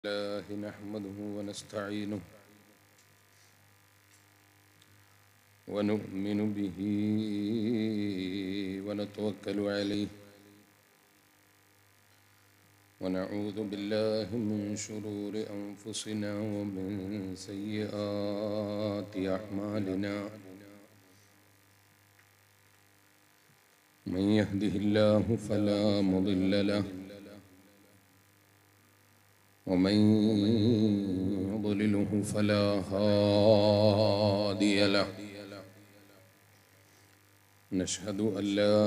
الله نحمده ونستعينه ونؤمن به ونتوكل عليه ونعوذ بالله من شرور أنفسنا ومن سيئات أعمالنا من يهده الله فلا مضل له ومن يضلله فلا هادي له نشهد أن لا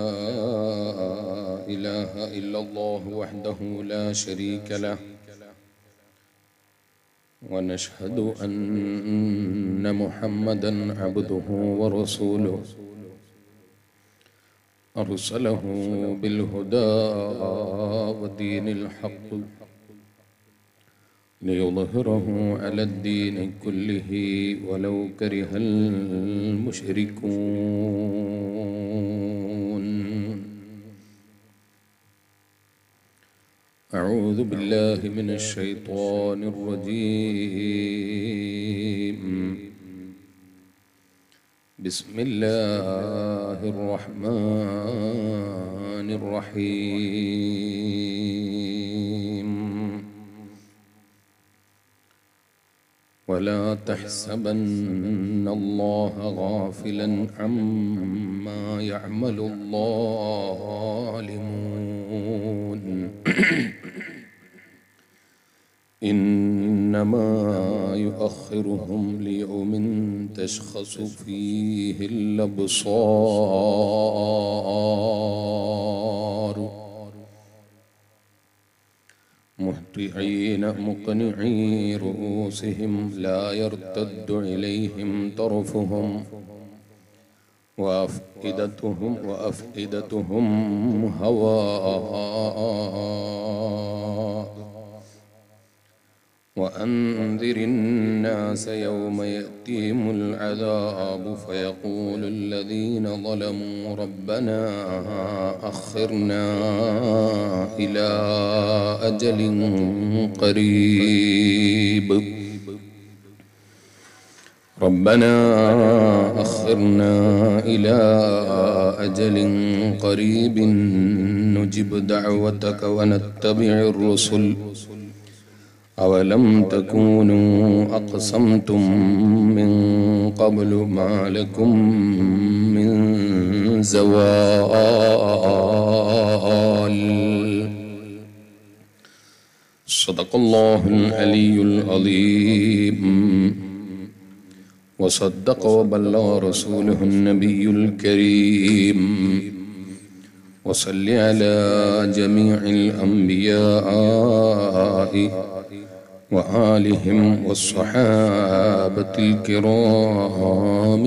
إله إلا الله وحده لا شريك له ونشهد أن محمدا عبده ورسوله أرسله بالهدى ودين الحق ليظهره على الدين كله ولو كره المشركون أعوذ بالله من الشيطان الرجيم بسم الله الرحمن الرحيم ولا تحسبن الله غافلا عما يعمل الظالمون إنما يؤخرهم ليوم تشخص فيه الأبصار مهطعين مقنعي رؤوسهم لا يرتد إليهم طرفهم وأفئدتهم وأفئدتهم هواء وأنذر الناس يوم يأتيهم العذاب فيقول الذين ظلموا ربنا أخرنا إلى أجل قريب ربنا أخرنا إلى أجل قريب نجب دعوتك ونتبع الرسل أولم تكونوا أقسمتم من قبل ما لكم من زوال صدق الله العلي العظيم وصدق وبلغ رسوله النبي الكريم وصل على جميع الأنبياء وآلهم والصحابة الكرام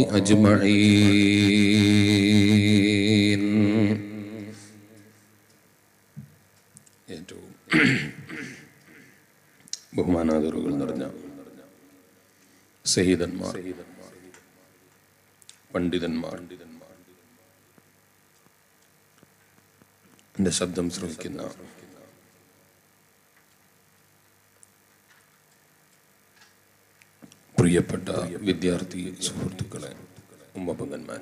أجمعين ഏറ്റവും ബഹുമാനാദറുകൾ നിറഞ്ഞ സഹിതന്മാർ പണ്ഡിതന്മാർ എൻ്റെ ശബ്ദം ശ്രമിക്കുന്ന പ്രിയപ്പെട്ട വിദ്യാർത്ഥി സുഹൃത്തുക്കളെ ഉമ്മപങ്കന്മാരെ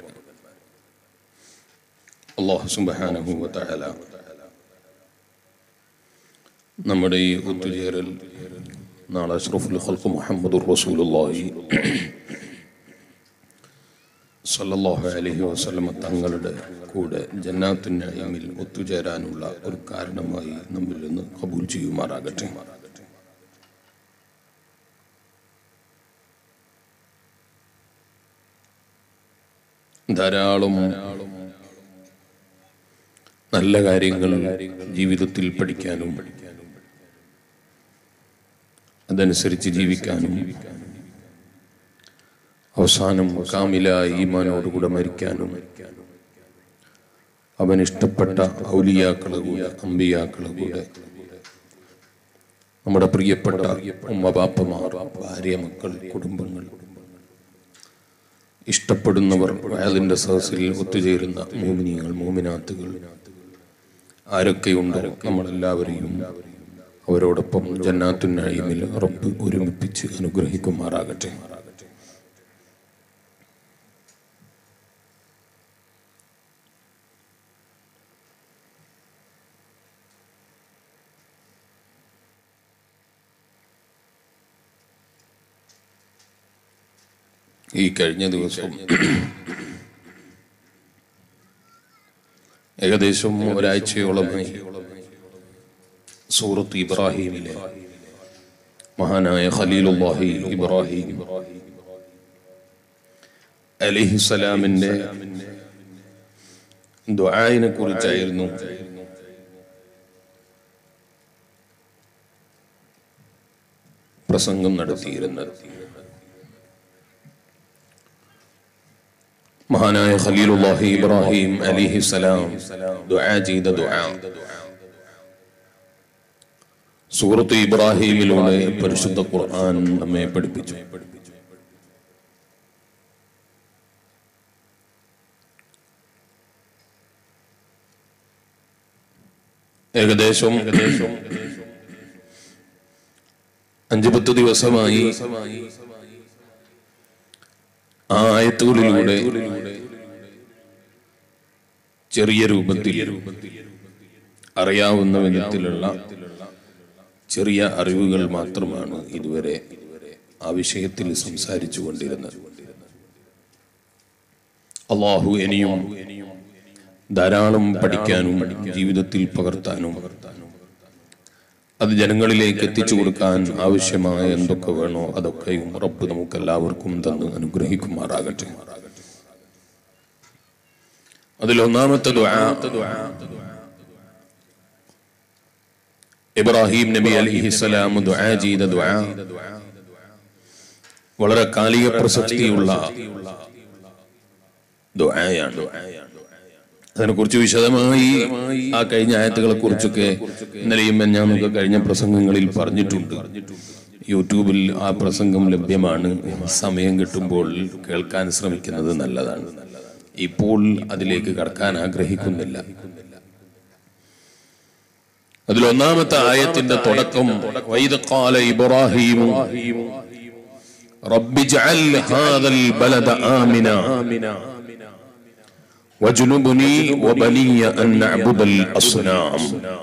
അള്ളാഹു സുബാനഹു തആല നമ്മുടെ ഈ ഒത്തുചേരൽ നാളെ അഷ്റഫുൽ ഖൽഖ് മുഹമ്മദുർ റസൂലുള്ളാഹി സല്ലല്ലാഹു അലൈഹി വസല്ലമ തങ്ങളുടെ കൂടെ ജന്നാത്തുൻ നഈമിൽ ഒത്തുചേരാനുള്ള ഒരു കാരണമായി നമ്മിൽ നിന്ന് കബൂൽ ചെയ്യുമാറാകട്ടെ ധാരാളം നല്ല കാര്യങ്ങൾ ജീവിതത്തിൽ പഠിക്കാനും അതനുസരിച്ച് ജീവിക്കാനും അവസാനം കാമില ഈമാനോടുകൂടെ മരിക്കാനും അവൻ ഇഷ്ടപ്പെട്ട ഔലിയാക്കളെ കൂടെ അമ്പിയാക്കളെ കൂടെ നമ്മുടെ പ്രിയപ്പെട്ട ഉമ്മ ബാപ്പമാർ ഭാര്യ മക്കൾ കുടുംബങ്ങൾ ഇഷ്ടപ്പെടുന്നവർ അതിൻ്റെ സദസ്സിൽ ഒത്തുചേരുന്ന മോമിനിയങ്ങൾ മോമിനാത്തുകൾ ആരൊക്കെയുണ്ടോ നമ്മളെല്ലാവരെയും അവരോടൊപ്പം ജന്നാത്തുൻ നഈമിൽ റബ്ബ് ഒരുമിപ്പിച്ച് അനുഗ്രഹിക്കുമാറാകട്ടെ ഈ കഴിഞ്ഞ ദിവസം ഏകദേശം ഒരാഴ്ചയോളമായി സൂറത്ത് ഇബ്രാഹിമിലെ മഹാനായ ഖലീലുല്ലാഹി ഇബ്രാഹിം അലിഹിസലാമിന്റെ ദുആയിനെ കുറിച്ചായിരുന്നു പ്രസംഗം നടത്തിയിരുന്നത് മഹാനായ ഖലീലുല്ലാഹി ഇബ്രാഹിം അലിഹിസലാം ദുആ ചെയ്ത ദുആ സൂറത്ത് ഇബ്രാഹിമിലൂടെ പരിശുദ്ധ ഖുർആൻ നമ്മെ പഠിപ്പിച്ചു ഏകദേശം ഏകദേശം അഞ്ചു പത്ത് ദിവസമായി ആ ആയത്തുകളിലൂടെ ചെറിയ രൂപത്തിൽ അറിയാവുന്ന വിധത്തിലുള്ള ചെറിയ അറിവുകൾ മാത്രമാണ് ഇതുവരെ ആ വിഷയത്തിൽ സംസാരിച്ചു കൊണ്ടിരുന്നത് അള്ളാഹു ഇനിയും ധാരാളം പഠിക്കാനും ജീവിതത്തിൽ പകർത്താനും അത് ജനങ്ങളിലേക്ക് എത്തിച്ചു കൊടുക്കാൻ ആവശ്യമായ എന്തൊക്കെ വേണോ അതൊക്കെയും റബ്ബ് നമുക്ക് എല്ലാവർക്കും തന്ന് അനുഗ്രഹിക്കുമാറാകട്ടെ അതിലൊന്നാമത്തെ ദുആ ഇബ്രാഹിം നബി അലിഹിസലാം ദുആ ചെയ്ത ദുആ വളരെ കാലിക പ്രസക്തിയുള്ള ദുആയാണ് അതിനെക്കുറിച്ച് വിശദമായി ആ കഴിഞ്ഞ ആയത്തുകളെ കുറിച്ചൊക്കെ ഇന്നലെയും ഞാനൊക്കെ കഴിഞ്ഞ പ്രസംഗങ്ങളിൽ പറഞ്ഞിട്ടുണ്ട് യൂട്യൂബിൽ ആ പ്രസംഗം ലഭ്യമാണ് സമയം കിട്ടുമ്പോൾ കേൾക്കാൻ ശ്രമിക്കുന്നത് നല്ലതാണ് ഇപ്പോൾ അതിലേക്ക് കടക്കാൻ ആഗ്രഹിക്കുന്നില്ല അതിലൊന്നാമത്തെ ആയത്തിന്റെ തുടക്കം വൈദക്കാല ഇബ്രാഹിം റബ്ബി ജഅൽ ഹാദൽ ബലദ ആമിന വജുനുബുനി വബനിയ അൻ നഅബുദൽ അസ്നാം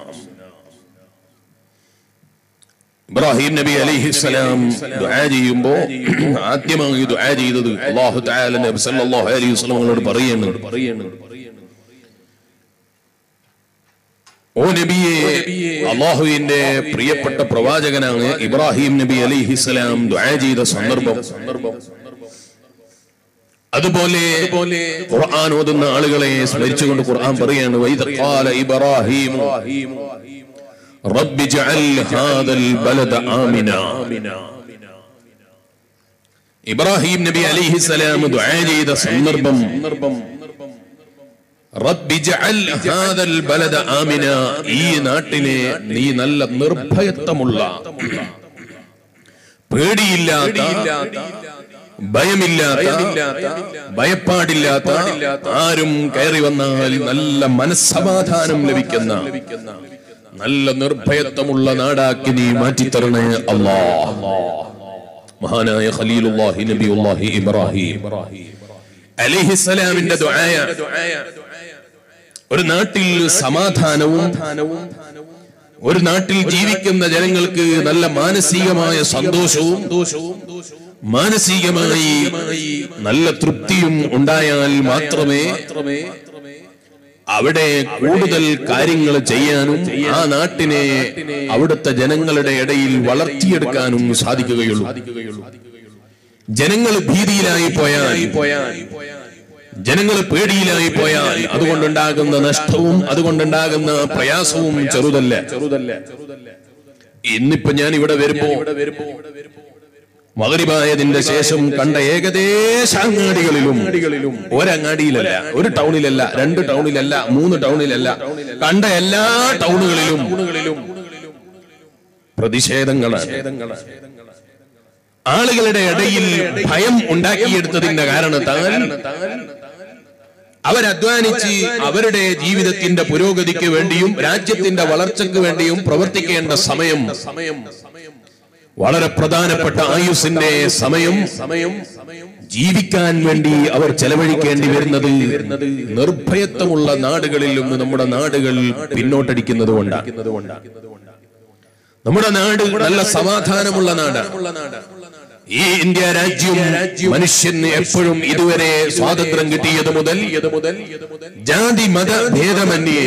ഇബ്രാഹിം നബി അലൈഹിസ്സലാം ദുആ ചെയ്യുമ്പോൾ ആദ്യമായി ദുആ ചെയ്തത് അല്ലാഹു തആല നബി സല്ലല്ലാഹു അലൈഹി വസല്ലമയോട് പറയുന്നു ഓ നബിയെ അള്ളാഹുവിന്റെ പ്രിയപ്പെട്ട പ്രവാചകനാണ് ഇബ്രാഹിം നബി അലൈഹിസ്സലാം ദുആ ചെയ്ത സന്ദർഭം അതുപോലെ ഖുർആൻ ഓതുന്ന ആളുകളെ സ്മരിച്ചുകൊണ്ട് ഖുർആൻ പറയാണ് വൈദഖാല ഇബ്രാഹിം റബ്ബി ജഅൽ ഹാദൽ ബലദ ആമിന ഇബ്രാഹിം നബി അലൈഹിസ്സലാം ദുആ ചെയ്ത സന്ദർഭം റബ്ബി ജഅൽ ഹാദൽ ബലദ ആമിന ഈ നാട്ടിനെ നീ നല്ല നിർഭയത്വമുള്ള പേടിയില്ലാത്ത ഭയമില്ലാത്ത ഭയപ്പാടില്ലാത്ത ആരും കയറി വന്നാൽ നല്ല മനസ്സമാധാനം ലഭിക്കുന്ന നല്ല നിർഭയത്വമുള്ള നാടാക്കി നീ മാറ്റിത്തരണേ അല്ലാ മഹാനായ ഖലീലുല്ലാഹി നബിയുല്ലാഹി ഇബ്രാഹിം അലിഹിസ്സലാമിന്റെ ദുആയ ഒരു നാട്ടിൽ സമാധാനവും ഒരു നാട്ടിൽ ജീവിക്കുന്ന ജനങ്ങൾക്ക് നല്ല മാനസികമായ സന്തോഷവും മാനസികമായി നല്ല തൃപ്തിയും ഉണ്ടായാൽ മാത്രമേ അവിടെ കൂടുതൽ കാര്യങ്ങൾ ചെയ്യാനും ആ നാട്ടിനെ അവിടുത്തെ ജനങ്ങളുടെ ഇടയിൽ വളർത്തിയെടുക്കാനും സാധിക്കുകയുള്ളൂ ജനങ്ങൾ ഭീതിയിലായി പോയാൽ ജനങ്ങൾ പേടിയിലായി പോയാൽ അതുകൊണ്ടുണ്ടാകുന്ന നഷ്ടവും അതുകൊണ്ടുണ്ടാകുന്ന പ്രയാസവും ചെറുതല്ല ഇന്നിപ്പോ ഞാൻ ഇവിടെ വരുമ്പോ മകരിവായതിന്റെ ശേഷം കണ്ട ഏകദേശ അങ്ങാടികളിലും ഒരങ്ങാടിയിലല്ല ഒരു ടൗണിലല്ല രണ്ട് ടൗണിലല്ല മൂന്ന് ടൗണിലല്ല കണ്ട എല്ലാ ടൗണുകളിലും പ്രതിഷേധങ്ങളാണ് ആളുകളുടെ ഇടയിൽ ഭയം ഉണ്ടാക്കിയെടുത്തതിന്റെ കാരണത്താൽ അവരധ്വാനിച്ച് അവരുടെ ജീവിതത്തിന്റെ പുരോഗതിക്ക് വേണ്ടിയും രാജ്യത്തിന്റെ വളർച്ചയ്ക്ക് വേണ്ടിയും പ്രവർത്തിക്കേണ്ട സമയം സമയം വളരെ പ്രധാനപ്പെട്ട ആയുസിന്റെ സമയം സമയം ജീവിക്കാൻ വേണ്ടി അവർ ചെലവഴിക്കേണ്ടി വരുന്നത് നിർഭയത്വമുള്ള നാടുകളിൽ നിന്ന് നമ്മുടെ നാടുകൾ പിന്നോട്ടടിക്കുന്നത് കൊണ്ടാണ് നമ്മുടെ നാട് നല്ല സമാധാനമുള്ള നാടാണ് ഈ ഇന്ത്യ രാജ്യം മനുഷ്യന് എപ്പോഴും ഇതുവരെ സ്വാതന്ത്ര്യം കിട്ടിയത് മുതൽ മുതൽ ജാതി മത ഭേദമന്യേ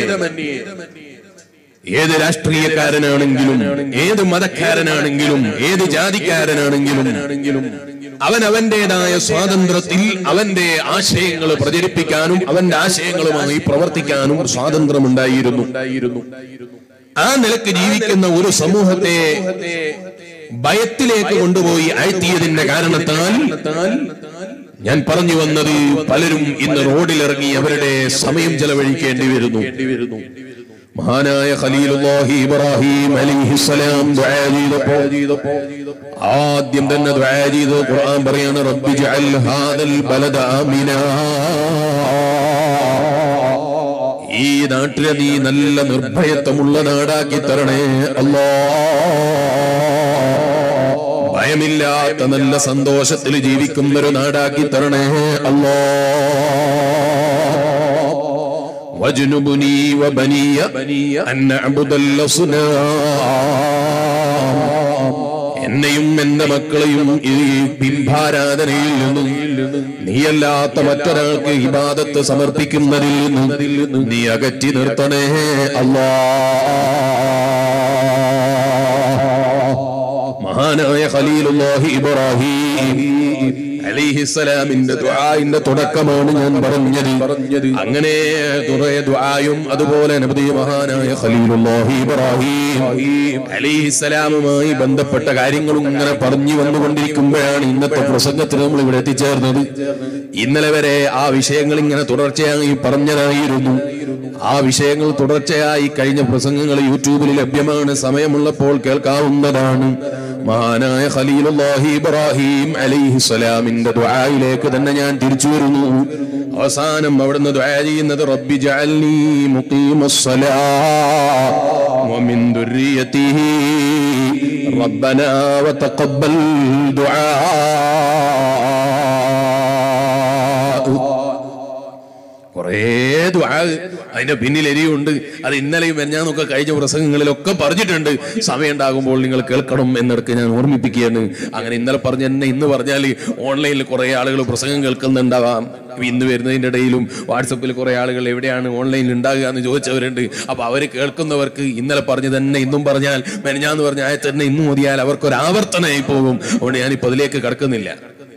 ഏത് രാഷ്ട്രീയക്കാരനാണെങ്കിലും ഏത് മതക്കാരനാണെങ്കിലും ഏത് ജാതിക്കാരനാണെങ്കിലും അവൻ അവന്റേതായ സ്വാതന്ത്ര്യത്തിൽ അവന്റെ ആശയങ്ങൾ പ്രചരിപ്പിക്കാനും അവന്റെ ആശയങ്ങളുമായി പ്രവർത്തിക്കാനും സ്വാതന്ത്ര്യമുണ്ടായിരുന്നു ആ നിലക്ക് ജീവിക്കുന്ന ഒരു സമൂഹത്തെ ഭയത്തിലേക്ക് കൊണ്ടുപോയി അഴ്ത്തിയതിന്റെ കാരണത്താൽ ഞാൻ പറഞ്ഞു വന്നത് പലരും ഇന്ന് റോഡിലിറങ്ങി അവരുടെ സമയം ചെലവഴിക്കേണ്ടി വരുന്നു മഹാനായ ഖലീലുല്ലാഹി ഇബ്രാഹിം അലൈഹിസ്സലാം ദുആ ചെയ്തപ്പോ ആദ്യം തന്നെ ദുആ ചെയ്ത് ഖുർആൻ പറയാണ് റബ്ബി ജഅൽ ഹാദൽ ബലദ ആമിനാ ഈ നാട്ടിലെ നീ നല്ല നിർഭയത്വമുള്ള നാടാക്കി തരണേ അല്ലാ ഭയമില്ലാത്ത നല്ല സന്തോഷത്തിൽ ജീവിക്കുന്ന ഒരു നാടാക്കി തരണേ അല്ലാ വജ്നുബുനി വബനിയ അൻ നഅ്ബുദൽ അസ്നാം എന്നെയും എന്റെ മക്കളെയും ഈ ബിംബാരാധനയിൽ നിന്നും നീയല്ലാത്ത മറ്റൊരാൾക്ക് ഇബാദത്ത് സമർപ്പിക്കുന്നതിൽ നിന്നും നീ അകറ്റി നിർത്തണേ അല്ലാ മഹാനായ ഖലീലുല്ലാഹി ഇബ്രാഹിം അലിഹിസ്സലാമിന്റെ ദുആഇന്റെ തുടക്കമാണ് ഞാൻ പറഞ്ഞത് പറഞ്ഞത് അങ്ങനെ കുറേ ദുആയും അതുപോലെ നബി മഹാനായ ഖലീലുല്ലാഹി ഇബ്രാഹിം അലിഹിസ്സലാമുമായി ബന്ധപ്പെട്ട കാര്യങ്ങളും ഇങ്ങനെ പറഞ്ഞു വന്നുകൊണ്ടിരിക്കുമ്പോഴാണ് ഇന്നത്തെ പ്രസംഗത്തിൽ നമ്മൾ ഇവിടെ എത്തിച്ചേർന്നത് ഇന്നലെ വരെ ആ വിഷയങ്ങൾ ഇങ്ങനെ തുടർച്ചയായി പറഞ്ഞതായിരുന്നു ആ വിഷയങ്ങൾ തുടർച്ചയായി കഴിഞ്ഞ പ്രസംഗങ്ങൾ യൂട്യൂബിൽ ലഭ്യമാണ് സമയമുള്ളപ്പോൾ കേൾക്കാവുന്നതാണ് മഹാനായ ഖലീലുല്ലാഹി ഇബ്രാഹിം അലൈഹിസ്സലാമിന്റെ ദുആയിലേക്ക് തന്നെ ഞാൻ തിരിച്ചു വരുന്നു അവസാനം അവിടുന്ന് ദുആ ചെയ്യുന്നത് റബ്ബി ജഅൽനി മുഖീമസ്സലാ വമിൻ ദുർരിയതിഹി റബ്ബനാ വതഖബ്ബൽ ദുആ കുറേ ദുആ അതിന്റെ പിന്നിൽ എരിയുണ്ട് അത് ഇന്നലെയും മെഞ്ഞാന്നൊക്കെ കഴിഞ്ഞ പ്രസംഗങ്ങളിലൊക്കെ പറഞ്ഞിട്ടുണ്ട് സമയം ഉണ്ടാകുമ്പോൾ നിങ്ങൾ കേൾക്കണം എന്നിടക്ക് ഞാൻ ഓർമ്മിപ്പിക്കുകയാണ് അങ്ങനെ ഇന്നലെ പറഞ്ഞ എന്നെ ഇന്ന് പറഞ്ഞാൽ ഓൺലൈനിൽ കുറെ ആളുകൾ പ്രസംഗം കേൾക്കുന്നുണ്ടാവാം ഇന്ന് വരുന്നതിന്റെ ഇടയിലും വാട്സപ്പിൽ കുറെ ആളുകൾ എവിടെയാണ് ഓൺലൈനിൽ ഉണ്ടാകുക എന്ന് ചോദിച്ചവരുണ്ട് അപ്പൊ അവര് കേൾക്കുന്നവർക്ക് ഇന്നലെ പറഞ്ഞു തന്നെ ഇന്നും പറഞ്ഞാൽ മെനഞ്ഞാന്ന് പറഞ്ഞ ആയ തന്നെ ഇന്നും മതിയാൽ അവർക്കൊരു ആവർത്തനമായി പോകും അതുകൊണ്ട് ഞാനിപ്പോ അതിലേക്ക് കടക്കുന്നില്ല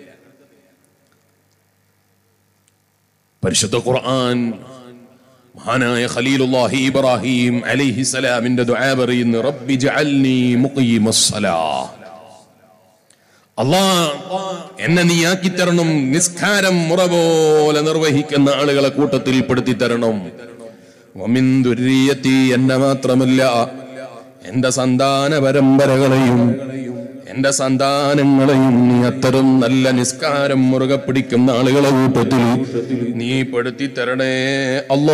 പരിശുദ്ധ ഖുർആൻ മഹാനായ ഖലീലുല്ലാഹി ഇബ്രാഹിം അലൈഹിസ്സലാമിന്റെ ദുആ പറയുന്നു റബ്ബി ജഅൽനി മുഖീമസ്സലാ അല്ലാ എന്നെ നീ ആക്കി തരണം നിസ്കാരം മുറ പോലെ നിർവഹിക്കുന്ന ആളുകളെ കൂട്ടത്തിൽ പെടുത്തി തരണം വമിൻ ദുർരിയത്തി എന്നെ മാത്രമല്ല എന്റെ സന്താന പരമ്പരകളെയും എന്റെ സന്താനങ്ങളെയും നീ അത്തരം നല്ല നിസ്കാരം മുറുകെ പിടിക്കുന്ന ആളുകളെ കൂട്ടത്തിൽ നീ പെടുത്തി തരണേ അല്ലോ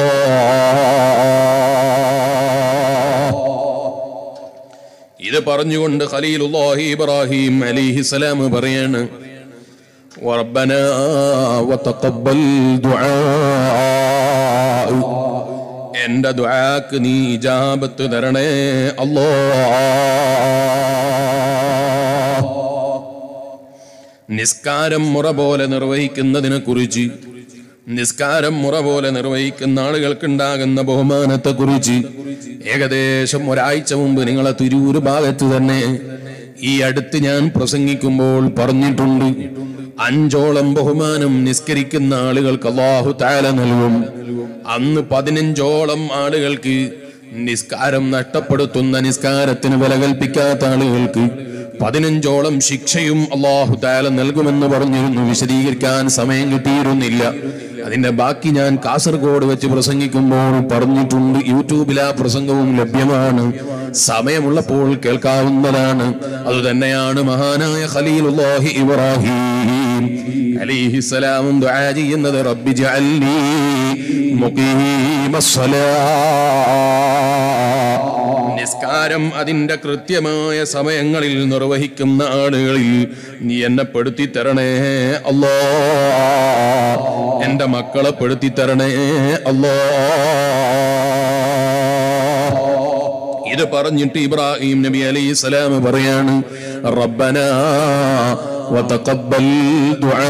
ഇത് പറഞ്ഞുകൊണ്ട് ഖലീലുല്ലാഹി ഇബ്രാഹിം അലിഹിസലാം പറയാണ് وربنا وتقبل دعاء എന്റെ ദുആക്ക് നീ ഇജാബത്ത് തരണേ അല്ലോ നിസ്കാരം മുറ പോലെ നിർവഹിക്കുന്നതിനെ കുറിച്ച് നിസ്കാരം മുറ പോലെ നിർവഹിക്കുന്ന ആളുകൾക്കുണ്ടാകുന്ന ബഹുമാനത്തെ കുറിച്ച് ഏകദേശം ഒരാഴ്ച മുമ്പ് നിങ്ങളെ തിരൂര് ഭാഗത്ത് തന്നെ ഈ അടുത്ത് ഞാൻ പ്രസംഗിക്കുമ്പോൾ പറഞ്ഞിട്ടുണ്ട് അഞ്ചോളം ബഹുമാനം നിസ്കരിക്കുന്ന ആളുകൾക്ക് അള്ളാഹു താല നൽകും അന്ന് പതിനഞ്ചോളം ആളുകൾക്ക് നിസ്കാരം നഷ്ടപ്പെടുത്തുന്ന നിസ്കാരത്തിന് വില കൽപ്പിക്കാത്ത ആളുകൾക്ക് പതിനഞ്ചോളം ശിക്ഷയും അള്ളാഹു താല നൽകുമെന്ന് പറഞ്ഞിരുന്നു വിശദീകരിക്കാൻ സമയം കിട്ടിയിരുന്നില്ല അതിന്റെ ബാക്കി ഞാൻ കാസർഗോഡ് വെച്ച് പ്രസംഗിക്കുമ്പോൾ പറഞ്ഞിട്ടുണ്ട് യൂട്യൂബിൽ ആ പ്രസംഗവും ലഭ്യമാണ് സമയമുള്ളപ്പോൾ കേൾക്കാവുന്നതാണ് അതുതന്നെയാണ് മഹാനായ ഖലീലുല്ലാഹി ഇബ്രാഹിം അലൈഹിസ്സലാമും ദുആ ചെയ്യുന്നത് റബ്ബി ജഅൽനി മുഖീമ നിസ്കാരം അതിന്റെ കൃത്യമായ സമയങ്ങളിൽ നിർവഹിക്കുന്ന ആളുകളിൽ നീ എന്നെ പെടുത്തി തരണേ അല്ലോ എന്റെ മക്കളെ പെടുത്തി തരണേ അല്ലോ ഇത് പറഞ്ഞിട്ട് ഇബ്രാഹിം നബി അലൈഹി സ്വലാം പറയാണ് റബ്ബന വതഖബ്ബൽ ദുആ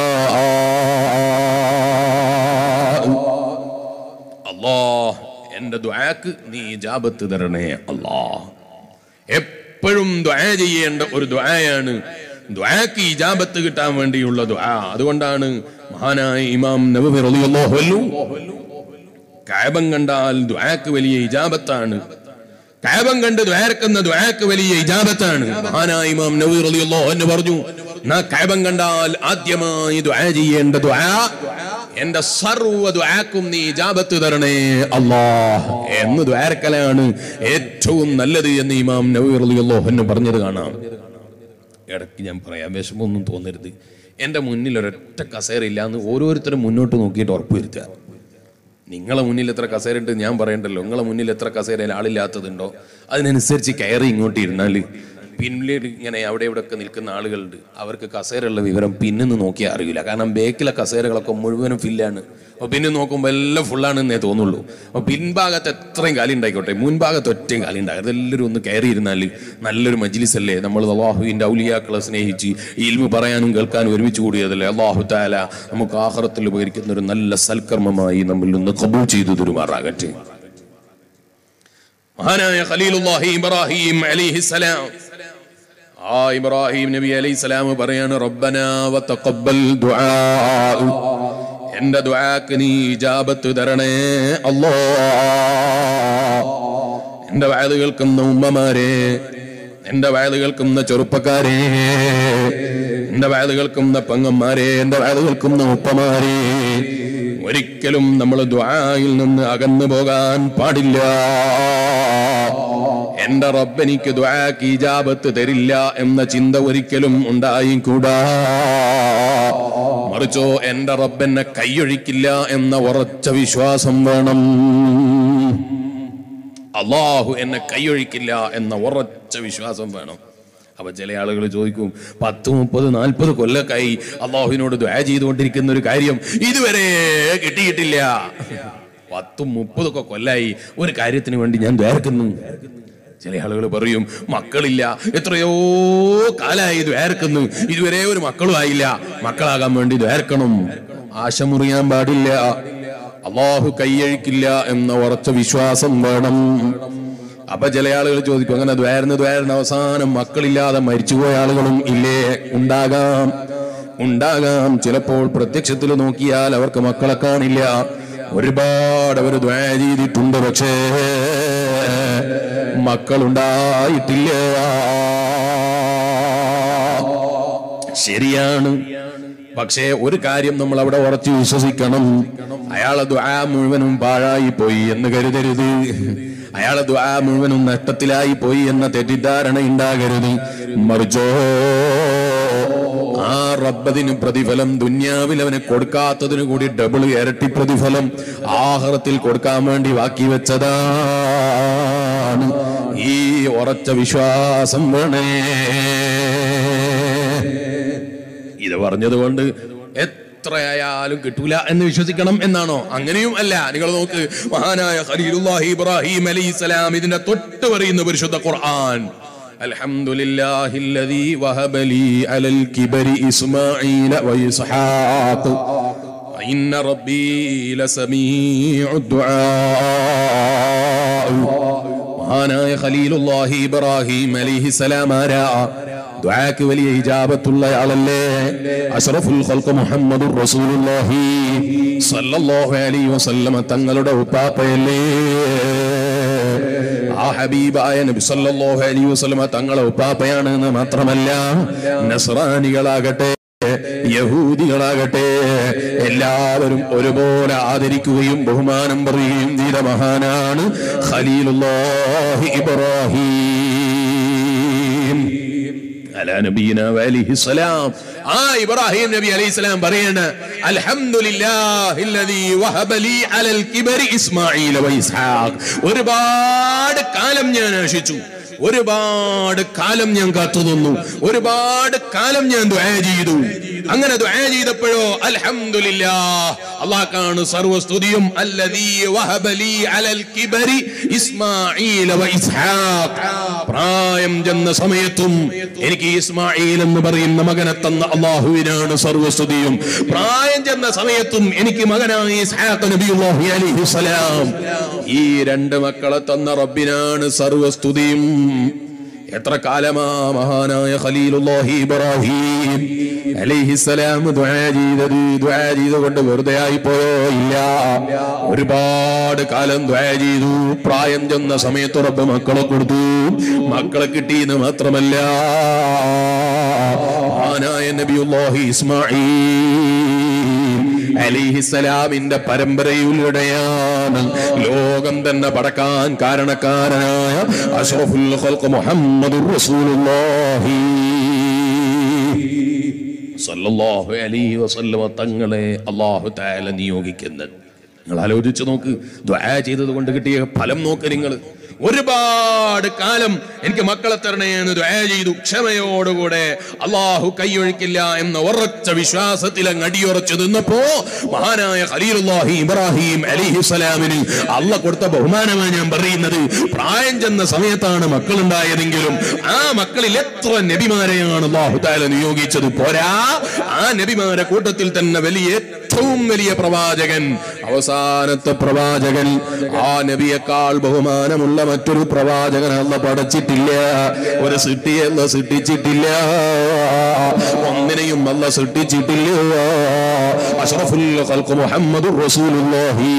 അല്ലാ എന്റെ ദുആക്ക് നീ ഇജാബത്ത് തരണേ അല്ലാ എപ്പോഴും ദുആ ചെയ്യേണ്ട ഒരു ദുആയാണ് ദുആക്ക് ഇജാബത്ത് കിട്ടാൻ വേണ്ടിയുള്ള ദുആ അതുകൊണ്ടാണ് മഹാനായ ഇമാം നബവി റളിയല്ലാഹു അൻഹു കാബം കണ്ടാൽ ദുആക്ക് വലിയ ഇജാബത്താണ് കാബം കണ്ട് ദ്വാരക്കുന്ന ദ്വാരക്ക് വലിയ ഇജാബത്താണ് മഹാനായ ഇമാം നബി റളിയല്ലാഹു അൻഹു പറഞ്ഞു നാ കാബം കണ്ടാൽ ആദ്യമായി ദുആ ചെയ്യേണ്ട ദുആ എന്റെ സർവ്വ ദുആക്കും നീ ഇജാബത്ത് തരണേ അല്ലാഹ് എന്ന് ദ്വാരക്കലാണ് ഏറ്റവും നല്ലത് എന്ന് ഇമാം നബി റളിയല്ലാഹു അൻഹു പറഞ്ഞത് കാണാം ഇടയ്ക്ക് ഞാൻ പറയാം വിഷമമൊന്നും തോന്നരുത് എൻ്റെ മുന്നിൽ ഒരൊറ്റ കസേരയില്ല എന്ന് ഓരോരുത്തരും മുന്നോട്ട് നോക്കിയിട്ട് ഉറപ്പുവരുത്തുക നിങ്ങളെ മുന്നിൽ എത്ര കസേര ഉണ്ട് ഞാൻ പറയണ്ടല്ലോ നിങ്ങളെ മുന്നിൽ എത്ര കസേര ആളില്ലാത്തതുണ്ടോ അതിനനുസരിച്ച് കയറി ഇങ്ങോട്ട് ഇരുന്നാൽ പിന്നിൽ ഇങ്ങനെ അവിടെ ഇവിടെ ഒക്കെ നിൽക്കുന്ന ആളുകളുണ്ട് അവർക്ക് കസേരയുള്ള വിവരം പിന്നിന്ന് നോക്കിയാൽ അറിയില്ല കാരണം ബേക്കിലെ കസേരകളൊക്കെ മുഴുവനും ഫില്ലാണ് അപ്പോൾ പിന്നെ നോക്കുമ്പോൾ എല്ലാം ഫുള്ളാണെന്നേ തോന്നുള്ളൂ അപ്പോൾ പിൻഭാഗത്ത് എത്രയും കാലി ഉണ്ടായിക്കോട്ടെ മുൻഭാഗത്ത് ഒറ്റയും കാലി ഉണ്ടാകും എല്ലാവരും ഒന്ന് കയറി ഇരുന്നാൽ നല്ലൊരു മജ്ലിസ് അല്ലേ നമ്മൾ അള്ളാഹുവിൻ്റെ ഔലിയാക്കളെ സ്നേഹിച്ച് ഈ ഇൽമു പറയാനും കേൾക്കാനും ഒരുമിച്ച് കൂടിയതല്ലേ അള്ളാഹു താല നമുക്ക് ആഹ്റത്തിൽ ഉപകരിക്കുന്ന ഒരു നല്ല സൽക്കർമ്മമായി നമ്മിൽ നിന്ന് കബൂൾ ചെയ്തു തരുമാറാകട്ടെ മഹാനായ ഖലീലുല്ലാഹി ഇബ്രാഹിം അലൈഹിസ്സലാം ആ ഇബ്രാഹിം നബി അലൈഹി സ്വലാം പറയാണ് റബ്ബന വതഖബ്ബൽ ദുആ എന്റെ ദുആക്ക് നീ ഇജാബത്ത് തരണേ അല്ലാ എന്റെ വയത് കേൾക്കുന്ന ഉമ്മമാരെ എന്റെ വയത് കേൾക്കുന്ന ചെറുപ്പക്കാരെ എന്റെ വയത് കേൾക്കുന്ന പെങ്ങന്മാരെ എന്റെ വയത് കേൾക്കുന്ന ഉപ്പമാരെ ഒരിക്കലും നമ്മൾ ദ്വായിൽ നിന്ന് അകന്നു പോകാൻ പാടില്ല എന്റെ റബ്ബെനിക്ക് ദ്വാക്ക് ഇജാബത്ത് തരില്ല എന്ന ചിന്ത ഒരിക്കലും ഉണ്ടായിക്കൂടാ മറിച്ചോ എന്റെ റബ്ബെന്നെ കൈയൊഴിക്കില്ല എന്ന ഉറച്ച വിശ്വാസം വേണം അള്ളാഹു എന്നെ കൈയൊഴിക്കില്ല എന്ന ഉറച്ച വിശ്വാസം വേണം അപ്പൊ ചില ആളുകൾ ചോദിക്കും പത്ത് മുപ്പത് നാൽപ്പത് കൊല്ലക്കായി അള്ളാഹുവിനോട് ദ്വാ ചെയ്തുകൊണ്ടിരിക്കുന്ന ഒരു കാര്യം ഇതുവരെ കിട്ടിയിട്ടില്ല പത്തും മുപ്പതൊക്കെ കൊല്ലായി ഒരു കാര്യത്തിന് വേണ്ടി ഞാൻ ദ്വാരക്കുന്നു ചില ആളുകൾ പറയും മക്കളില്ല എത്രയോ കാലായി ദ്വാരക്കുന്നു ഇതുവരെ ഒരു മക്കളും ആയില്ല മക്കളാകാൻ വേണ്ടി ദ്വാരക്കണം ആശ മുറിയാൻ പാടില്ല അള്ളാഹു കൈയഴിക്കില്ല എന്ന ഉറച്ച വിശ്വാസം വേണം അപ്പൊ ചില ആളുകൾ ചോദിക്കും അങ്ങനെ ദ്വാരുന്ന ദ്വാരുന്ന അവസാനം മക്കളില്ലാതെ മരിച്ചുപോയ ആളുകളും ഇല്ലേ ഉണ്ടാകാം ഉണ്ടാകാം ചിലപ്പോൾ പ്രത്യക്ഷത്തിൽ നോക്കിയാൽ അവർക്ക് മക്കളെ കാണില്ല ഒരുപാട് അവർ ദ്വാ ചെയ്തിട്ടുണ്ട് പക്ഷേ മക്കളുണ്ടായിട്ടില്ല ശരിയാണ് പക്ഷേ ഒരു കാര്യം നമ്മൾ അവിടെ ഉറച്ചു വിശ്വസിക്കണം അയാളെ ദ്വാ മുഴുവനും പാഴായി പോയി എന്ന് കരുതരുത് അയാളെ ദ്വാ മുഴുവനും നഷ്ടത്തിലായി പോയി എന്ന തെറ്റിദ്ധാരണ ഉണ്ടാകരുത് മറിച്ചോ ആ റബ്ബതിന് പ്രതിഫലം ദുന്യാവിൽ അവന് കൊടുക്കാത്തതിന് കൂടി ഡബിൾ ഇരട്ടി പ്രതിഫലം ആഹ്റത്തിൽ കൊടുക്കാൻ വേണ്ടി ബാക്കി വെച്ചതാണ് ഈ ഉറച്ച വിശ്വാസം വേണേ ഇത് പറഞ്ഞതുകൊണ്ട് എത്രയായാലും കിട്ടൂല എന്ന് വിശ്വസിക്കണം എന്നാണോ അങ്ങനെയും അല്ല നിങ്ങൾ നോക്ക് മഹാനായ ഖലീലുല്ലാഹി ഇബ്രാഹിം അലൈഹിസ്സലാം ഇതിന്റെ തൊട്ട് പറയുന്ന പരിശുദ്ധ ഖുർആൻ الحمد لله الذي وهب لي على الكبر إسماعيل وإسحاق وإن ربي لسميع الدعاء മഹാനായ ഖലീലുല്ലാഹി ഇബ്രാഹിം അലിഹിസലാം ആരാ ദുആക്ക് വലിയ ഇജാബത്തുള്ള ആളല്ലേ അഷ്റഫുൽ ഖൽഖ് മുഹമ്മദുർ റസൂലുള്ളാഹി സല്ലല്ലാഹു അലൈഹി വസല്ലമ തങ്ങളുടെ ഉപ്പാപ്പയല്ലേ ആ ഹബീബായ നബി സല്ലല്ലാഹു അലൈഹി വസല്ലമ തങ്ങളെ ഉപ്പാപ്പയാണ് എന്ന് മാത്രമല്ല നസ്രാനികളാകട്ടെ യഹൂദികളാകട്ടെ എല്ലാവരും ഒരുപോലെ ആദരിക്കുകയും ബഹുമാനം പറയുകയും ചെയ്ത മഹാനാണ് ഖലീലുല്ലാഹി ഇബ്രാഹിം അലാ നബിയിന വഅലൈഹി സലാം ആ ഇബ്രാഹിം നബി അലൈഹി സലാം പറയാണ് അൽഹംദുലില്ലാഹില്ലദീ വഹബ ലീ അലൽ കിബരി ഇസ്മാഈല വ ഇസ്ഹാഖ് ഒരുപാട് കാലം ഞാൻ ആശിച്ചു ഒരുപാട് കാലം ഞാൻ കാത്തുനിന്നു ഒരുപാട് കാലം ഞാൻ ദുആ ചെയ്തു അങ്ങനെ ദുആ ചെയ്തപ്പോഴോ അൽഹംദുലില്ലാ അള്ളാഹ്ക്കാണ് സർവസ്തുതിയും അല്ലദീ വഹബ ലീ അലൽ കിബരി ഇസ്മാഈല വ ഇസ്ഹാഖ് പ്രായം ചെന്ന സമയത്തും എനിക്ക് ഇസ്മായിൽ എന്ന് പറയുന്ന മകനെ തന്ന അള്ളാഹുവിനാണ് സർവസ്തുതിയും പ്രായം ചെന്ന സമയത്തും എനിക്ക് മകനായ ഇസ്ഹാഖ് നബിയുല്ലാഹി അലൈഹി സലാം ഈ രണ്ട് മക്കളെ തന്ന റബ്ബിനാണ് സർവസ്തുതിയും എത്ര കാലമാ മഹാനായ ഖലീലുല്ലാഹി ഇബ്രാഹിം അലൈഹിസ്സലാം ദുആ ചെയ്തത് ദുആ ചെയ്തുകൊണ്ട് വെറുതെ ആയിപ്പോയോ ഇല്ല ഒരുപാട് കാലം ദുആ ചെയ്തു പ്രായം ചെന്ന സമയത്ത് റബ്ബ് മക്കളെ കൊടുത്തു മക്കളെ കിട്ടിയെന്ന് മാത്രമല്ല മഹാനായ നബിയുല്ലാഹി ഇസ്മാഈൽ അലിഹിസലാമിന്റെ പരമ്പരയിലൂടെയാണ് ലോകം തന്നെ പടക്കാൻ കാരണക്കാരനായ അഷ്റഫുൽ ഖൽഖ് മുഹമ്മദുർ റസൂലുള്ളാഹി സല്ലല്ലാഹു അലൈഹി വസല്ലമ തങ്ങളെ അല്ലാഹു തആല നിയോഗിക്കുന്നത് നിങ്ങൾ ആലോചിച്ച് നോക്ക് ദ്വാ ചെയ്തത് കൊണ്ട് കിട്ടിയ ഫലം നോക്ക് നിങ്ങൾ ഒരുപാട് കാലം എനിക്ക് മക്കളെ തരണേ എന്ന് ദ്വാ ചെയ്തു ക്ഷമയോടുകൂടെ അള്ളാഹു കൈയൊഴിക്കില്ല എന്ന ഉറച്ച വിശ്വാസത്തിൽ അങ്ങ് അടിയുറച്ചു നിന്നപ്പോ മഹാനായ ഖലീലുല്ലാഹി ഇബ്രാഹിം അലിഹിസ്സലാമിന് അള്ള കൊടുത്ത ബഹുമാനമാണ് ഞാൻ പറയുന്നത് പ്രായം ചെന്ന സമയത്താണ് മക്കളുണ്ടായതെങ്കിലും ആ മക്കളിൽ എത്ര നബിമാരെയാണ് അള്ളാഹു താല നിയോഗിച്ചത് പോരാ ആ നബിമാരെ കൂട്ടത്തിൽ തന്നെ വലിയ ഏറ്റവും വലിയ പ്രവാചകൻ അവസാനത്തെ പ്രവാചകൻ ആ നബിയേക്കാൾ ബഹുമാനമുള്ള മറ്റൊരു പ്രവാചകൻ അല്ല പടച്ചിട്ടില്ല ഒരു സിട്ടിയല്ല സൃഷ്ടിച്ചിട്ടില്ല ഒന്നിനെയും അല്ല സൃഷ്ടിച്ചിട്ടില്ല അഷ്റഫുൽ ഖൽഖ് മുഹമ്മദുർ റസൂലുള്ളാഹി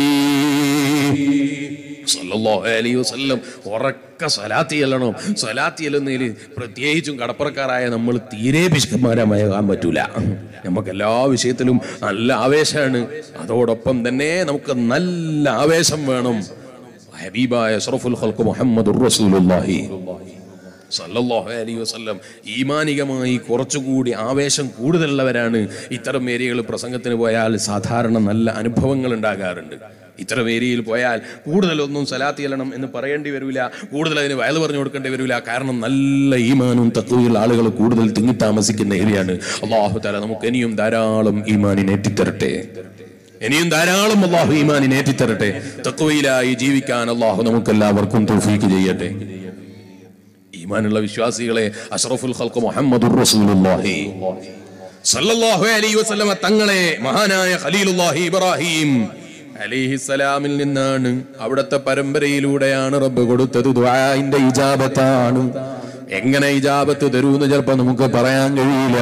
സല്ലല്ലാഹു അലൈഹി വസല്ലം ഉറക്ക സ്വലാത്തി ചെല്ലണം സ്വലാത്തി ചെല്ലുന്നതിൽ പ്രത്യേകിച്ചും കടപ്പുറക്കാരായ നമ്മൾ തീരെ പിശുക്കന്മാരാകാൻ പറ്റൂല നമുക്ക് എല്ലാ വിഷയത്തിലും നല്ല ആവേശമാണ് അതോടൊപ്പം തന്നെ നമുക്ക് നല്ല ആവേശം വേണം ഹബീബായ അഷ്റഫുൽ ഖൽഖ് മുഹമ്മദുർ റസൂലുള്ളാഹി സല്ലല്ലാഹു അലൈഹി വസല്ലം ഈമാനികമായി കുറച്ചുകൂടി ആവേശം കൂടുതലുള്ളവരാണ് ഇത്തരം ഏരിയകൾ പ്രസംഗത്തിന് പോയാൽ സാധാരണ നല്ല അനുഭവങ്ങൾ ഉണ്ടാകാറുണ്ട് ഇത്തരം ഏരിയയിൽ പോയാൽ കൂടുതലൊന്നും സലാത്തി ചെല്ലണം എന്ന് പറയേണ്ടി വരില്ല കൂടുതൽ അതിന് വയൽ പറഞ്ഞു കൊടുക്കേണ്ടി വരില്ല കാരണം നല്ല ഈമാനും തത്വയുള്ള ആളുകൾ കൂടുതൽ തിങ്ങി താമസിക്കുന്ന ഏരിയയാണ് അള്ളാഹു താല നമുക്ക് ഇനിയും ധാരാളം ഈമാനിനെ എത്തിത്തരട്ടെ ഇനിയും ധാരാളം അള്ളാഹു ഈമാനിനെ ഏറ്റിത്തരട്ടെ തത്വയിലായി ജീവിക്കാൻ അള്ളാഹു നമുക്ക് എല്ലാവർക്കും തൗഫീക്ക് ചെയ്യട്ടെ ഈമാനുള്ള വിശ്വാസികളെ അഷ്റഫുൽ ഖൽഖ് മുഹമ്മദുർ റസൂലുള്ളാഹി സല്ലല്ലാഹു അലൈഹി വസല്ലമ തങ്ങളെ മഹാനായ ഖലീലുല്ലാഹി ഇബ്രാഹിം അലിഹിസലാമിൽ നിന്നാണ് അവിടുത്തെ പരമ്പരയിലൂടെയാണ് റബ്ബ് കൊടുത്തത് ദുആഇന്റെ ഇജാബത്താണ് എങ്ങനെ ഇജാബത്ത് തരൂന്ന് ചിലപ്പോ നമുക്ക് പറയാൻ കഴിയില്ല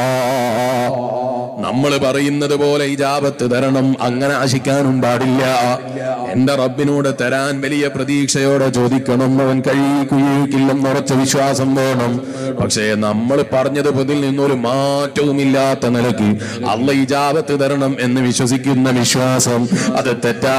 നമ്മൾ പറയുന്നത് പോലെ ഇജാബത്ത് തരണം അങ്ങനെ ആശിക്കാനും പാടില്ല എന്റെ റബ്ബിനോട് തരാൻ വലിയ പ്രതീക്ഷയോടെ ചോദിക്കണം അവൻ കഴിയിക്കുകയില്ലെന്ന് ഉറച്ച വിശ്വാസം വേണം പക്ഷേ നമ്മൾ പറഞ്ഞത് പൊതിൽ നിന്നൊരു മാറ്റവുമില്ലാത്ത നിലയ്ക്ക് അള്ള ഇജാബത്ത് തരണം എന്ന് വിശ്വസിക്കുന്ന വിശ്വാസം അത്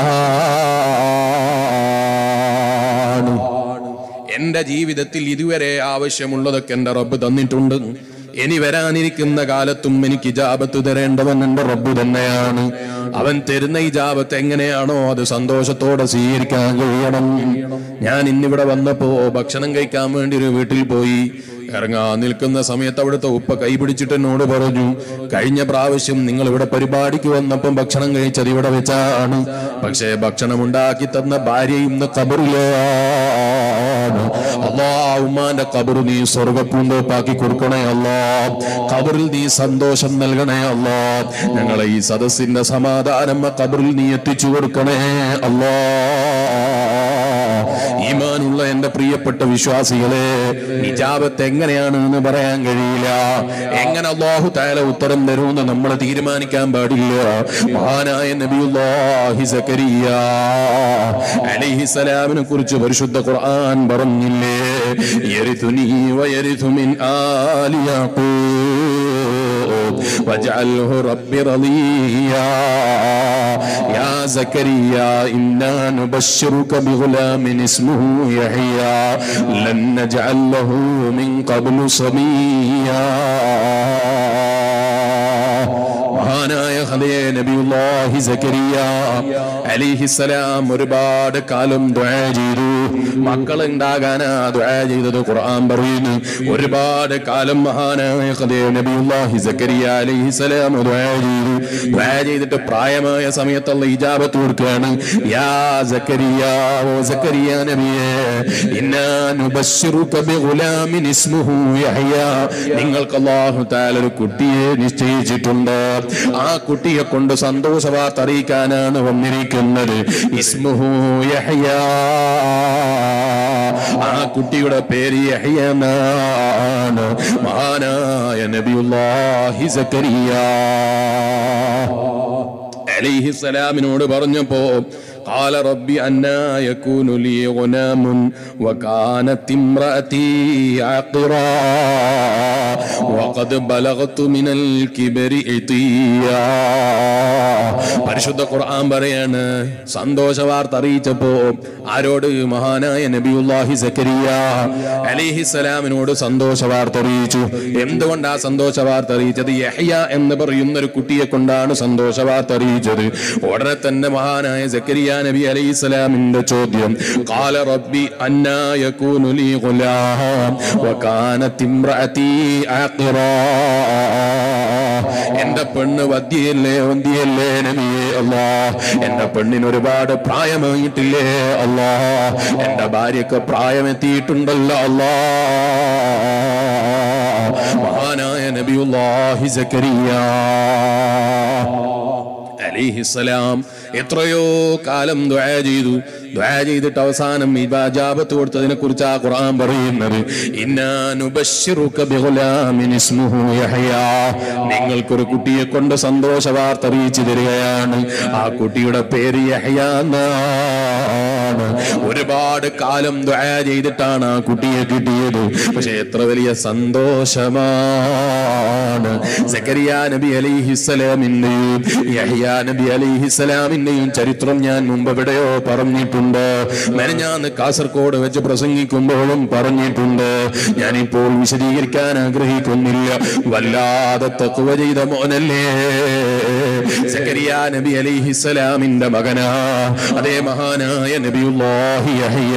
തെറ്റാണ് എന്റെ ജീവിതത്തിൽ ഇതുവരെ ആവശ്യമുള്ളതൊക്കെ എന്റെ റബ്ബ് തന്നിട്ടുണ്ട് ഇനി വരാനിരിക്കുന്ന കാലത്തും എനിക്ക് ഇജാബത്ത് തരേണ്ടവൻ എന്റെ റബ്ബ് തന്നെയാണ് അവൻ തരുന്ന ഇജാബത്ത് എങ്ങനെയാണോ അത് സന്തോഷത്തോടെ സ്വീകരിക്കാൻ കഴിയണം ഞാൻ ഇന്നിവിടെ വന്നപ്പോ ഭക്ഷണം കഴിക്കാൻ വേണ്ടി ഒരു വീട്ടിൽ പോയി ഇറങ്ങാൻ നിൽക്കുന്ന സമയത്ത് അവിടുത്തെ ഉപ്പ കൈപിടിച്ചിട്ട് എന്നോട് പറഞ്ഞു കഴിഞ്ഞ പ്രാവശ്യം നിങ്ങൾ ഇവിടെ പരിപാടിക്ക് വന്നപ്പം ഭക്ഷണം കഴിച്ചത് ഇവിടെ വെച്ചാണ് പക്ഷേ ഭക്ഷണം ഉണ്ടാക്കി തന്ന ഭാര്യ ഇന്ന് കബറിലാണ് അല്ലാ ഉമ്മാന്റെ കബർ നീ സ്വർഗപ്പൂന്തോപ്പാക്കി കൊടുക്കണേ അല്ലാ കബറിൽ നീ സന്തോഷം നൽകണേ അല്ലാ ഞങ്ങളെ ഈ സദസ്സിന്റെ സമാധാനം ആ കബറിൽ നീ എത്തിച്ചു കൊടുക്കണേ അല്ലാ ഈമാനുള്ള എന്റെ പ്രിയപ്പെട്ട വിശ്വാസികളെ നിജാബത്ത് എങ്ങനെയാണ് എന്ന് പറയാൻ കഴിയില്ല എങ്ങനെ അള്ളാഹു താല ഉത്തരം തരുമെന്ന് നമ്മൾ തീരുമാനിക്കാൻ പാടില്ല മഹാനായ നബിയുല്ലാഹി സക്കരിയ അലൈഹിസലാമിനെ കുറിച്ച് പരിശുദ്ധ ഖുർആൻ പറഞ്ഞില്ലേ യരിതുനി വയരിതു മിൻ ആലി യാഖൂബ് واجعله رب رضيا يا زكريا إنا نبشرك بغلام اسمه يحيى لن نجعل له من قبل صبيا മഹാനായ ഹദേ നബിയുല്ലാഹി സക്കരിയ അലിഹിസലാം ഒരുപാട് കാലം ദുആ ചെയ്തു മക്കൾ ഉണ്ടാകാനാ ദുആ ചെയ്തത് ഖുർആൻ പറയുന്നു ഒരുപാട് കാലം മഹാനായ ഹദേ നബിയുല്ലാഹി സക്കരിയ അലിഹിസലാം ദുആ ചെയ്തു ദുആ ചെയ്തിട്ട് പ്രായമായ സമയത്തുള്ള ഇജാബത്ത് കൊടുക്കുകയാണ് യാ സക്കരിയ ഓ സക്കരിയ നബിയേ ഇന്നാ നുബശ്ശിറുക ബിഗുലാമിൻ ഇസ്മുഹു യഹ്യ നിങ്ങൾക്ക് അല്ലാഹു തആല ഒരു കുട്ടിയെ നിശ്ചയിച്ചിട്ടുണ്ട് ആ കുട്ടിയെ കൊണ്ട് സന്തോഷ വാർത്ത അറിയിക്കാനാണ് വന്നിരിക്കുന്നത് ഇസ്മുഹു യഹ്യ ആ കുട്ടിയുടെ പേര് യഹ്യ എന്നാണ് മഹാനായ നബിയുല്ലാഹി സക്കരിയ അലിഹിസ്സലാമിനോട് പറഞ്ഞപ്പോ قال رب أنا يكون لي غلام وكانت امرأتي عقرا وقد بلغت من الكبر عتيا പരിശുദ്ധ ഖുർആൻ പറയാണ് സന്തോഷ വാർത്ത അറിയിച്ചപ്പോ ആരോട് മഹാനായ നബിയുല്ലാഹി സക്കരിയ അലിഹിസലാമിനോട് സന്തോഷ വാർത്ത അറിയിച്ചു എന്തുകൊണ്ടാ സന്തോഷ വാർത്ത അറിയിച്ചത് യഹ്യ എന്ന് പറയുന്ന ഒരു കുട്ടിയെ കൊണ്ടാണ് സന്തോഷ വാർത്ത അറിയിച്ചത് ഉടനെ തന്നെ മഹാനായ സക്കരിയ നബി അലൈഹി സ്വലാമിന്റെ ചോദ്യം قال ربي أنا يكون لي غلام وكانت امرأتي عاقرا എന്റെ പെണ്ണ് വദ്യയല്ലേ വന്തിയല്ലേ നബിയേ അല്ലാ എന്റെ പെണ്ണിന് ഒരുപാട് പ്രായമായിട്ടില്ലേ അല്ലാ എന്റെ ഭാര്യക്ക് പ്രായമെത്തിയിട്ടുണ്ടല്ലോ അല്ലാ മഹാനായ നബിയുല്ലാഹി സക്കരിയ അലിഹിസലാം എത്രയോ കാലം ദ്വാ ചെയ്തു ദ്വാ ചെയ്തിട്ട് അവസാനം ഇബാജാബത്ത് കൊടുത്തതിനെ കുറിച്ച് ആ ഖുർആൻ പറയുന്നത് ഇന്നാനുബശ്ശിറുക ബിഗുലാമിൻ ഇസ്മുഹു യഹ്യ നിങ്ങൾക്കൊരു കുട്ടിയെ കൊണ്ട് സന്തോഷ വാർത്ത അറിയിച്ചു തരികയാണ് ആ കുട്ടിയുടെ പേര് യഹ്യ എന്നാണ് ഒരുപാട് കാലം ദ്വാ ചെയ്തിട്ടാണ് ആ കുട്ടിയെ കിട്ടിയത് പക്ഷെ എത്ര വലിയ സന്തോഷമാണ് സക്കരിയ നബി അലിഹിസ്സലാമിന്റെയും യഹ്യ നബി അലിഹിസ്സലാമിന്റെയും ചരിത്രം ഞാൻ മുമ്പ് എവിടെയോ പറഞ്ഞിട്ടുണ്ട് മെനഞ്ഞാന്ന് കാസർഗോഡ് വെച്ച് പ്രസംഗിക്കുമ്പോഴും പറഞ്ഞിട്ടുണ്ട് ഞാനിപ്പോൾ വിശദീകരിക്കാൻ ആഗ്രഹിക്കുന്നില്ല വല്ലാതെ തക്കുവ ചെയ്ത മോനല്ലേ സക്കരിയ നബി അലിഹിസ്സലാമിന്റെ മകനാ അതേ മഹാനായ നബിയുല്ലാഹി യഹ്യ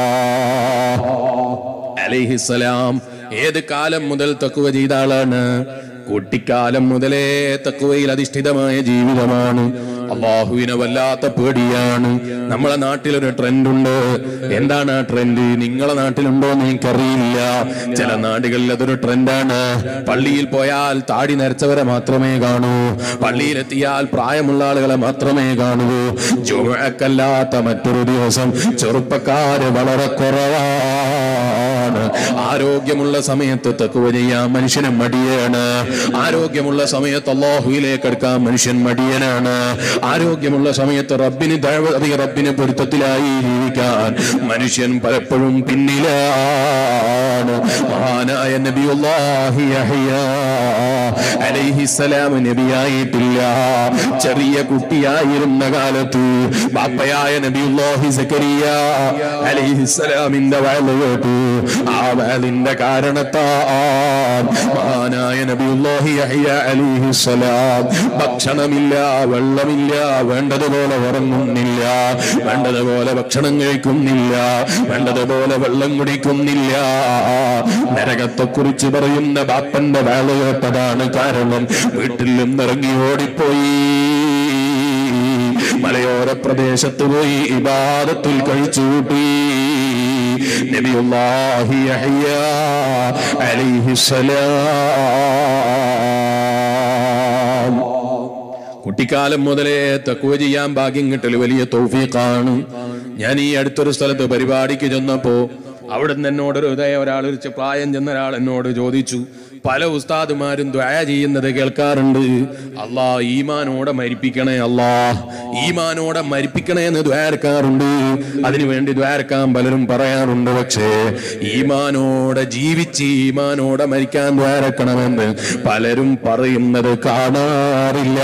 അലിഹിസ്സലാം ഏത് കാലം മുതൽ തക്കുവ ചെയ്ത ആളാണ് കുട്ടിക്കാലം മുതലേ തക്കുവയിൽ അധിഷ്ഠിതമായ ജീവിതമാണ് അള്ളാഹുവിനെ വല്ലാത്ത പേടിയാണ് നമ്മളെ നാട്ടിലൊരു ട്രെൻഡ് ഉണ്ട് എന്താണ് ആ ട്രെൻഡ് നിങ്ങളെ നാട്ടിലുണ്ടോ എന്ന് എനിക്കറിയില്ല ചില നാടുകളിൽ അതൊരു ട്രെൻഡാണ് പള്ളിയിൽ പോയാൽ താടി നരച്ചവരെ മാത്രമേ കാണൂ പള്ളിയിലെത്തിയാൽ പ്രായമുള്ള ആളുകളെ മാത്രമേ കാണൂ ജുമക്കല്ലാത്ത മറ്റൊരു ദിവസം ചെറുപ്പക്കാര് വളരെ കുറവാണ് ആരോഗ്യമുള്ള സമയത്ത് തക്കുവ ചെയ്യാൻ മനുഷ്യന് മടിയാണ് ആരോഗ്യമുള്ള സമയത്ത് അള്ളാഹുയിലേക്ക് എടുക്കാൻ മനുഷ്യൻ മടിയനാണ് ആരോഗ്യമുള്ള സമയത്ത് റബ്ബിന് ദഅവ- അധിക റബ്ബിന് പൊരുത്തത്തിലായി ജീവിക്കാൻ മനുഷ്യൻ പലപ്പോഴും പിന്നിലാണ് മഹാനായ നബിയുല്ലാഹി യഹ്യ അലൈഹിസ്സലാം നബിയായിട്ടില്ല ചെറിയ കുട്ടിയായിരുന്ന കാലത്ത് ബാപ്പയായ നബിയുല്ലാഹി സക്കരിയ അലൈഹിസ്സലാമിന്റെ വയല് കേട്ടു ആ വയലിന്റെ കാരണത്താൽ മഹാനായ നബിയുല്ലാഹി യഹ്യ അലൈഹിസ്സലാം ഭക്ഷണമില്ല വെള്ളമില്ല വേണ്ടതുപോലെ ഉറങ്ങുന്നില്ല വേണ്ടതുപോലെ ഭക്ഷണം കഴിക്കുന്നില്ല വേണ്ടതുപോലെ വെള്ളം കുടിക്കുന്നില്ല നരകത്തെ കുറിച്ച് പറയുന്ന ബാപ്പന്റെ വേള കേട്ടതാണ് കാരണം വീട്ടിൽ നിന്നിറങ്ങി ഓടിപ്പോയി മലയോര പ്രദേശത്ത് പോയി ഇബാദത്തിൽ കഴിച്ചു കൂട്ടി നബിയുല്ലാഹി യഹ്യ അലൈഹിസ്സലാം കുട്ടിക്കാലം മുതലേ തക്കുവ ചെയ്യാൻ ഭാഗ്യം കിട്ടൽ വലിയ തൗഫീഖാണ് ഞാൻ ഈ അടുത്തൊരു സ്ഥലത്ത് പരിപാടിക്ക് ചെന്നപ്പോ അവിടെ നിന്ന് എന്നോട് ഒരു ഇതേ ഒരാൾ ഒരു ചെ- പ്രായം ചെന്ന ഒരാൾ എന്നോട് ചോദിച്ചു പല ഉസ്താദുമാരും ദ്വാ ചെയ്യുന്നത് കേൾക്കാറുണ്ട് അല്ലാ ഈമാനോടെ മരിപ്പിക്കണേ അല്ലാ ഈമാനോടെ മരിപ്പിക്കണേ എന്ന് ദ്വാരക്കാറുണ്ട് അതിനു വേണ്ടി ദ്വാരക്കാൻ പലരും പറയാറുണ്ട് പക്ഷേ ഈമാനോടെ ജീവിച്ച് ഈമാനോടെ മരിക്കാൻ ദ്വാരക്കണമെന്ന് പലരും പറയുന്നത് കാണാറില്ല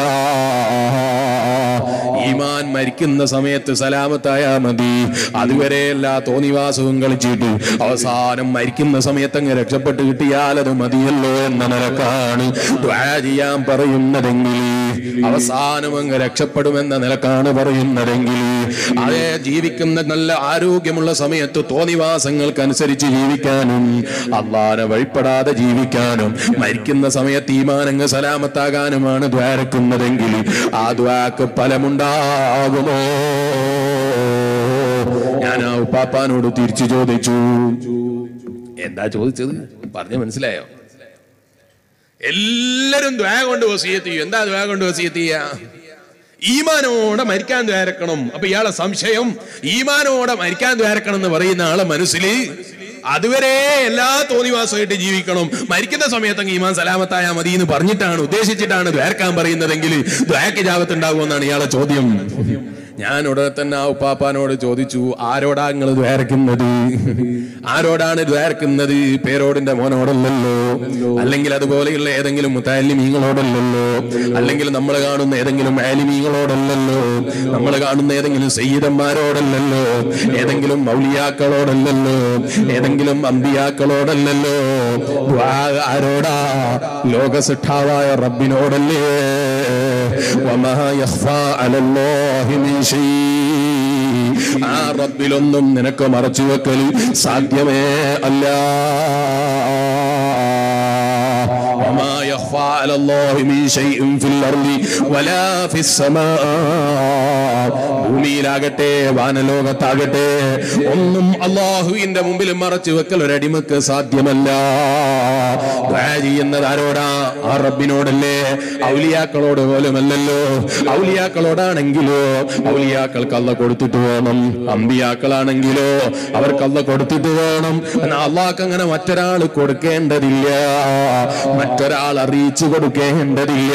ഈമാൻ മരിക്കുന്ന സമയത്ത് സലാമത്തായാ മതി അതുവരെ എല്ലാ തോന്നിവാസവും കളിച്ചിട്ട് അവസാനം മരിക്കുന്ന സമയത്ത് അങ്ങ് രക്ഷപ്പെട്ട് കിട്ടിയാൽ അത് മതിയല്ലോ എന്ന നിലക്കാണ് ദ്വാ ചെയ്യാൻ പറയുന്നതെങ്കിൽ അവസാനം അങ്ങ് രക്ഷപ്പെടുമെന്ന നിലക്കാണ് പറയുന്നതെങ്കിൽ അതേ ജീവിക്കുന്ന നല്ല ആരോഗ്യമുള്ള സമയത്ത് തോന്നിവാസങ്ങൾക്കനുസരിച്ച് ജീവിക്കാനും അള്ളാനെ വഴിപ്പെടാതെ ജീവിക്കാനും മരിക്കുന്ന സമയത്ത് ഈമാനങ്ങ് സലാമത്താകാനുമാണ് ദ്വാരക്കുന്നതെങ്കിൽ ആ ദ്വാക്ക് ഫലമുണ്ടാകുമോ ഞാൻ ആ ഉപ്പാപ്പാനോട് തിരിച്ചു ചോദിച്ചു എന്താ ചോദിച്ചത് പറഞ്ഞു മനസ്സിലായോ എല്ലാരും ദ്വാ കൊണ്ട് വസീയത്ത് ചെയ്യും എന്താ ദ്വാ കൊണ്ട് വസീയത്ത് ചെയ്യാ ഈമാനോടെ മരിക്കാൻ ദ്വാരക്കണം അപ്പൊ ഇയാളെ സംശയം ഈമാനോടെ മരിക്കാൻ ദ്വാരക്കണം എന്ന് പറയുന്ന ആളെ മനസ്സിൽ അതുവരെ എല്ലാ തോന്നിവാസമായിട്ട് ജീവിക്കണം മരിക്കുന്ന സമയത്ത് അങ്ങ് ഈമാൻ സലാമത്തായ മതി എന്ന് പറഞ്ഞിട്ടാണ് ഉദ്ദേശിച്ചിട്ടാണ് ദ്വാരക്കാൻ പറയുന്നതെങ്കിൽ ദ്വാരക്ക് ജാപത്തുണ്ടാകുമെന്നാണ് ഇയാളെ ചോദ്യം ഞാൻ ഉടനെ തന്നെ ആ ഉപ്പാപ്പാനോട് ചോദിച്ചു ആരോടാ നിങ്ങൾ ദ്വാരക്കുന്നത് ആരോടാണ് ദ്വാരക്കുന്നത് പേരോടിന്റെ മോനോടല്ലല്ലോ അല്ലെങ്കിൽ അതുപോലെയുള്ള ഏതെങ്കിലും മുത്താലിമീങ്ങളോടല്ലല്ലോ അല്ലെങ്കിൽ നമ്മൾ കാണുന്ന ഏതെങ്കിലും ആലിമീങ്ങളോടല്ലല്ലോ നമ്മൾ കാണുന്ന ഏതെങ്കിലും സയ്യിദന്മാരോടല്ലല്ലോ ഏതെങ്കിലും മൗലിയാക്കളോടല്ലല്ലോ ഏതെങ്കിലും അമ്പിയാക്കളോടല്ലല്ലോ ദ്വാ ആരോടാ ലോകസിഷ്ഠാവായ റബ്ബിനോടല്ലേ വമാ യഖ്ഫാ അലല്ലാഹി മിൻ ഷൈ ആ റബ്ബിലൊന്നും നിനക്ക് മറച്ചു വെക്കൽ സാധ്യമേ അല്ല وما يخفى على الله من شيء في الأرض ولا في السماء ഭൂമിയിലാകട്ടെ വാനലോകത്താകട്ടെ ഒന്നും അള്ളാഹുവിന്റെ മുമ്പിൽ മറച്ചു വെക്കൽ ഒരടിമക്ക് സാധ്യമല്ല ദുആ ചെയ്യുന്നത് ആരോടാ ആ റബ്ബിനോടല്ലേ ഔലിയാക്കളോട് പോലുമല്ലല്ലോ ഔലിയാക്കളോടാണെങ്കിലോ ഔലിയാക്കൾക്ക് അല്ല കൊടുത്തിട്ട് വേണം അമ്പിയാക്കളാണെങ്കിലോ അവർക്ക് അല്ല കൊടുത്തിട്ട് വേണം എന്നാൽ അള്ളാഹ്ക്ക് അങ്ങനെ മറ്റൊരാൾ കൊടുക്കേണ്ടതില്ല മറ്റൊരാൾ അറിയിച്ചു കൊടുക്കേണ്ടതില്ല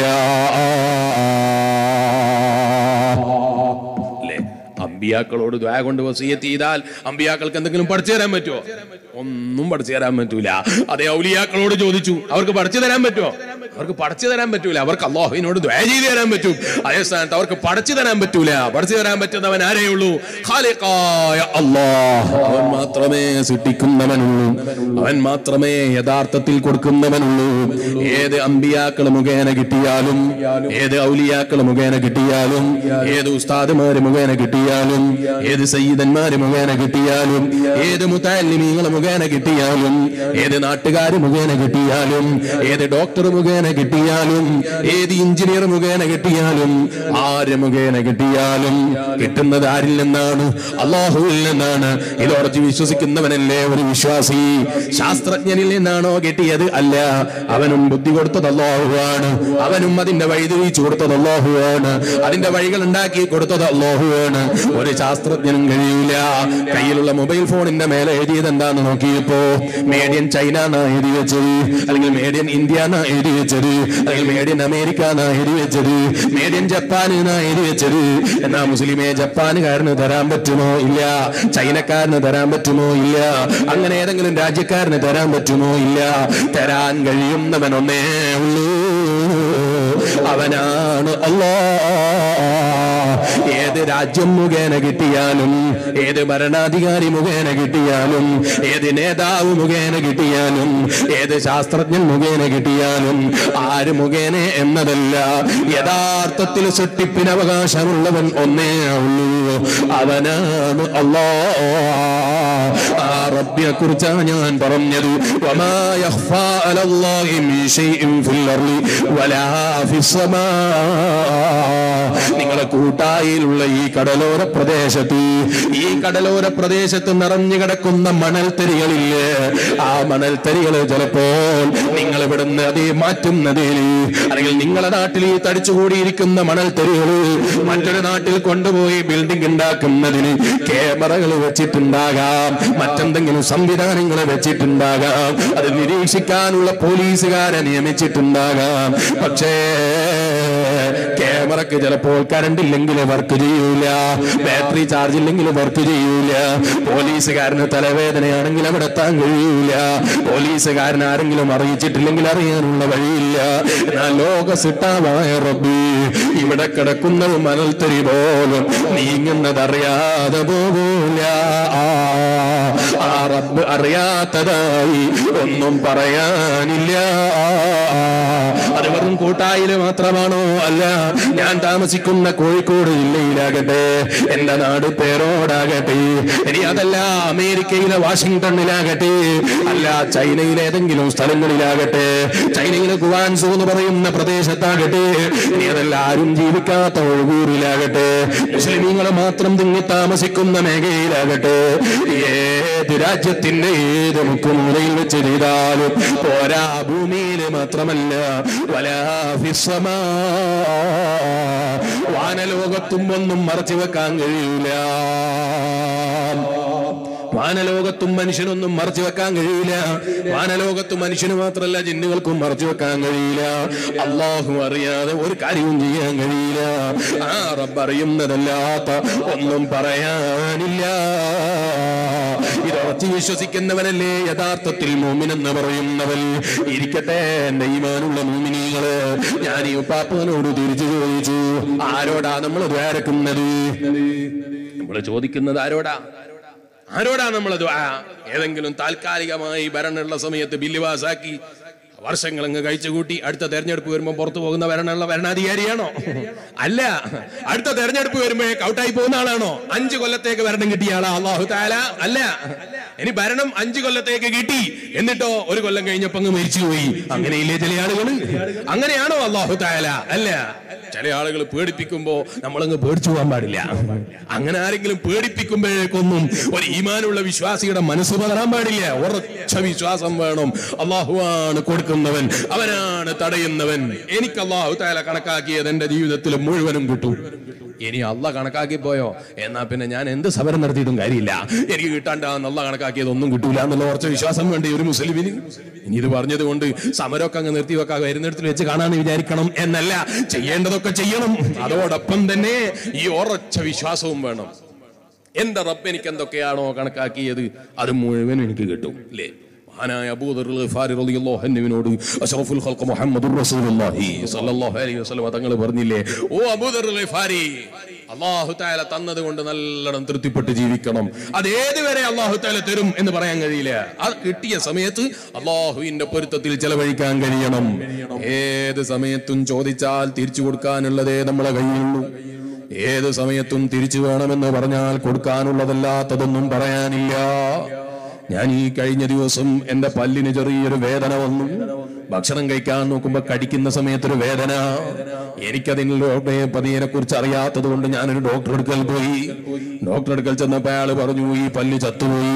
അല്ലേ അമ്പിയാക്കളോട് ദ്വാ കൊണ്ട് വസീയത്ത് ചെയ്താൽ അമ്പിയാക്കൾക്ക് എന്തെങ്കിലും പഠിച്ചു തരാൻ പറ്റുമോ ഒന്നും പഠിച്ചു തരാൻ പറ്റൂല അതേ ഔലിയാക്കളോട് ചോദിച്ചു അവർക്ക് പഠിച്ചു തരാൻ പറ്റുമോ അവർക്ക് പഠിച്ചു തരാൻ പറ്റൂല അവർക്ക് അള്ളാഹുവിനോട് ദ്വാ ചെയ്ത് തരാൻ പറ്റും അതേ സ്ഥാനത്ത് അവർക്ക് പഠിച്ചു തരാൻ പറ്റൂല പഠിച്ചു തരാൻ പറ്റുന്നവൻ ആരേ ഉള്ളൂ ഖാലിഖായ അല്ലാഹ് അവൻ മാത്രമേ സൃഷ്ടിക്കുന്നവനുള്ളൂ അവൻ മാത്രമേ യഥാർത്ഥത്തിൽ കൊടുക്കുന്നവനുള്ളൂ ഏത് അമ്പിയാക്കൾ മുഖേന കിട്ടിയാലും ഏത് ഔലിയാക്കൾ മുഖേന കിട്ടിയാലും ഏത് ഉസ്താദുമാര് മുഖേന കിട്ടിയാലും ഏത് സയ്യിദന്മാര് മുഖേന കിട്ടിയാലും ഏത് മുത്താലിമീങ്ങൾ മുഖേന കിട്ടിയാലും ഏത് നാട്ടുകാര് മുഖേന കിട്ടിയാലും ഏത് ഡോക്ടർ മുഖേന കിട്ടിയാലും ഏത് എഞ്ചിനീയർ മുഖേന കിട്ടിയാലും ആര് മുഖേന കിട്ടിയാലും കിട്ടുന്നത് ആരിൽ നിന്നാണ് അള്ളാഹുവിൽ നിന്നാണ് ഇത് ഉറച്ച് വിശ്വസിക്കുന്നവനല്ലേ ഒരു വിശ്വാസി ശാസ്ത്രജ്ഞനിൽ നിന്നാണോ കിട്ടിയത് അല്ല അവനും ബുദ്ധി കൊടുത്തത് അള്ളാഹുവാണ് അവനും അതിന്റെ വഴി തെളിയിച്ചു കൊടുത്തത് അള്ളാഹുവാണ് അതിന്റെ വഴികൾ ഉണ്ടാക്കി കൊടുത്തത് അള്ളാഹുവാണ് ഒരു ശാസ്ത്രജ്ഞനും കഴിയില്ല കയ്യിലുള്ള മൊബൈൽ ഫോണിന്റെ മേലെ എഴുതിയത് എന്താന്ന് നോക്കിയപ്പോ മേഡിയൻ ചൈന എന്നാ എഴുതി വെച്ചത് അല്ലെങ്കിൽ മേഡിയൻ ഇന്ത്യ എന്നാ എഴുതി വെച്ചത് അല്ലെങ്കിൽ മേഡിയൻ അമേരിക്ക എന്നാ എഴുതി വെച്ചത് മേഡിയൻ ജപ്പാൻ എന്നാ എഴുതി വെച്ചത് എന്നാ മുസ്ലിമെ ജപ്പാനുകാരന് തരാൻ പറ്റുമോ ഇല്ല ചൈനക്കാരന് തരാൻ പറ്റുമോ ഇല്ല അങ്ങനെ ഏതെങ്കിലും രാജ്യക്കാരന് തരാൻ പറ്റുമോ ഇല്ല തരാൻ കഴിയുന്നവൻ ഒന്നേ ഉള്ളൂ അവനാണ് അല്ലാ ഏത് രാജ്യം മുഖേന കിട്ടിയാലും ഏത് ഭരണാധികാരി മുഖേന കിട്ടിയാലും ഏത് നേതാവ് മുഖേന കിട്ടിയാലും ഏത് ശാസ്ത്രജ്ഞൻ മുഖേന കിട്ടിയാലും ആര് മുഖേന എന്നതല്ല യഥാർത്ഥത്തിൽ സൃഷ്ടിപ്പിന് അവകാശമുള്ളവൻ ഒന്നേ ഉള്ളൂ അവനാണ് അല്ലാ ആ റബ്ബിനെ കുറിച്ചാണ് ഞാൻ പറഞ്ഞത് വമാ യഖ്ഫാ അലല്ലാഹി മിൻ ശൈഇൻ ഫിൽ അർളി വലാ ഫിസ് സമാ നിങ്ങളെ കൂട്ടായിലുള്ള നിങ്ങളെ ഈ കടലോര പ്രദേശത്ത് ഈ കടലോര പ്രദേശത്ത് നിറഞ്ഞു കിടക്കുന്ന മണൽത്തരികളില്ലേ ആ മണൽത്തരികൾ ചിലപ്പോൾ നിങ്ങൾ ഇവിടുന്ന് അതേ മാറ്റുന്നതിൽ അല്ലെങ്കിൽ നിങ്ങളെ നാട്ടിൽ ഈ തടിച്ചുകൂടിയിരിക്കുന്ന മണൽത്തരികൾ മറ്റൊരു നാട്ടിൽ കൊണ്ടുപോയി ബിൽഡിംഗ് ഉണ്ടാക്കുന്നതിന് ക്യാമറകൾ വെച്ചിട്ടുണ്ടാകാം മറ്റെന്തെങ്കിലും സംവിധാനങ്ങൾ വെച്ചിട്ടുണ്ടാകാം അത് നിരീക്ഷിക്കാനുള്ള പോലീസുകാരെ നിയമിച്ചിട്ടുണ്ടാകാം പക്ഷേ ക്യാമറക്ക് ചിലപ്പോൾ കറണ്ട് ഇല്ലെങ്കിൽ വർക്ക് ചെയ്യൂല ബാറ്ററി ചാർജ് ഇല്ലെങ്കിൽ വർക്ക് ചെയ്യൂല പോലീസുകാരന് തലവേദനയാണെങ്കിൽ അവിടെ എത്താൻ കഴിയൂല പോലീസുകാരൻ ആരെങ്കിലും അറിയിച്ചിട്ടില്ലെങ്കിൽ അറിയാനുള്ള വഴിയില്ല എന്നാൽ ലോക സിട്ടാവായ റബ്ബി ഇവിടെ കിടക്കുന്നത് മണൽത്തരി പോലും നീങ്ങുന്നതറിയാതെ പോകൂല ആ, ആ റബ്ബ് അറിയാത്തതായി ഒന്നും പറയാനില്ല അത് വെറും കൂട്ടായില് മാത്രമാണോ അല്ല ഞാൻ താമസിക്കുന്ന കോഴിക്കോട് ജില്ലയിലാകട്ടെ എന്റെ നാട് പേരോടാകട്ടെ ഇനി അതല്ല അമേരിക്കയിലെ വാഷിംഗ്ടണിലാകട്ടെ അല്ല ചൈനയിലെ ഏതെങ്കിലും സ്ഥലങ്ങളിലാകട്ടെ ചൈനയിലെ ഗുവാൻസു എന്ന് പറയുന്ന പ്രദേശത്താകട്ടെ ഇനി അതല്ല ആരും ജീവിക്കാത്ത ഒഴുകൂറിലാകട്ടെ മുസ്ലിമീങ്ങൾ മാത്രം തിങ്ങി താമസിക്കുന്ന മേഖലയിലാകട്ടെ ഏത് രാജ്യത്തിന്റെ ഏത് മുക്കുമൂലയിൽ വെച്ച് ചെയ്താലും പോരാ ഭൂമിയിൽ മാത്രമല്ല വലാ ഫിസ്സമാ. വാനലോകത്തും ഒന്നും മറച്ചു വെക്കാൻ കഴിയൂല വാനലോകത്തും മനുഷ്യനൊന്നും മറച്ചു വെക്കാൻ കഴിയില്ല വാനലോകത്തും മനുഷ്യന് മാത്രമല്ല ജിന്നുകൾക്കും മറച്ചു വെക്കാൻ കഴിയില്ല അള്ളാഹു അറിയാതെ ഒരു കാര്യവും ചെയ്യാൻ കഴിയില്ല ആ റബ്ബ് അറിയുന്നതല്ലാത്ത ഒന്നും പറയാനില്ല ഇതുറച്ച് വിശ്വസിക്കുന്നവനല്ലേ യഥാർത്ഥത്തിൽ മോമിനെന്ന് പറയുന്നവൻ ഇരിക്കട്ടെ എന്റെ ഈമാനുള്ള മോമിനികള് ഞാൻ ഈ പാപ്പനോട് തിരിച്ചു ചോദിച്ചു ആരോടാ നമ്മൾ ദ്വാരക്കുന്നത് നമ്മൾ ചോദിക്കുന്നത് ആരോടാ ആരോടാ നമ്മൾ ഏതെങ്കിലും താൽക്കാലികമായി ഭരണമുള്ള സമയത്ത് ബില്ല് പാസാക്കി വർഷങ്ങൾ അങ്ങ് കഴിച്ചുകൂട്ടി അടുത്ത തെരഞ്ഞെടുപ്പ് വരുമ്പോൾ പുറത്തു പോകുന്ന ഭരണമുള്ള ഭരണാധികാരിയാണോ അല്ല അടുത്ത തെരഞ്ഞെടുപ്പ് വരുമ്പോഴേക്ക് ഔട്ടായി പോകുന്ന ആളാണോ അഞ്ചു കൊല്ലത്തേക്ക് ഭരണം കിട്ടിയ ആളാ അള്ളാഹു താല അല്ല ഇനി ഭരണം അഞ്ചു കൊല്ലത്തേക്ക് കിട്ടി എന്നിട്ടോ ഒരു കൊല്ലം കഴിഞ്ഞപ്പോ അങ്ങ് മരിച്ചുപോയി അങ്ങനെയില്ലേ ചില ആളുകൾ അങ്ങനെയാണോ അള്ളാഹു താല അല്ല ചില ആളുകൾ പേടിപ്പിക്കുമ്പോ നമ്മളങ്ങ് പേടിച്ചു പോകാൻ പാടില്ല അങ്ങനെ ആരെങ്കിലും പേടിപ്പിക്കുമ്പോഴേക്കൊന്നും ഒരു ഈമാനുള്ള വിശ്വാസിയുടെ മനസ്സ് പതറാൻ പാടില്ല ഉറച്ച വിശ്വാസം വേണം അള്ളാഹുവാണ് കൊടുക്കുന്നവൻ അവനാണ് തടയുന്നവൻ എനിക്ക് അള്ളാഹു താല കണക്കാക്കിയത് എന്റെ ജീവിതത്തിൽ മുഴുവനും കിട്ടും ഇനി അള്ള കണക്കാക്കി പോയോ എന്നാ പിന്നെ ഞാൻ എന്ത് സമരം നടത്തിയിട്ടും കാര്യമില്ല എനിക്ക് കിട്ടാണ്ടാന്ന് അള്ള കണക്കാക്കിയത് ഒന്നും കിട്ടൂല എന്നുള്ള ഉറച്ച വിശ്വാസം വേണ്ടി ഒരു മുസ്ലിമിന് ഇനി ഇത് പറഞ്ഞത് കൊണ്ട് സമരമൊക്കെ അങ്ങ് നിർത്തി വെക്കാൻ വരുന്നിടത്തിൽ വെച്ച് കാണാന്ന് വിചാരിക്കണം എന്നല്ല ചെയ്യേണ്ടതൊക്കെ ചെയ്യണം അതോടൊപ്പം തന്നെ ഈ ഉറച്ച വിശ്വാസവും വേണം എന്റെ റബ്ബ് എനിക്ക് എന്തൊക്കെയാണോ കണക്കാക്കിയത് അത് മുഴുവൻ എനിക്ക് കിട്ടും അല്ലേ മഹാനായ അബൂദർ ഗിഫാരി റളിയല്ലാഹു അൻഹുവിനോട് അഷ്റഫുൽ ഖൽഖ് മുഹമ്മദുർ റസൂലുള്ളാഹി സ്വല്ലല്ലാഹു അലൈഹി വസല്ലം തങ്ങൾ പറഞ്ഞില്ലേ ഓ അബൂദർ ഗിഫാരി അള്ളാഹു താല തന്നത് കൊണ്ട് നല്ലോണം തൃപ്തിപ്പെട്ട് ജീവിക്കണം അത് ഏതുവരെ അള്ളാഹു താല തരും എന്ന് പറയാൻ കഴിയില്ല അത് കിട്ടിയ സമയത്ത് അള്ളാഹുവിന്റെ പൊരുത്തത്തിൽ ചെലവഴിക്കാൻ കഴിയണം ഏത് സമയത്തും ചോദിച്ചാൽ തിരിച്ചു കൊടുക്കാനുള്ളതേ നമ്മളെ കയ്യിലുള്ളൂ ഏത് സമയത്തും തിരിച്ചു വേണമെന്ന് പറഞ്ഞാൽ കൊടുക്കാനുള്ളതല്ലാത്തതൊന്നും പറയാനില്ല ഞാൻ ഈ കഴിഞ്ഞ ദിവസം എന്റെ പല്ലിന് ചെറിയൊരു വേദന വന്നു ഭക്ഷണം കഴിക്കാൻ നോക്കുമ്പോ കടിക്കുന്ന സമയത്തൊരു വേദന എനിക്കതിനുള്ള പതിയെ കുറിച്ച് അറിയാത്തത് കൊണ്ട് ഞാനൊരു ഡോക്ടർ അടുക്കൽ പോയി ഡോക്ടർ അടുക്കൽ ചെന്നപ്പോ അയാൾ പറഞ്ഞു ഈ പല്ല് ചത്തുപോയി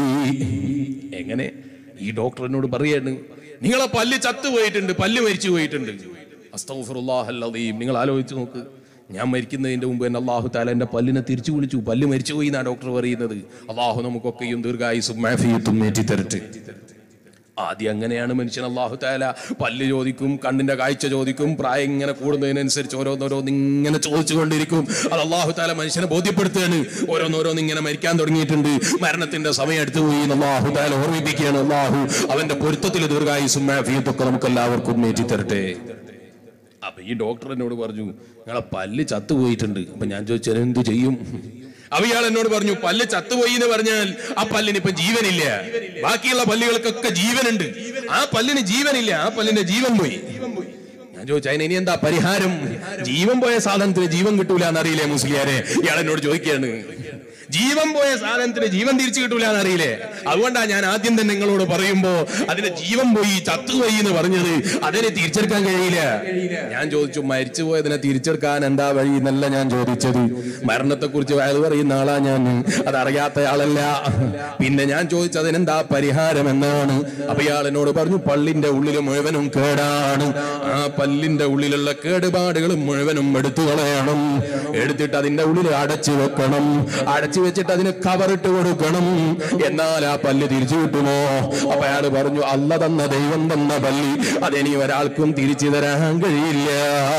എങ്ങനെ ഈ ഡോക്ടർ എന്നോട് പറയാണ് നിങ്ങളെ പല്ല് ചത്തുപോയിട്ടുണ്ട് പല്ല് മരിച്ചു പോയിട്ടുണ്ട് അസ്തഗ്ഫിറുല്ലാഹല്ലദീം നിങ്ങൾ ആലോചിച്ച് നോക്ക് ഞാൻ മരിക്കുന്നതിന്റെ മുമ്പ് എന്നെ അള്ളാഹു താല എന്റെ പല്ലിനെ തിരിച്ചു വിളിച്ചു പല്ല് മരിച്ചു പോയി എന്നാണ് ഡോക്ടർ പറയുന്നത് അള്ളാഹു നമുക്കൊക്കെയും ദീർഘായുസും മാഫിയത്തും ഏറ്റി തരട്ടെ ആദ്യം അങ്ങനെയാണ് മനുഷ്യൻ അള്ളാഹു താല പല്ല് ചോദിക്കും കണ്ണിന്റെ കാഴ്ച ചോദിക്കും പ്രായം ഇങ്ങനെ കൂടുന്നതിനനുസരിച്ച് ഓരോന്നോരോന്ന് ഇങ്ങനെ ചോദിച്ചുകൊണ്ടിരിക്കും അത് അള്ളാഹു താല മനുഷ്യനെ ബോധ്യപ്പെടുത്തുകയാണ് ഓരോന്നോരോന്ന് ഇങ്ങനെ മരിക്കാൻ തുടങ്ങിയിട്ടുണ്ട് മരണത്തിന്റെ സമയം അടുത്തു പോയി എന്ന് അള്ളാഹു താല ഓർമ്മിപ്പിക്കുകയാണ് അള്ളാഹു അവന്റെ പൊരുത്തത്തിൽ ദീർഘായുസും മാഫിയത്തൊക്കെ നമുക്ക് എല്ലാവർക്കും ഏറ്റി തരട്ടെ അപ്പൊ ഈ ഡോക്ടർ എന്നോട് പറഞ്ഞു നിങ്ങളെ പല്ല് ചത്തുപോയിട്ടുണ്ട് അപ്പൊ ഞാൻ ചോദിച്ചാൽ എന്ത് ചെയ്യും അപ്പൊ ഇയാൾ എന്നോട് പറഞ്ഞു പല്ല് ചത്തുപോയി എന്ന് പറഞ്ഞാൽ ആ പല്ലിന് ഇപ്പൊ ജീവനില്ല ബാക്കിയുള്ള പല്ലുകൾക്കൊക്കെ ജീവനുണ്ട് ആ പല്ലിന് ജീവനില്ല ആ പല്ലിന്റെ ജീവൻ പോയി ഞാൻ ചോദിച്ചു അതിന് ഇനി എന്താ പരിഹാരം ജീവൻ പോയ സാധനത്തിന് ജീവൻ കിട്ടൂല എന്നറിയില്ലേ മുസ്ലിയാരെ ഇയാൾ എന്നോട് ചോദിക്കുകയാണ് ജീവൻ പോയ സാധനത്തിന് ജീവൻ തിരിച്ചു കിട്ടൂല എന്നറിയില്ലേ അതുകൊണ്ടാ ഞാൻ ആദ്യം തന്നെ നിങ്ങളോട് പറയുമ്പോ അതിന് ജീവൻ പോയി ചത്തുപോയി എന്ന് പറഞ്ഞത് അതിനെ തിരിച്ചെടുക്കാൻ കഴിയില്ല ഞാൻ ചോദിച്ചു മരിച്ചു പോയതിനെ തിരിച്ചെടുക്കാൻ എന്താ വഴി എന്നല്ല ഞാൻ ചോദിച്ചത് മരണത്തെ കുറിച്ച് വയത് പറയുന്ന ആളാ ഞാൻ അതറിയാത്ത ആളല്ല പിന്നെ ഞാൻ ചോദിച്ചത് അതിനെന്താ പരിഹാരം എന്നാണ് അപ്പൊ ഇയാൾ എന്നോട് പറഞ്ഞു പള്ളിന്റെ ഉള്ളിൽ മുഴുവനും കേടാണ് ആ പല്ലിന്റെ ഉള്ളിലുള്ള കേടുപാടുകൾ മുഴുവനും എടുത്തു കളയണം എടുത്തിട്ട് അതിന്റെ ഉള്ളിൽ അടച്ചു വെക്കണം അടച്ചു വെച്ചിട്ട് അതിന് കവറിട്ട് കൊടുക്കണം എന്നാൽ ആ പല്ല് തിരിച്ചു കിട്ടുമോ അപ്പൊ അയാൾ പറഞ്ഞു അല്ല തന്ന ദൈവം തന്ന പല്ലി അതെനി ഒരാൾക്കും തിരിച്ചു തരാൻ കഴിയില്ല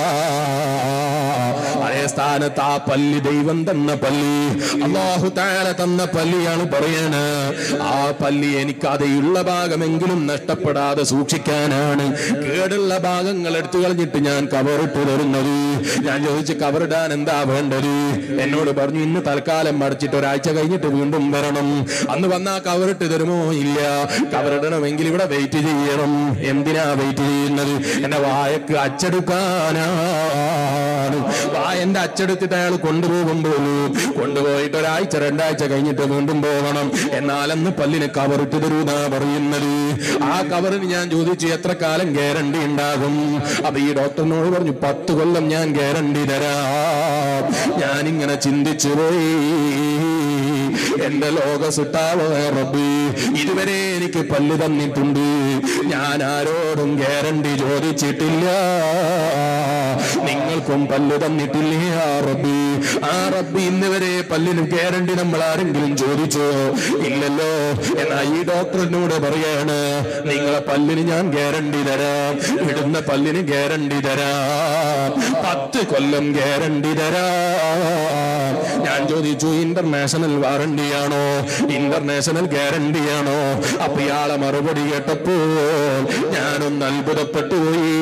അതേ സ്ഥാനത്ത് ആ പല്ലി ദൈവം തന്ന പല്ലി അള്ളാഹു താര തന്ന പല്ലിയാണ് പറയാണ് ആ പല്ലി എനിക്ക് അതേയുള്ള ഭാഗമെങ്കിലും നഷ്ടപ്പെടാതെ സൂക്ഷിക്കാനാണ് കേടുള്ള ഭാഗങ്ങൾ എടുത്തു കളഞ്ഞിട്ട് ഞാൻ കവറിട്ട് തരുന്നത് ഞാൻ ചോദിച്ച് കവറിടാൻ എന്താ വേണ്ടത് എന്നോട് പറഞ്ഞു ഇന്ന് തൽക്കാലം മടച്ചിട്ട് ഒരാഴ്ച കഴിഞ്ഞിട്ട് വീണ്ടും വരണം അന്ന് വന്നാ കവറിട്ട് തരുമോ ഇല്ല കവറിടണമെങ്കിൽ ഇവിടെ വെയിറ്റ് ചെയ്യണം എന്തിനാ വെയിറ്റ് ചെയ്യുന്നത് എന്റെ വായക്ക് അച്ചെടുക്കാനാണ് വായന്റെ അച്ചെടുത്തിട്ട് അയാൾ കൊണ്ടുപോകുമ്പോൾ കൊണ്ടുപോയിട്ട് ഒരാഴ്ച രണ്ടാഴ്ച കഴിഞ്ഞിട്ട് വീണ്ടും പോകണം എന്നാലെന്ന് പല്ലിന് കവറിട്ട് തരൂന്നാ പറയുന്നത് ആ കവറിന് ഞാൻ ചോദിച്ചു എത്ര കാലം ഗ്യാരണ്ടി ഉണ്ടാകും അപ്പൊ ഈ ഡോക്ടറിനോട് പറഞ്ഞു പത്ത് കൊല്ലം ഞാൻ ഗ്യാരണ്ടി തരാം ഞാനിങ്ങനെ ചിന്തിച്ചു പോയി എന്റെ ലോക സുട്ടാവേ റബ്ബി ഇതുവരെ എനിക്ക് പല്ല് തന്നിട്ടുണ്ട് ഞാൻ ആരോടും ഗ്യാരണ്ടി ചോദിച്ചിട്ടില്ല നിങ്ങൾക്കും പല്ല് തന്നിട്ടില്ല ആ റബ്ബി ആ റബ്ബി ഇന്ന് വരെ പല്ലിന് ഗ്യാരണ്ടി നമ്മൾ ആരെങ്കിലും ചോദിച്ചോ ഇല്ലല്ലോ എന്നാ ഈ ഡോക്ടറിനോട് പറയാണ് നിങ്ങളെ പല്ലിന് ഞാൻ ഗ്യാരണ്ടി തരാം ഇടുന്ന പല്ലിന് ഗ്യാരണ്ടി തരാം പത്ത് കൊല്ലം ഗ്യാരണ്ടി തരാം ഞാൻ ചോദിച്ചു ഇന്റർനാഷണൽ വാറണ്ടിയാണോ ഇന്റർനാഷണൽ ഗ്യാരണ്ടിയാണോ അപ്പൊ ഇയാളെ മറുപടി കേട്ടപ്പോൾ ഞാനൊന്ന് അത്ഭുതപ്പെട്ടു പോയി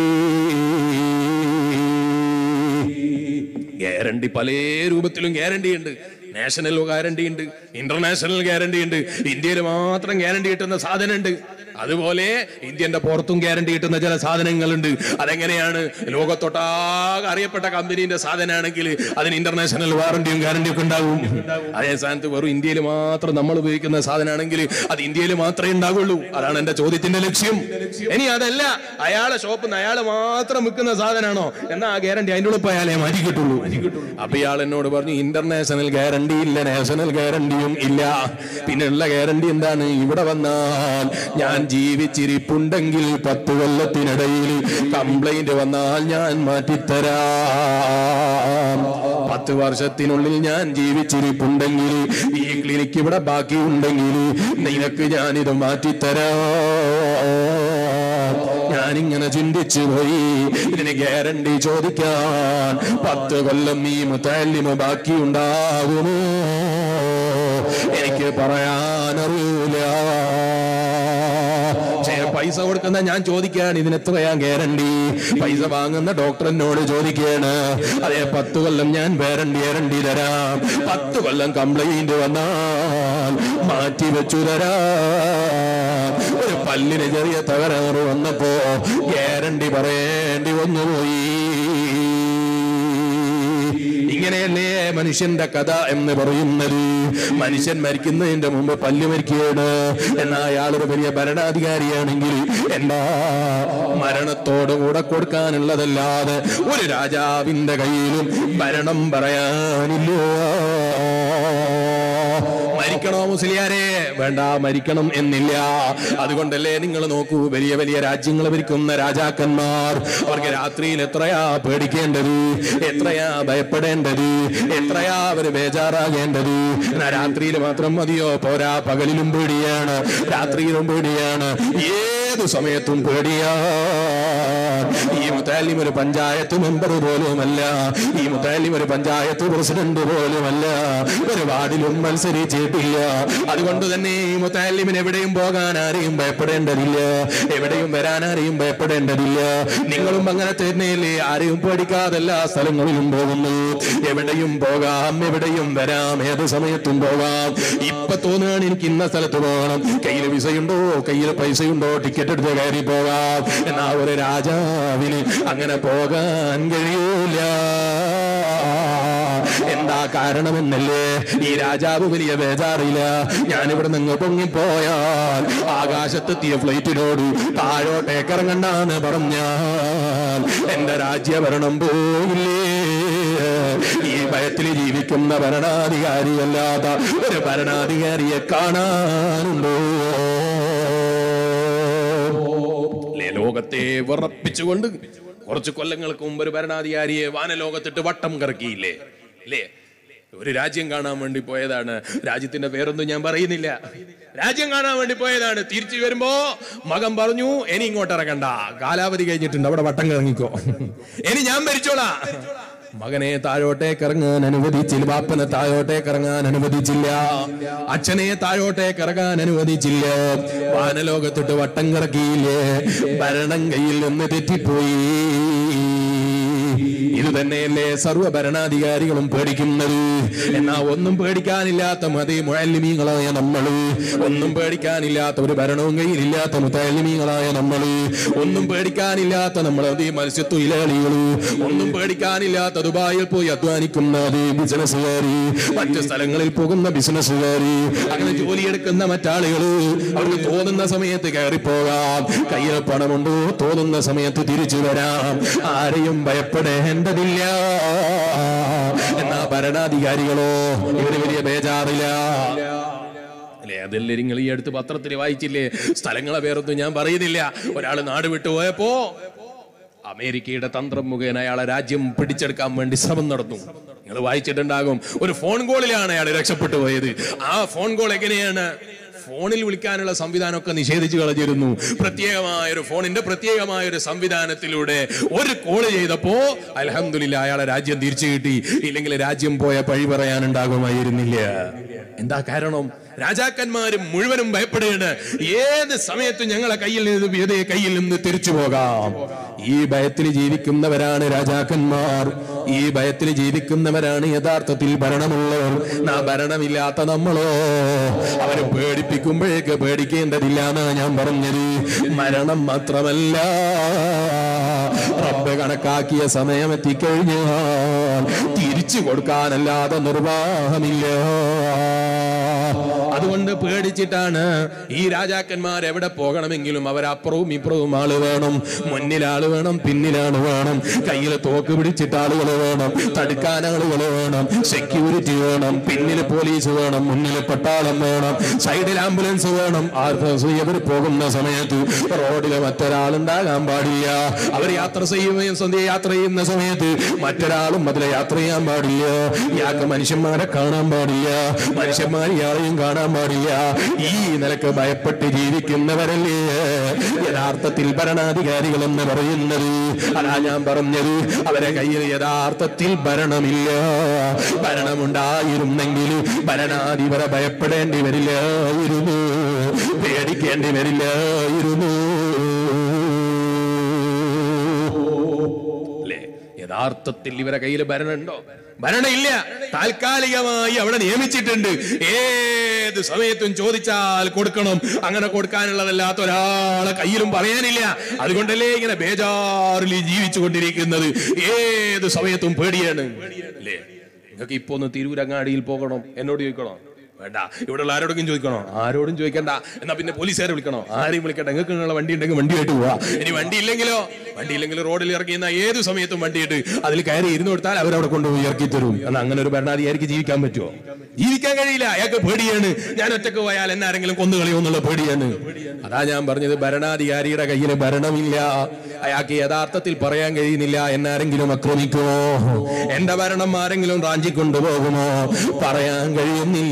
ഗ്യാരണ്ടി പല രൂപത്തിലും ഗ്യാരണ്ടി ഉണ്ട് നാഷണൽ ഗ്യാരണ്ടി ഉണ്ട് ഇന്റർനാഷണൽ ഗ്യാരണ്ടി ഉണ്ട് ഇന്ത്യയിൽ മാത്രം ഗ്യാരണ്ടി കിട്ടുന്ന സാധനം ഉണ്ട് അതുപോലെ ഇന്ത്യന്റെ പുറത്തും ഗ്യാരണ്ടി കിട്ടുന്ന ചില സാധനങ്ങളുണ്ട് അതെങ്ങനെയാണ് ലോകത്തൊട്ടാകെ അറിയപ്പെട്ട കമ്പനീന്റെ സാധനമാണെങ്കിൽ അതിന് ഇന്റർനാഷണൽ വാറണ്ടിയും ഗ്യാരണ്ടിയും ഒക്കെ ഉണ്ടാകും അതേ സ്ഥാനത്ത് വെറും ഇന്ത്യയിൽ മാത്രം നമ്മൾ ഉപയോഗിക്കുന്ന സാധനമാണെങ്കിൽ അത് ഇന്ത്യയിൽ മാത്രമേ ഉണ്ടാകുള്ളൂ അതാണ് എന്റെ ചോദ്യത്തിന്റെ ലക്ഷ്യം ഇനി അതല്ല അയാളെ ഷോപ്പിൽ നിന്ന് അയാൾ മാത്രം വിൽക്കുന്ന സാധനമാണോ എന്നാ ആ ഗ്യാരണ്ടി അതിൻ്റെ ഉള്ളിൽ അയാളെ മാറ്റി കിട്ടുള്ളൂ അപ്പൊ ഇയാൾ എന്നോട് പറഞ്ഞു ഇന്റർനാഷണൽ ഗ്യാരണ്ടി ഇല്ല നാഷണൽ ഗ്യാരണ്ടിയും ഇല്ല പിന്നെ ഉള്ള ഗ്യാരണ്ടി എന്താണ് ഇവിടെ വന്നാൽ ഞാൻ ജീവിച്ചിരിപ്പുണ്ടെങ്കിൽ പത്ത് കൊല്ലത്തിനിടയിൽ കംപ്ലൈന്റ് വന്നാൽ ഞാൻ മാറ്റിത്തരാം പത്ത് വർഷത്തിനുള്ളിൽ ഞാൻ ജീവിച്ചിരിപ്പുണ്ടെങ്കിൽ ഈ ക്ലിനിക്ക് ഇവിടെ ബാക്കിയുണ്ടെങ്കിൽ നിനക്ക് ഞാനിത് മാറ്റിത്തരാം ഞാനിങ്ങനെ ചിന്തിച്ചു പോയി ഇതിന് ഗ്യാരണ്ടി ചോദിക്കാൻ പത്ത് കൊല്ലം ഈ മുത്താലിമ ബാക്കിയുണ്ടാകുമോ എനിക്ക് പറയാനറിയില്ല പക്ഷേ പൈസ കൊടുക്കുന്ന ഞാൻ ചോദിക്കുകയാണ് ഇതിന് എത്രയാ ഗ്യാരണ്ടി പൈസ വാങ്ങുന്ന ഡോക്ടറിനോട് ചോദിക്കുകയാണ് അതെ പത്ത് കൊല്ലം ഞാൻ ഗ്യാരണ്ടി ഗ്യാരണ്ടി തരാം പത്ത് കൊല്ലം കംപ്ലൈന്റ് വന്നാൽ മാറ്റി വെച്ചു തരാം ഒരു പല്ലിന് ചെറിയ തകരാറ് വന്നപ്പോ ഗ്യാരണ്ടി പറയേണ്ടി വന്നുപോയി ഇങ്ങനെയല്ലേ മനുഷ്യന്റെ കഥ എന്ന് പറയുന്നത് മനുഷ്യൻ മരിക്കുന്നതിന്റെ മുമ്പ് പല്ല് മരിക്കുകയാണ് എന്നാ അയാളൊരു വലിയ ഭരണാധികാരിയാണെങ്കിൽ എന്താ മരണത്തോട് കൂടെ കൊടുക്കാനുള്ളതല്ലാതെ ഒരു രാജാവിന്റെ കയ്യിലും ഭരണം പറയാനില്ല മരിക്കണോ മുസ്ലിയാരെ വേണ്ട മരിക്കണം എന്നില്ല അതുകൊണ്ടല്ലേ നിങ്ങൾ നോക്കൂ വലിയ വലിയ രാജ്യങ്ങൾ ഭരിക്കുന്ന രാജാക്കന്മാർ അവർക്ക് രാത്രിയിൽ എത്രയാ പേടിക്കേണ്ടത് എത്രയാ ഭയപ്പെടേണ്ടത് എത്രയാ അവര് ബേജാറാകേണ്ടത് എന്നാ രാത്രിയിൽ മാത്രം മതിയോ പോരാ പകലിലും പേടിയാണ് രാത്രിയിലും പേടിയാണ് ഏത് സമയത്തും പേടിയാ ഈ മുത്താലിം ഒരു പഞ്ചായത്ത് മെമ്പർ പോലുമല്ല ഈ മുത്താലിം ഒരു പഞ്ചായത്ത് പ്രസിഡന്റ് പോലുമല്ല ഒരു വാർഡിലും മത്സരിച്ചിട്ടില്ല അതുകൊണ്ട് തന്നെ ഈ മുത്താലിമിന് എവിടെയും പോകാൻ ആരെയും ഭയപ്പെടേണ്ടതില്ല എവിടെയും വരാൻ ആരെയും ഭയപ്പെടേണ്ടതില്ല നിങ്ങളും അങ്ങനെ തന്നെയല്ലേ ആരെയും പേടിക്കാതെ എല്ലാ സ്ഥലങ്ങളിലും പോകുന്നു എവിടെയും പോകാം എവിടെയും വരാം ഏത് സമയത്തും പോകാം ഇപ്പൊ തോന്നുകയാണ് എനിക്ക് ഇന്ന സ്ഥലത്ത് പോകണം കയ്യിൽ വിസയുണ്ടോ കയ്യിൽ പൈസയുണ്ടോ ടിക്കറ്റ് ഏറ്റെടുത്ത് കയറി പോകാം എന്നാ ഒരു രാജാവിന് അങ്ങനെ പോകാൻ കഴിയൂല എന്താ കാരണമെന്നല്ലേ ഈ രാജാവ് വലിയ ബേജാറില്ല ഞാനിവിടെ നിന്ന് പൊങ്ങിപ്പോയാൽ ആകാശത്തെത്തിയ ഫ്ലൈറ്റിനോട് താഴോട്ടേക്ക് ഇറങ്ങണ്ടാന്ന് പറഞ്ഞാൽ എന്റെ രാജ്യഭരണം പോയില്ലേ ഈ ഭയത്തിൽ ജീവിക്കുന്ന ഭരണാധികാരിയല്ലാത്ത ഒരു ഭരണാധികാരിയെ കാണാനുണ്ടോ ല്ലേ, ലോകത്തെ വിറപ്പിച്ചുകൊണ്ട് കുറച്ച് കൊല്ലങ്ങൾക്ക് മുമ്പ് ഒരു ഭരണാധികാരിയെ വാനലോകത്തിട്ട് വട്ടം കറക്കിയില്ലേ അല്ലേ ഒരു രാജ്യം കാണാൻ വേണ്ടി പോയതാണ് രാജ്യത്തിന്റെ പേരൊന്നും ഞാൻ പറയുന്നില്ല രാജ്യം കാണാൻ വേണ്ടി പോയതാണ് തിരിച്ചു വരുമ്പോ മകൻ പറഞ്ഞു ഇനി ഇങ്ങോട്ട് ഇറങ്ങണ്ട കാലാവധി കഴിഞ്ഞിട്ടുണ്ട് അവിടെ വട്ടം കറങ്ങിക്കോ ഇനി ഞാൻ ഭരിച്ചോളാ മകനെ താഴോട്ടേക്ക് ഇറങ്ങാൻ അനുവദിച്ചില്ല ബാപ്പനെ താഴോട്ടേക്ക് ഇറങ്ങാൻ അനുവദിച്ചില്ല അച്ഛനെ താഴോട്ടേക്ക് ഇറങ്ങാൻ അനുവദിച്ചില്ല വാനലോകത്തിട്ട് വട്ടം കറക്കിയില്ലേ ഭരണം കയ്യിൽ നിന്ന് തെറ്റിപ്പോയി ഇത് തന്നെയല്ലേ സർവ്വ ഭരണാധികാരികളും പേടിക്കുന്നത് എന്നാ ഒന്നും പേടിക്കാനില്ലാത്ത മതി മുഴലിമീങ്ങളായ നമ്മള് ഒന്നും പേടിക്കാനില്ലാത്ത ഒരു ഭരണവും കയ്യിലില്ലാത്ത മുത്തലിമീങ്ങളായ നമ്മള് ഒന്നും പേടിക്കാനില്ലാത്ത നമ്മളത് മത്സ്യത്തൊഴിലാളികള് ഒന്നും പേടിക്കാനില്ലാത്ത ദുബായിൽ പോയി അധ്വാനിക്കുന്ന അത് ബിസിനസ്സുകാര് മറ്റു സ്ഥലങ്ങളിൽ പോകുന്ന ബിസിനസ്സുകാര് അങ്ങനെ ജോലിയെടുക്കുന്ന മറ്റാളുകള് അവർക്ക് തോന്നുന്ന സമയത്ത് കയറിപ്പോകാം കയ്യിൽ പണമുണ്ടോ തോന്നുന്ന സമയത്ത് തിരിച്ചു വരാം ആരെയും ഭയപ്പെടേണ്ടതില്ല എന്നാ ഭരണാധികാരികളോ ഇവര് വലിയ ബേജാറില്ല അല്ലേ അതല്ലേ നിങ്ങൾ ഈ അടുത്ത് പത്രത്തിൽ വായിച്ചില്ലേ സ്ഥലങ്ങളെ പേരൊന്നും ഞാൻ പറയുന്നില്ല ഒരാൾ നാട് വിട്ടു പോയപ്പോ അമേരിക്കയുടെ തന്ത്രം മുഖേന അയാളെ രാജ്യം പിടിച്ചെടുക്കാൻ വേണ്ടി ശ്രമം നടന്നു നിങ്ങൾ വായിച്ചിട്ടുണ്ടാകും ഒരു ഫോൺ കോളിലാണ് അയാൾ രക്ഷപ്പെട്ടു പോയത് ആ ഫോൺ കോൾ എങ്ങനെയാണ് ഫോണിൽ വിളിക്കാനുള്ള സംവിധാനമൊക്കെ നിഷേധിച്ചു കളഞ്ഞിരുന്നു പ്രത്യേകമായ ഒരു ഫോണിന്റെ പ്രത്യേകമായ ഒരു സംവിധാനത്തിലൂടെ ഒരു കോള് ചെയ്തപ്പോ അലഹമില്ല അയാളെ രാജ്യം തിരിച്ചു കിട്ടി ഇല്ലെങ്കിൽ രാജ്യം പോയ പഴി പറയാനുണ്ടാകുമായിരുന്നില്ല എന്താ കാരണം രാജാക്കന്മാരും മുഴുവനും ഭയപ്പെടുകയാണ് ഏത് സമയത്തും ഞങ്ങളെ കയ്യിൽ നിന്ന് ഏതേ കയ്യിൽ നിന്ന് തിരിച്ചു പോകാം ഈ ഭയത്തിൽ ജീവിക്കുന്നവരാണ് രാജാക്കന്മാർ ഈ ഭയത്തിൽ ജീവിക്കുന്നവരാണ് യഥാർത്ഥത്തിൽ ഭരണമുള്ളവർ നാ ഭരണമില്ലാത്ത നമ്മളോ അവരെ പേടിപ്പിക്കുമ്പോഴേക്ക് പേടിക്കേണ്ടതില്ല എന്നാ ഞാൻ പറഞ്ഞത് മരണം മാത്രമല്ല റബ്ബ് കണക്കാക്കിയ സമയം എത്തിക്കഴിഞ്ഞാൽ തിരിച്ചു കൊടുക്കാനല്ലാതെ നിർവാഹമില്ല അതുകൊണ്ട് പേടിച്ചിട്ടാണ് ഈ രാജാക്കന്മാർ എവിടെ പോകണമെങ്കിലും അവരപ്പുറവും ഇപ്പുറവും ആള് വേണം മുന്നിൽ ആള് വേണം പിന്നിലാണ് വേണം കയ്യിൽ തോക്ക് പിടിച്ചിട്ട് ആളുകൾ വേണം തടുക്കാൻ ആളുകൾ വേണം സെക്യൂരിറ്റി വേണം പിന്നിൽ പോലീസ് വേണം മുന്നിൽ പട്ടാളം വേണം സൈഡിൽ ആംബുലൻസ് വേണം അവർ പോകുന്ന സമയത്ത് റോഡിൽ മറ്റൊരാളുണ്ടാകാൻ പാടില്ല അവർ യാത്ര ചെയ്യുകയും സ്വന്തം യാത്ര ചെയ്യുന്ന സമയത്ത് മറ്റൊരാളും അതിലെ യാത്ര ചെയ്യാൻ പാടില്ല ഇയാൾക്ക് മനുഷ്യന്മാരെ കാണാൻ പാടില്ല മനുഷ്യന്മാർ ഇയാളെയും കാണാൻ പാടില്ല ഈ നിലക്ക് ഭയപ്പെട്ട് ജീവിക്കുന്നവരല്ലേ യഥാർത്ഥത്തിൽ ഭരണാധികാരികൾ എന്ന് പറയുന്നത് അതാ ഞാൻ പറഞ്ഞത് അവരെ കയ്യിൽ യഥാർത്ഥത്തിൽ ഭരണമില്ല ഭരണമുണ്ടായിരുന്നെങ്കിൽ ഭരണാധിപരെ ഭയപ്പെടേണ്ടി വരില്ലായിരുന്നു പേടിക്കേണ്ടി വരില്ലായിരുന്നു അല്ലേ യഥാർത്ഥത്തിൽ ഇവരെ കയ്യിൽ ഭരണമുണ്ടോ ഭരണമില്ല താൽക്കാലികമായി അവിടെ നിയമിച്ചിട്ടുണ്ട് ഏത് സമയത്തും ചോദിച്ചാൽ കൊടുക്കണം അങ്ങനെ കൊടുക്കാനുള്ളതല്ലാത്ത ഒരാളെ കയ്യിലും പറയാനില്ല അതുകൊണ്ടല്ലേ ഇങ്ങനെ ബേജാറിൽ ജീവിച്ചു കൊണ്ടിരിക്കുന്നത് ഏത് സമയത്തും പേടിയാണ് അല്ലേ നിങ്ങൾക്ക് ഇപ്പൊ ഒന്ന് തിരൂരങ്ങാടിയിൽ പോകണം എന്നോട് ചോദിക്കണോ വേണ്ട ഇവിടെയുള്ള ആരോടെങ്കിലും ചോദിക്കണോ ആരോടും ചോദിക്കണ്ട എന്നാ പിന്നെ പോലീസുകാരെ വിളിക്കണോ ആരെയും വിളിക്കണ്ട നിങ്ങൾക്ക് നിങ്ങളുടെ വണ്ടി ഉണ്ടെങ്കിൽ വണ്ടിയായിട്ട് പോവാ ഇനി വണ്ടി ഇല്ലെങ്കിലോ വണ്ടി ഇല്ലെങ്കിൽ റോഡിൽ ഇറങ്ങിയുന്ന ഏത് സമയത്തും വണ്ടിയിട്ട് അതിൽ കയറി ഇരുന്ന് കൊടുത്താൽ അവരവിടെ കൊണ്ടുപോയി ഇറക്കി തരും എന്നാൽ അങ്ങനെ ഒരു ഭരണാധികാരിക്ക് ജീവിക്കാൻ പറ്റുമോ ജീവിക്കാൻ കഴിയില്ല അയാൾക്ക് പേടിയാണ് ഞാൻ ഒറ്റക്ക് പോയാൽ എന്നെ ആരെങ്കിലും കൊന്നുകളയോ എന്നുള്ള പേടിയാണ് അതാ ഞാൻ പറഞ്ഞത് ഭരണാധികാരിയുടെ കയ്യിൽ ഭരണമില്ല അയാൾക്ക് യഥാർത്ഥത്തിൽ പറയാൻ കഴിയുന്നില്ല എന്നാരെങ്കിലും ആക്രമിക്കുമോ എന്റെ ഭരണം ആരെങ്കിലും റാഞ്ചി കൊണ്ടുപോകുമോ പറയാൻ കഴിയുന്നില്ല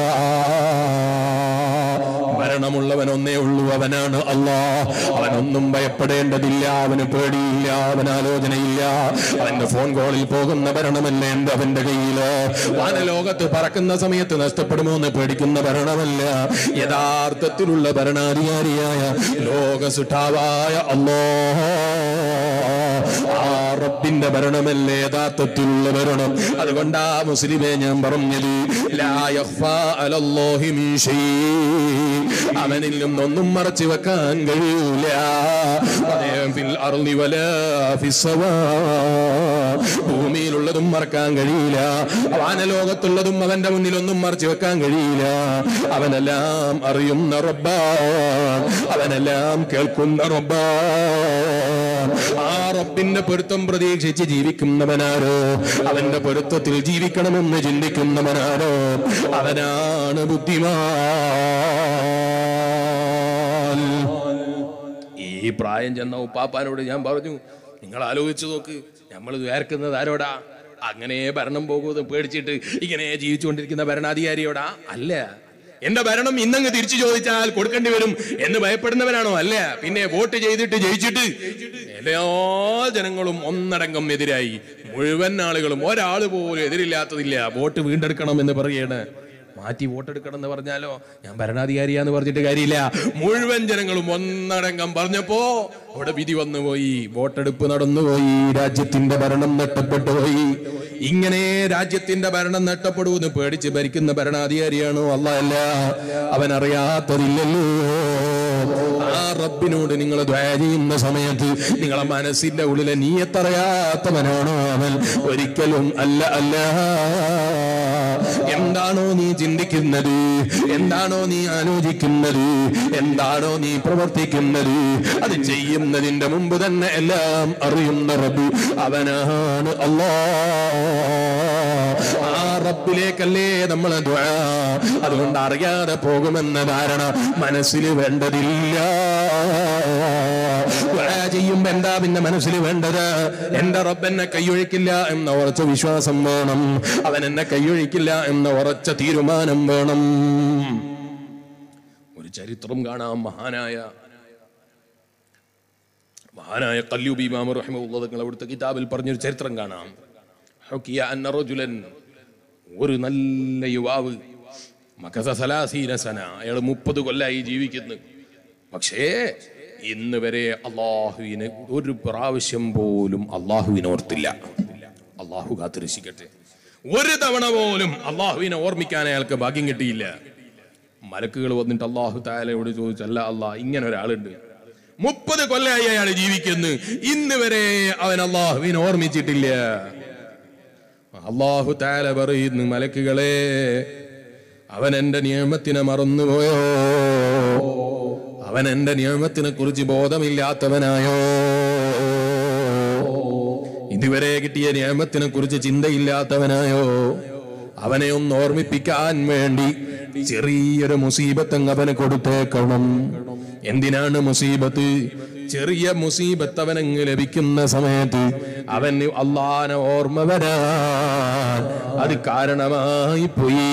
ഭരണമുള്ളവൻ ഒന്നേ ഉള്ളൂ അവനാണ് അള്ളാ അവനൊന്നും ഭയപ്പെടേണ്ടതില്ല അവന് പേടിയില്ല അവൻ ആലോചനയില്ല അവന്റെ ഫോൺ കോളിൽ പോകുന്ന ഭരണമല്ല എന്റെ അവന്റെ കയ്യില് വാനലോകത്ത് പറക്കുന്ന സമയത്ത് നഷ്ടപ്പെടുമോ എന്ന് പേടിക്കുന്ന ഭരണമല്ല യഥാർത്ഥത്തിലുള്ള ഭരണാധികാരിയായ ലോക സുഠാവായ അല്ലോ ആ റബ്ബിനെ റബ്ബിന്റെ ഭരണമല്ലേ യഥാർത്ഥത്തിലുള്ള ഭരണം അതുകൊണ്ടാ മുസ്ലിമെ ഞാൻ പറഞ്ഞത് ലാ യഖ്ഫാ അലല്ലാഹി മിൻ ഷൈ. അവനിൽ നിന്നൊന്നും മറച്ചു വെക്കാൻ കഴിയൂല അതേ ഫിൽ അർളി വലാ ഫിസ്സവാ. ഭൂമിയിലുള്ളതും മറക്കാൻ കഴിയില്ല വാനലോകത്തുള്ളതും അവന്റെ മുന്നിൽ ഒന്നും മറച്ചു വെക്കാൻ കഴിയില്ല അവനെല്ലാം അറിയുന്ന റബ്ബാ അവനെല്ലാം കേൾക്കുന്ന റബ്ബാ ആ റബ്ബിന്റെ പൊരുത്തം പ്രതീക്ഷിച്ച് ജീവിക്കുന്നവനാരോ അവന്റെ പൊരുത്തത്തിൽ ജീവിക്കണമെന്ന് ചിന്തിക്കുന്നവനാരോ അവനാണ് ബുദ്ധിമാൻ ഈ പ്രായം ചെന്ന ഉപ്പാപ്പാനോട് ഞാൻ പറഞ്ഞു നിങ്ങൾ ആലോചിച്ചു നോക്ക് നമ്മൾ വേർക്കുന്നത് ആരോടാ അങ്ങനെ ഭരണം പോകുമെന്ന് പേടിച്ചിട്ട് ഇങ്ങനെ ജീവിച്ചുകൊണ്ടിരിക്കുന്ന ഭരണാധികാരിയോടാ അല്ല എന്റെ ഭരണം ഇന്നങ്ങ് തിരിച്ചു ചോദിച്ചാൽ കൊടുക്കേണ്ടി വരും എന്ന് ഭയപ്പെടുന്നവനാണോ അല്ല പിന്നെ വോട്ട് ചെയ്തിട്ട് ജയിച്ചിട്ട് എല്ലാ ജനങ്ങളും ഒന്നടങ്കം എതിരായി മുഴുവൻ ആളുകളും ഒരാൾ പോലും എതിരില്ലാത്തതില്ല വോട്ട് വീണ്ടെടുക്കണം എന്ന് പറയാണ് മാറ്റി വോട്ടെടുക്കണം എന്ന് പറഞ്ഞാലോ ഞാൻ ഭരണാധികാരിയാന്ന് പറഞ്ഞിട്ട് കാര്യമില്ല മുഴുവൻ ജനങ്ങളും ഒന്നടങ്കം പറഞ്ഞപ്പോ അവിടെ വിധി വന്നുപോയി വോട്ടെടുപ്പ് നടന്നുപോയി രാജ്യത്തിന്റെ ഭരണം നഷ്ടപ്പെട്ടു പോയി ഇങ്ങനെ രാജ്യത്തിന്റെ ഭരണം നഷ്ടപ്പെടുമെന്ന് പേടിച്ച് ഭരിക്കുന്ന ഭരണാധികാരിയാണോ അല്ല അല്ല അവൻ അറിയാത്തതില്ലല്ലോ ആ റബ്ബിനോട് നിങ്ങൾ ദ്വയ ചെയ്യുന്ന സമയത്ത് നിങ്ങളെ മനസ്സിന്റെ ഉള്ളിലെ നീയത്തറിയാത്തവനാണോ അവൻ ഒരിക്കലും അല്ല അല്ല എന്താണോ നീ ചിന്തിക്കുന്നത് എന്താണോ നീ ആലോചിക്കുന്നത് എന്താണോ നീ പ്രവർത്തിക്കുന്നത് അത് ചെയ്യുന്നതിന്റെ മുമ്പ് തന്നെ എല്ലാം അറിയുന്ന റബ്ബ് അവനാണ് അല്ലാ ആ റബ്ബിലേക്കല്ലേ നമ്മൾ അതുകൊണ്ട് അറിയാതെ പോകുമെന്ന ധാരണ മനസ്സിൽ വേണ്ടതില്ല ദുആ ചെയ്യുമ്പോ എന്താ പിന്നെ മനസ്സിൽ വേണ്ടത് എന്റെ റബ്ബ് എന്നെ കൈയൊഴിക്കില്ല എന്ന ഉറച്ച വിശ്വാസം വേണം അവൻ എന്നെ കൈയൊഴിക്കില്ല എന്ന ഉറച്ച തീരുമാനം വേണം ഒരു ചരിത്രം കാണാം മഹാനായ മഹാനായ കല്യൂബി ഇമാം റഹിമുള്ള നിങ്ങൾ അവിടുത്തെ കിതാബിൽ പറഞ്ഞൊരു ചരിത്രം കാണാം ഹുക്കിയ അന്ന റജുലൻ ഒരു നല്ല യുവാവ് മകസ സലാസീന സന അയാൾ മുപ്പത് കൊല്ലായി ജീവിക്കുന്നു പക്ഷേ ഇന്ന് വരെ അള്ളാഹുവിന് ഒരു പ്രാവശ്യം പോലും അള്ളാഹുവിനെ ഓർത്തില്ല അള്ളാഹു കാത്തിരക്ഷിക്കട്ടെ ഒരു തവണ പോലും അള്ളാഹുവിനെ ഓർമ്മിക്കാൻ അയാൾക്ക് ഭാഗ്യം കിട്ടിയില്ല മലക്കുകൾ വന്നിട്ട് അള്ളാഹു താലയോട് ചോദിച്ചല്ല അള്ളാഹ് ഇങ്ങനെ ഒരാളുണ്ട് മുപ്പത് കൊല്ലായി അയാൾ ജീവിക്കുന്നു ഇന്ന് വരെ അവൻ അള്ളാഹുവിനെ ഓർമ്മിച്ചിട്ടില്ല അള്ളാഹു താല പറയുന്നു മലക്കുകളെ അവൻ എന്റെ നിയമത്തിനെ മറന്നുപോയോ അവൻ എന്റെ നിയമത്തിനെ കുറിച്ച് ബോധമില്ലാത്തവനായോ ഇതുവരെ കിട്ടിയ നിയമത്തിനെ കുറിച്ച് ചിന്തയില്ലാത്തവനായോ അവനെ ഒന്ന് ഓർമ്മിപ്പിക്കാൻ വേണ്ടി ചെറിയൊരു മുസീബത്ത് അങ്ങ് അവന് കൊടുത്തേക്കണം എന്തിനാണ് മുസീബത്ത് ചെറിയ മുസീബത്ത് അവനങ്ങ് ലഭിക്കുന്ന സമയത്ത് അവന് അള്ളാനെ ഓർമ്മ വരാൻ അത് കാരണമായി പോയി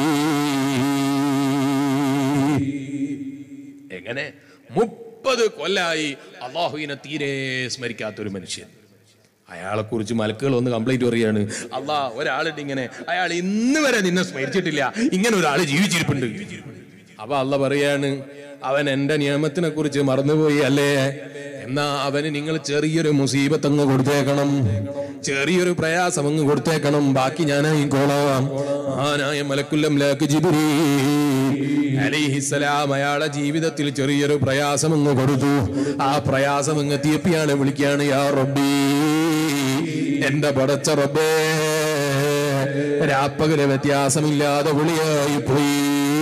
എങ്ങനെ മുപ്പത് കൊല്ലായി അള്ളാഹുവിനെ തീരെ സ്മരിക്കാത്തൊരു മനുഷ്യൻ അയാളെ കുറിച്ച് മലക്കുകൾ ഒന്ന് കംപ്ലൈന്റ് പറയാണ് അള്ളാ ഒരാളുണ്ട് ഇങ്ങനെ അയാൾ ഇന്ന് വരെ നിന്നെ സ്മരിച്ചിട്ടില്ല ഇങ്ങനെ ഒരാൾ ജീവിച്ചിരിപ്പുണ്ട് അപ്പൊ അള്ള പറയാണ് അവൻ എന്റെ നിയമത്തിനെ കുറിച്ച് മറന്നുപോയി അല്ലേ എന്നാ അവന് നിങ്ങൾ ചെറിയൊരു മുസീബത്ത് അങ്ങ് കൊടുത്തേക്കണം ചെറിയൊരു പ്രയാസം അങ്ങ് കൊടുത്തേക്കണം ബാക്കി ഞാനായിക്കോളാം ആനായ മലക്കുല്ലം ലാക്ക് ജിബിരി അലിഹിസലാം അയാളെ ജീവിതത്തിൽ ചെറിയൊരു പ്രയാസം അങ്ങ് കൊടുത്തു ആ പ്രയാസം അങ്ങ് എത്തിയപ്പിയാണ് വിളിക്കുകയാണ് യാ റബ്ബി എന്റെ പടച്ച റബ്ബേ രാപ്പകല് വ്യത്യാസമില്ലാതെ വിളിയായി പോയി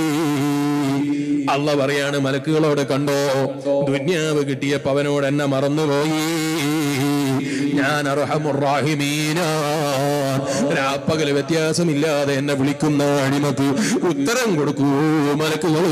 അള്ള പറയാണ് മലക്കുകളോട് കണ്ടോ ദുന്യാവ് കിട്ടിയപ്പോ അവനോട് എന്നെ മറന്നുപോയി ഞാൻ അർഹമുറാഹിമീന രാപ്പകല് വ്യത്യാസമില്ലാതെ എന്നെ വിളിക്കുന്ന അടിമക്ക് ഉത്തരം കൊടുക്കൂ മലക്കുകളേ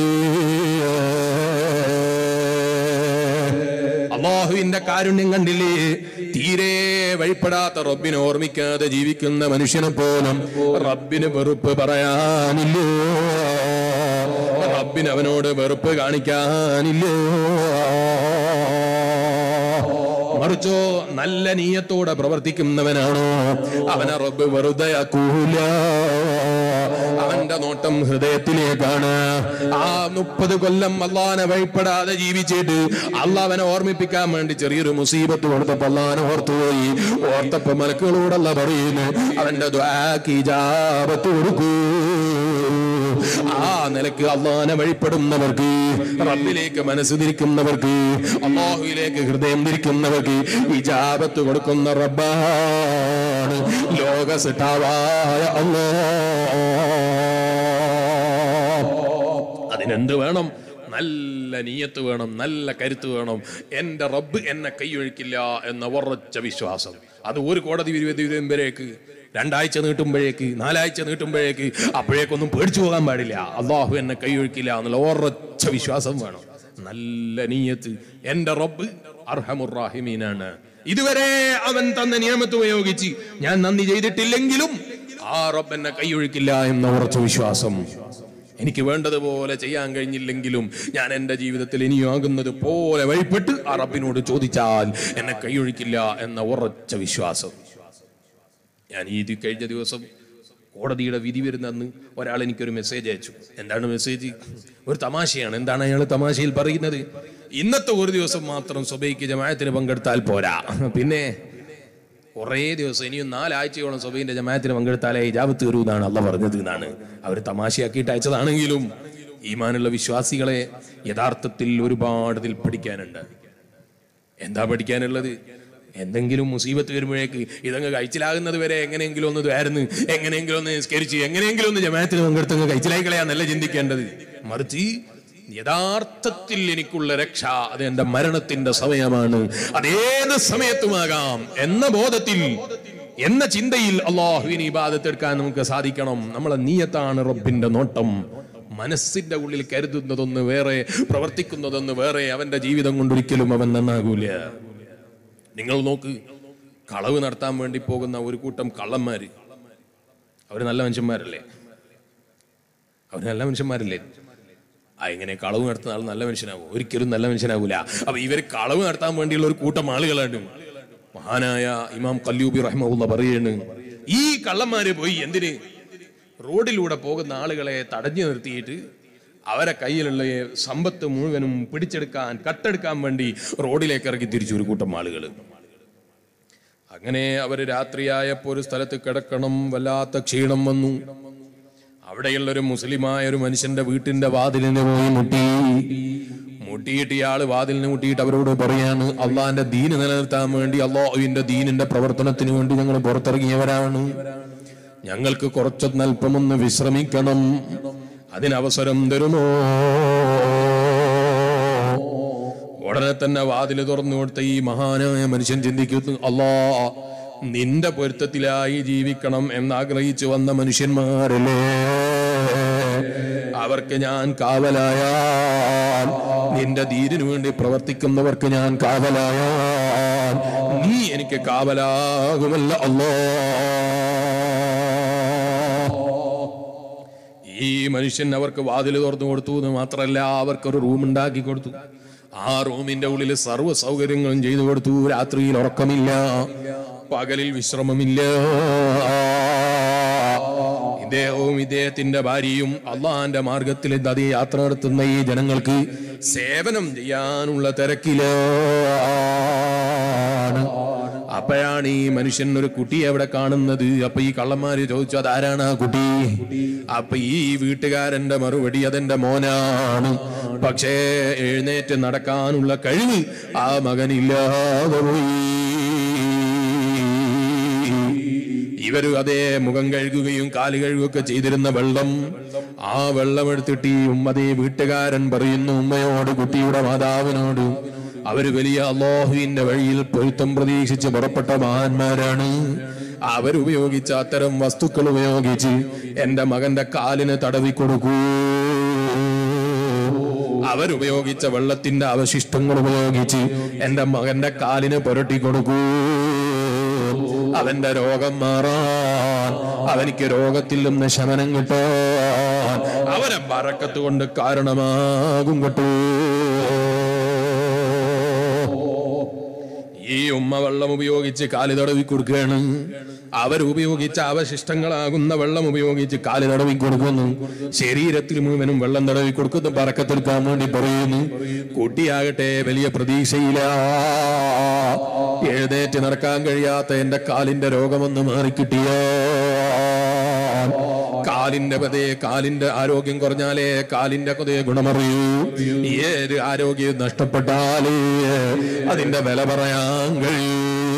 അള്ളാഹുവിന്റെ കാരുണ്യം കണ്ടില്ലേ തീരെ വഴിപ്പെടാത്ത റബ്ബിനെ ഓർമ്മിക്കാതെ ജീവിക്കുന്ന മനുഷ്യനെ പോലും റബ്ബിന് വെറുപ്പ് പറയാനില്ലോ റബ്ബിന് അവനോട് വെറുപ്പ് കാണിക്കാനില്ലോ മറിച്ചോ നല്ല നീയത്തോടെ പ്രവർത്തിക്കുന്നവനാണോ അവനെ റബ്ബ് വെറുതെ ആക്കൂല അവന്റെ നോട്ടം ഹൃദയത്തിലേക്കാണ് ആ മുപ്പത് കൊല്ലം അള്ളാനെ വഴിപ്പെടാതെ ജീവിച്ചിട്ട് അള്ളാഹ് ഓർമ്മിപ്പിക്കാൻ വേണ്ടി ചെറിയൊരു മുസീബത്ത് കൊടുത്തപ്പോ അള്ളാനെ ഓർത്തുപോയി ഓർത്തപ്പോ മലക്കുകളോടല്ല പറയുന്നു അവന്റെ ദ്വാക്ക് ഇജാബത്ത് കൊടുക്കൂ ആ നിലക്ക് അള്ളാനെ വഴിപ്പെടുന്നവർക്ക് റബ്ബിലേക്ക് മനസ്സ് തിരിക്കുന്നവർക്ക് അള്ളാഹുവിലേക്ക് ഹൃദയം തിരിക്കുന്നവർക്ക് ഇജാബത്ത് കൊടുക്കുന്ന റബ്ബാണ് ലോക സിട്ടാവായ അള്ളാഹ് അതിനെന്ത് വേണം നല്ല നീയത്ത് വേണം നല്ല കരുത്ത് വേണം എന്റെ റബ്ബ് എന്നെ കൈയൊഴിക്കില്ല എന്ന ഉറച്ച വിശ്വാസം അത് ഒരു കോടതി വരുമ്പോഴേക്ക് രണ്ടാഴ്ച നീട്ടുമ്പോഴേക്ക് നാലാഴ്ച നീട്ടുമ്പോഴേക്ക് അപ്പോഴേക്കൊന്നും പേടിച്ചു പോകാൻ പാടില്ല അള്ളാഹു എന്നെ കൈയൊഴിക്കില്ല എന്നുള്ള ഉറച്ച വിശ്വാസം വേണം നല്ല നീയത്ത് എന്റെ റബ്ബ് അർഹമുറാഹിമീനാണ് ഇതുവരെ അവൻ തന്ന നിയമത്ത് ഉപയോഗിച്ച് ഞാൻ നന്ദി ചെയ്തിട്ടില്ലെങ്കിലും ആ റബ്ബ് എന്നെ കൈയൊഴിക്കില്ല എന്ന ഉറച്ച വിശ്വാസം എനിക്ക് വേണ്ടതുപോലെ ചെയ്യാൻ കഴിഞ്ഞില്ലെങ്കിലും ഞാൻ എൻ്റെ ജീവിതത്തിൽ ഇനിയാകുന്നത് പോലെ വഴിപ്പെട്ട് ആ റബ്ബിനോട് ചോദിച്ചാൽ എന്നെ കൈയൊഴിക്കില്ല എന്ന ഉറച്ച വിശ്വാസം ഞാൻ ഈ ഇത് കഴിഞ്ഞ ദിവസം കോടതിയുടെ വിധി വരുന്ന അന്ന് ഒരാൾ എനിക്കൊരു മെസ്സേജ് അയച്ചു എന്താണ് മെസ്സേജ് ഒരു തമാശയാണ് എന്താണ് അയാൾ തമാശയിൽ പറയുന്നത് ഇന്നത്തെ ഒരു ദിവസം മാത്രം സ്വബൈക്ക് ജമായത്തിന് പങ്കെടുത്താൽ പോരാ പിന്നെ കുറേ ദിവസം ഇനിയും നാലാഴ്ചയോളം സ്വബൈന്റെ ജമായത്തിന് പങ്കെടുത്താലേ ഇജാബത്ത് വരൂ എന്നാണ് അല്ല പറഞ്ഞത് എന്നാണ് അവർ തമാശയാക്കിയിട്ട് അയച്ചതാണെങ്കിലും ഈമാനുള്ള വിശ്വാസികളെ യഥാർത്ഥത്തിൽ ഒരുപാട് ഇതിൽ പഠിക്കാനുണ്ട് എന്താ പഠിക്കാനുള്ളത് എന്തെങ്കിലും മുസീബത്ത് വരുമ്പോഴേക്ക് ഇതങ്ങ് കഴിച്ചിലാകുന്നത് വരെ എങ്ങനെയെങ്കിലും ഒന്ന് ദ്വാരുന്ന് എങ്ങനെയെങ്കിലും ഒന്ന് നിസ്കരിച്ച് എങ്ങനെയെങ്കിലും ഒന്ന് ജമാഅത്തിന് പങ്കെടുത്തങ്ങ് കഴിച്ചിലായി കളയാന്നല്ല ചിന്തിക്കേണ്ടത് മറിച്ച് യഥാർത്ഥത്തിൽ എനിക്കുള്ള രക്ഷ അത് എന്റെ മരണത്തിന്റെ സമയമാണ് അതേത് സമയത്തുമാകാം എന്ന ബോധത്തിൽ എന്ന ചിന്തയിൽ അള്ളാഹുവിന് ഇബാദത്തെടുക്കാൻ നമുക്ക് സാധിക്കണം നമ്മളെ നീയത്താണ് റബ്ബിന്റെ നോട്ടം മനസ്സിന്റെ ഉള്ളിൽ കരുതുന്നതൊന്ന് വേറെ പ്രവർത്തിക്കുന്നതൊന്ന് വേറെ അവന്റെ ജീവിതം കൊണ്ടൊരിക്കലും അവൻ നന്നാകൂല നിങ്ങൾ നോക്ക് കളവ് നടത്താൻ വേണ്ടി പോകുന്ന ഒരു കൂട്ടം കള്ളന്മാര് അവര് നല്ല മനുഷ്യന്മാരല്ലേ അവര് നല്ല മനുഷ്യന്മാരല്ലേ ആ എങ്ങനെ കളവ് നടത്തുന്ന ആൾ നല്ല മനുഷ്യനാകും ഒരിക്കലും നല്ല മനുഷ്യനാകൂല അപ്പൊ ഇവര് കളവ് നടത്താൻ വേണ്ടിയുള്ള ഒരു കൂട്ടം ആളുകളാണ് മഹാനായ ഇമാം കല്ലൂബി റഹ്മുള്ള പറയാണ് ഈ കള്ളന്മാര് പോയി എന്തിന് റോഡിലൂടെ പോകുന്ന ആളുകളെ തടഞ്ഞു നിർത്തിയിട്ട് അവരെ കയ്യിലുള്ള സമ്പത്ത് മുഴുവനും പിടിച്ചെടുക്കാൻ കട്ടെടുക്കാൻ വേണ്ടി റോഡിലേക്ക് ഇറക്കി തിരിച്ചു ഒരു കൂട്ടം ആളുകൾ അങ്ങനെ അവർ രാത്രിയായപ്പോൾ ഒരു സ്ഥലത്ത് കിടക്കണം വല്ലാത്ത ക്ഷീണം വന്നു അവിടെയുള്ള ഒരു മുസ്ലിമായ ഒരു മനുഷ്യന്റെ വീട്ടിന്റെ വാതിലിന് പോയി മുട്ടി മുട്ടിയിട്ട് ഇയാള് വാതിലിന് മുട്ടിയിട്ട് അവരോട് പറയാണ് അള്ളാന്റെ ദീന് നിലനിർത്താൻ വേണ്ടി അള്ളാഹുവിന്റെ ദീനിന്റെ പ്രവർത്തനത്തിന് വേണ്ടി ഞങ്ങൾ പുറത്തിറങ്ങിയവരാണ് ഞങ്ങൾക്ക് കുറച്ചൊന്ന് അല്പമൊന്ന് വിശ്രമിക്കണം അതിനവസരം തരുമോ ഉടനെ തന്നെ വാതില് തുറന്നു കൊടുത്ത ഈ മഹാനായ മനുഷ്യൻ ചിന്തിക്കുന്നു അല്ലാ നിന്റെ പൊരുത്തത്തിലായി ജീവിക്കണം എന്നാഗ്രഹിച്ചു വന്ന മനുഷ്യന്മാരല്ലേ അവർക്ക് ഞാൻ കാവലായാൽ നിന്റെ ധീരിനു വേണ്ടി പ്രവർത്തിക്കുന്നവർക്ക് ഞാൻ കാവലായാൽ നീ എനിക്ക് കാവലാകുമല്ല അല്ലോ ഈ മനുഷ്യൻ അവർക്ക് വാതിൽ തുറന്നു കൊടുത്തു എന്ന് മാത്രമല്ല അവർക്കൊരു റൂം ഉണ്ടാക്കി കൊടുത്തു ആ റൂമിന്റെ ഉള്ളിൽ സർവ്വ സൗകര്യങ്ങളും ചെയ്തു കൊടുത്തു രാത്രിയിൽ ഉറക്കമില്ല പകലിൽ വിശ്രമമില്ല ഇദ്ദേഹവും ഇദ്ദേഹത്തിന്റെ ഭാര്യയും അള്ളാന്റെ മാർഗത്തിൽ അതേ യാത്ര നടത്തുന്ന ഈ ജനങ്ങൾക്ക് സേവനം ചെയ്യാനുള്ള തിരക്കിലാണ് അപ്പോഴാണ് ഈ മനുഷ്യൻ ഒരു കുട്ടിയെ അവിടെ കാണുന്നത് അപ്പൊ ഈ കള്ളന്മാര് ചോദിച്ചു അതാരാണ് ആ കുട്ടി അപ്പൊ ഈ വീട്ടുകാരന്റെ മറുപടി അതെന്റെ മോനാണ് പക്ഷേ എഴുന്നേറ്റ് നടക്കാനുള്ള കഴിവ് ആ മകനില്ലാതെ പോയി ഇവര് അതേ മുഖം കഴുകുകയും കാല് കഴുകുകയൊക്കെ ചെയ്തിരുന്ന വെള്ളം ആ വെള്ളം എടുത്തിട്ട് ഈ ഉമ്മ അതേ വീട്ടുകാരൻ പറയുന്നു ഉമ്മയോട് കുട്ടിയുടെ മാതാവിനോട് അവര് വലിയ അള്ളാഹുവിന്റെ വഴിയിൽ പൊരുത്തം പ്രതീക്ഷിച്ച് പുറപ്പെട്ട മഹാന്മാരാണ് അവരുപയോഗിച്ച അത്തരം വസ്തുക്കൾ ഉപയോഗിച്ച് എന്റെ മകന്റെ കാലിന് തടവി കൊടുക്കൂ അവരുപയോഗിച്ച വെള്ളത്തിന്റെ അവശിഷ്ടങ്ങൾ ഉപയോഗിച്ച് എന്റെ മകന്റെ കാലിന് പുരട്ടി കൊടുക്കൂ അവന്റെ രോഗം മാറാൻ അവനിക്ക് രോഗത്തിൽ നിന്ന് ശമനം കിട്ടാൻ അവനെ ബറക്കത്ത് കൊണ്ട് കാരണമാകും കേട്ടോ ഈ ഉമ്മ വെള്ളം ഉപയോഗിച്ച് കാല് തടവി കൊടുക്കുകയാണ് അവരുപയോഗിച്ച അവശിഷ്ടങ്ങളാകുന്ന വെള്ളം ഉപയോഗിച്ച് കാല് തടവി കൊടുക്കുന്നു ശരീരത്തിൽ മുഴുവനും വെള്ളം തടവി കൊടുക്കുന്നു പറക്കത്തെടുക്കാൻ വേണ്ടി പറയുന്നു കുട്ടിയാകട്ടെ വലിയ പ്രതീക്ഷയില്ല എഴുന്നേറ്റ് നടക്കാൻ കഴിയാത്ത എന്റെ കാലിന്റെ രോഗമൊന്ന് മാറിക്കിട്ടിയോ കാലിന്റെ പതേ കാലിന്റെ ആരോഗ്യം കുറഞ്ഞാലേ കാലിന്റെ പതേ ഗുണമറിയൂ ഏത് ആരോഗ്യം നഷ്ടപ്പെട്ടാലേ അതിന്റെ വില പറയാൻ കഴിയൂ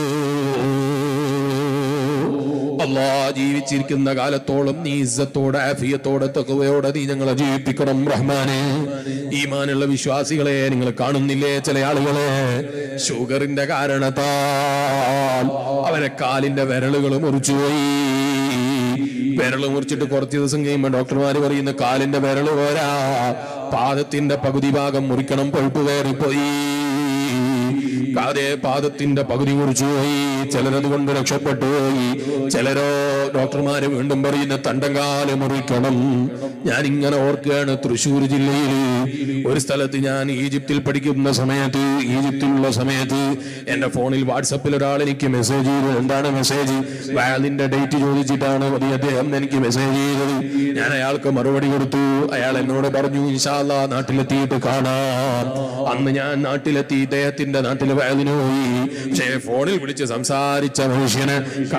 അള്ളാ ജീവിച്ചിരിക്കുന്ന കാലത്തോളം നീ ഇസ്സത്തോടെ ആഫിയത്തോടെ തകവയോടെ നീ ഞങ്ങളെ ജീവിപ്പിക്കണം റഹ്മാനെ ഈമാനുള്ള വിശ്വാസികളെ നിങ്ങൾ കാണുന്നില്ലേ ചില ആളുകളെ ഷുഗറിന്റെ കാരണത്താൽ അവരെ കാലിന്റെ വിരലുകൾ മുറിച്ചുപോയി വിരല് മുറിച്ചിട്ട് കുറച്ച് ദിവസം കഴിയുമ്പോൾ ഡോക്ടർമാര് പറയുന്ന കാലിന്റെ വിരല് പോരാ പാദത്തിന്റെ പകുതി ഭാഗം മുറിക്കണം പഴുപ്പ് കയറിപ്പോയി അതേ പാദത്തിന്റെ പകുതി കുറിച്ചു പോയി ചിലരത് കൊണ്ട് രക്ഷപ്പെട്ടു പോയി ചിലരോ ഡോക്ടർമാര് വീണ്ടും പറയുന്ന തണ്ടങ്കാല് മുറിക്കണം ഞാൻ ഇങ്ങനെ ഓർക്കുകയാണ് തൃശ്ശൂർ ജില്ലയിൽ ഒരു സ്ഥലത്ത് ഞാൻ ഈജിപ്തിൽ പഠിക്കുന്ന സമയത്ത് ഈജിപ്തിലുള്ള സമയത്ത് എന്റെ ഫോണിൽ വാട്സപ്പിൽ ഒരാൾ എനിക്ക് മെസ്സേജ് ചെയ്തു എന്താണ് മെസ്സേജ് വാലിന്റെ ഡേറ്റ് ചോദിച്ചിട്ടാണ് വലിയ അദ്ദേഹം എനിക്ക് മെസ്സേജ് ചെയ്തത് ഞാൻ അയാൾക്ക് മറുപടി കൊടുത്തു അയാൾ എന്നോട് പറഞ്ഞു ഇൻഷാല്ല നാട്ടിലെത്തിയിട്ട് കാണാം അന്ന് ഞാൻ നാട്ടിലെത്തി ഇദ്ദേഹത്തിന്റെ നാട്ടിൽ വയലിന് പോയി പക്ഷേ ഫോണിൽ വിളിച്ച് സംസാരിച്ച മനുഷ്യനെ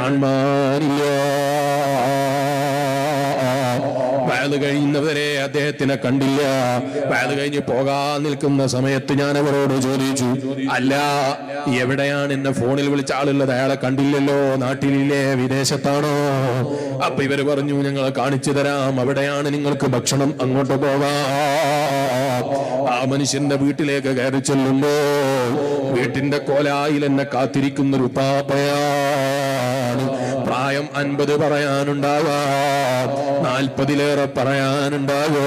കാണാനില്ല വയത് കഴിയുന്നവരെ അദ്ദേഹത്തിനെ കണ്ടില്ല വയത് കഴിഞ്ഞ് പോകാൻ നിൽക്കുന്ന സമയത്ത് ഞാൻ അവരോട് ചോദിച്ചു അല്ല എവിടെയാണ് എന്നെ ഫോണിൽ വിളിച്ച ആളുള്ളത് അയാളെ കണ്ടില്ലല്ലോ നാട്ടിലില്ലേ വിദേശത്താണോ അപ്പൊ ഇവര് പറഞ്ഞു ഞങ്ങൾ കാണിച്ചു തരാം അവിടെയാണ് നിങ്ങൾക്ക് ഭക്ഷണം അങ്ങോട്ട് പോകാം ആ മനുഷ്യന്റെ വീട്ടിലേക്ക് കയറി ചെല്ലുമ്പോ വീട്ടിന്റെ കോലായിൽ എന്നെ കാത്തിരിക്കുന്ന ഒരു പാപ്പയാണ് പ്രായം അൻപത് പറയാനുണ്ടാവാം നാൽപ്പതിലേറെ പറയാനുണ്ടാവോ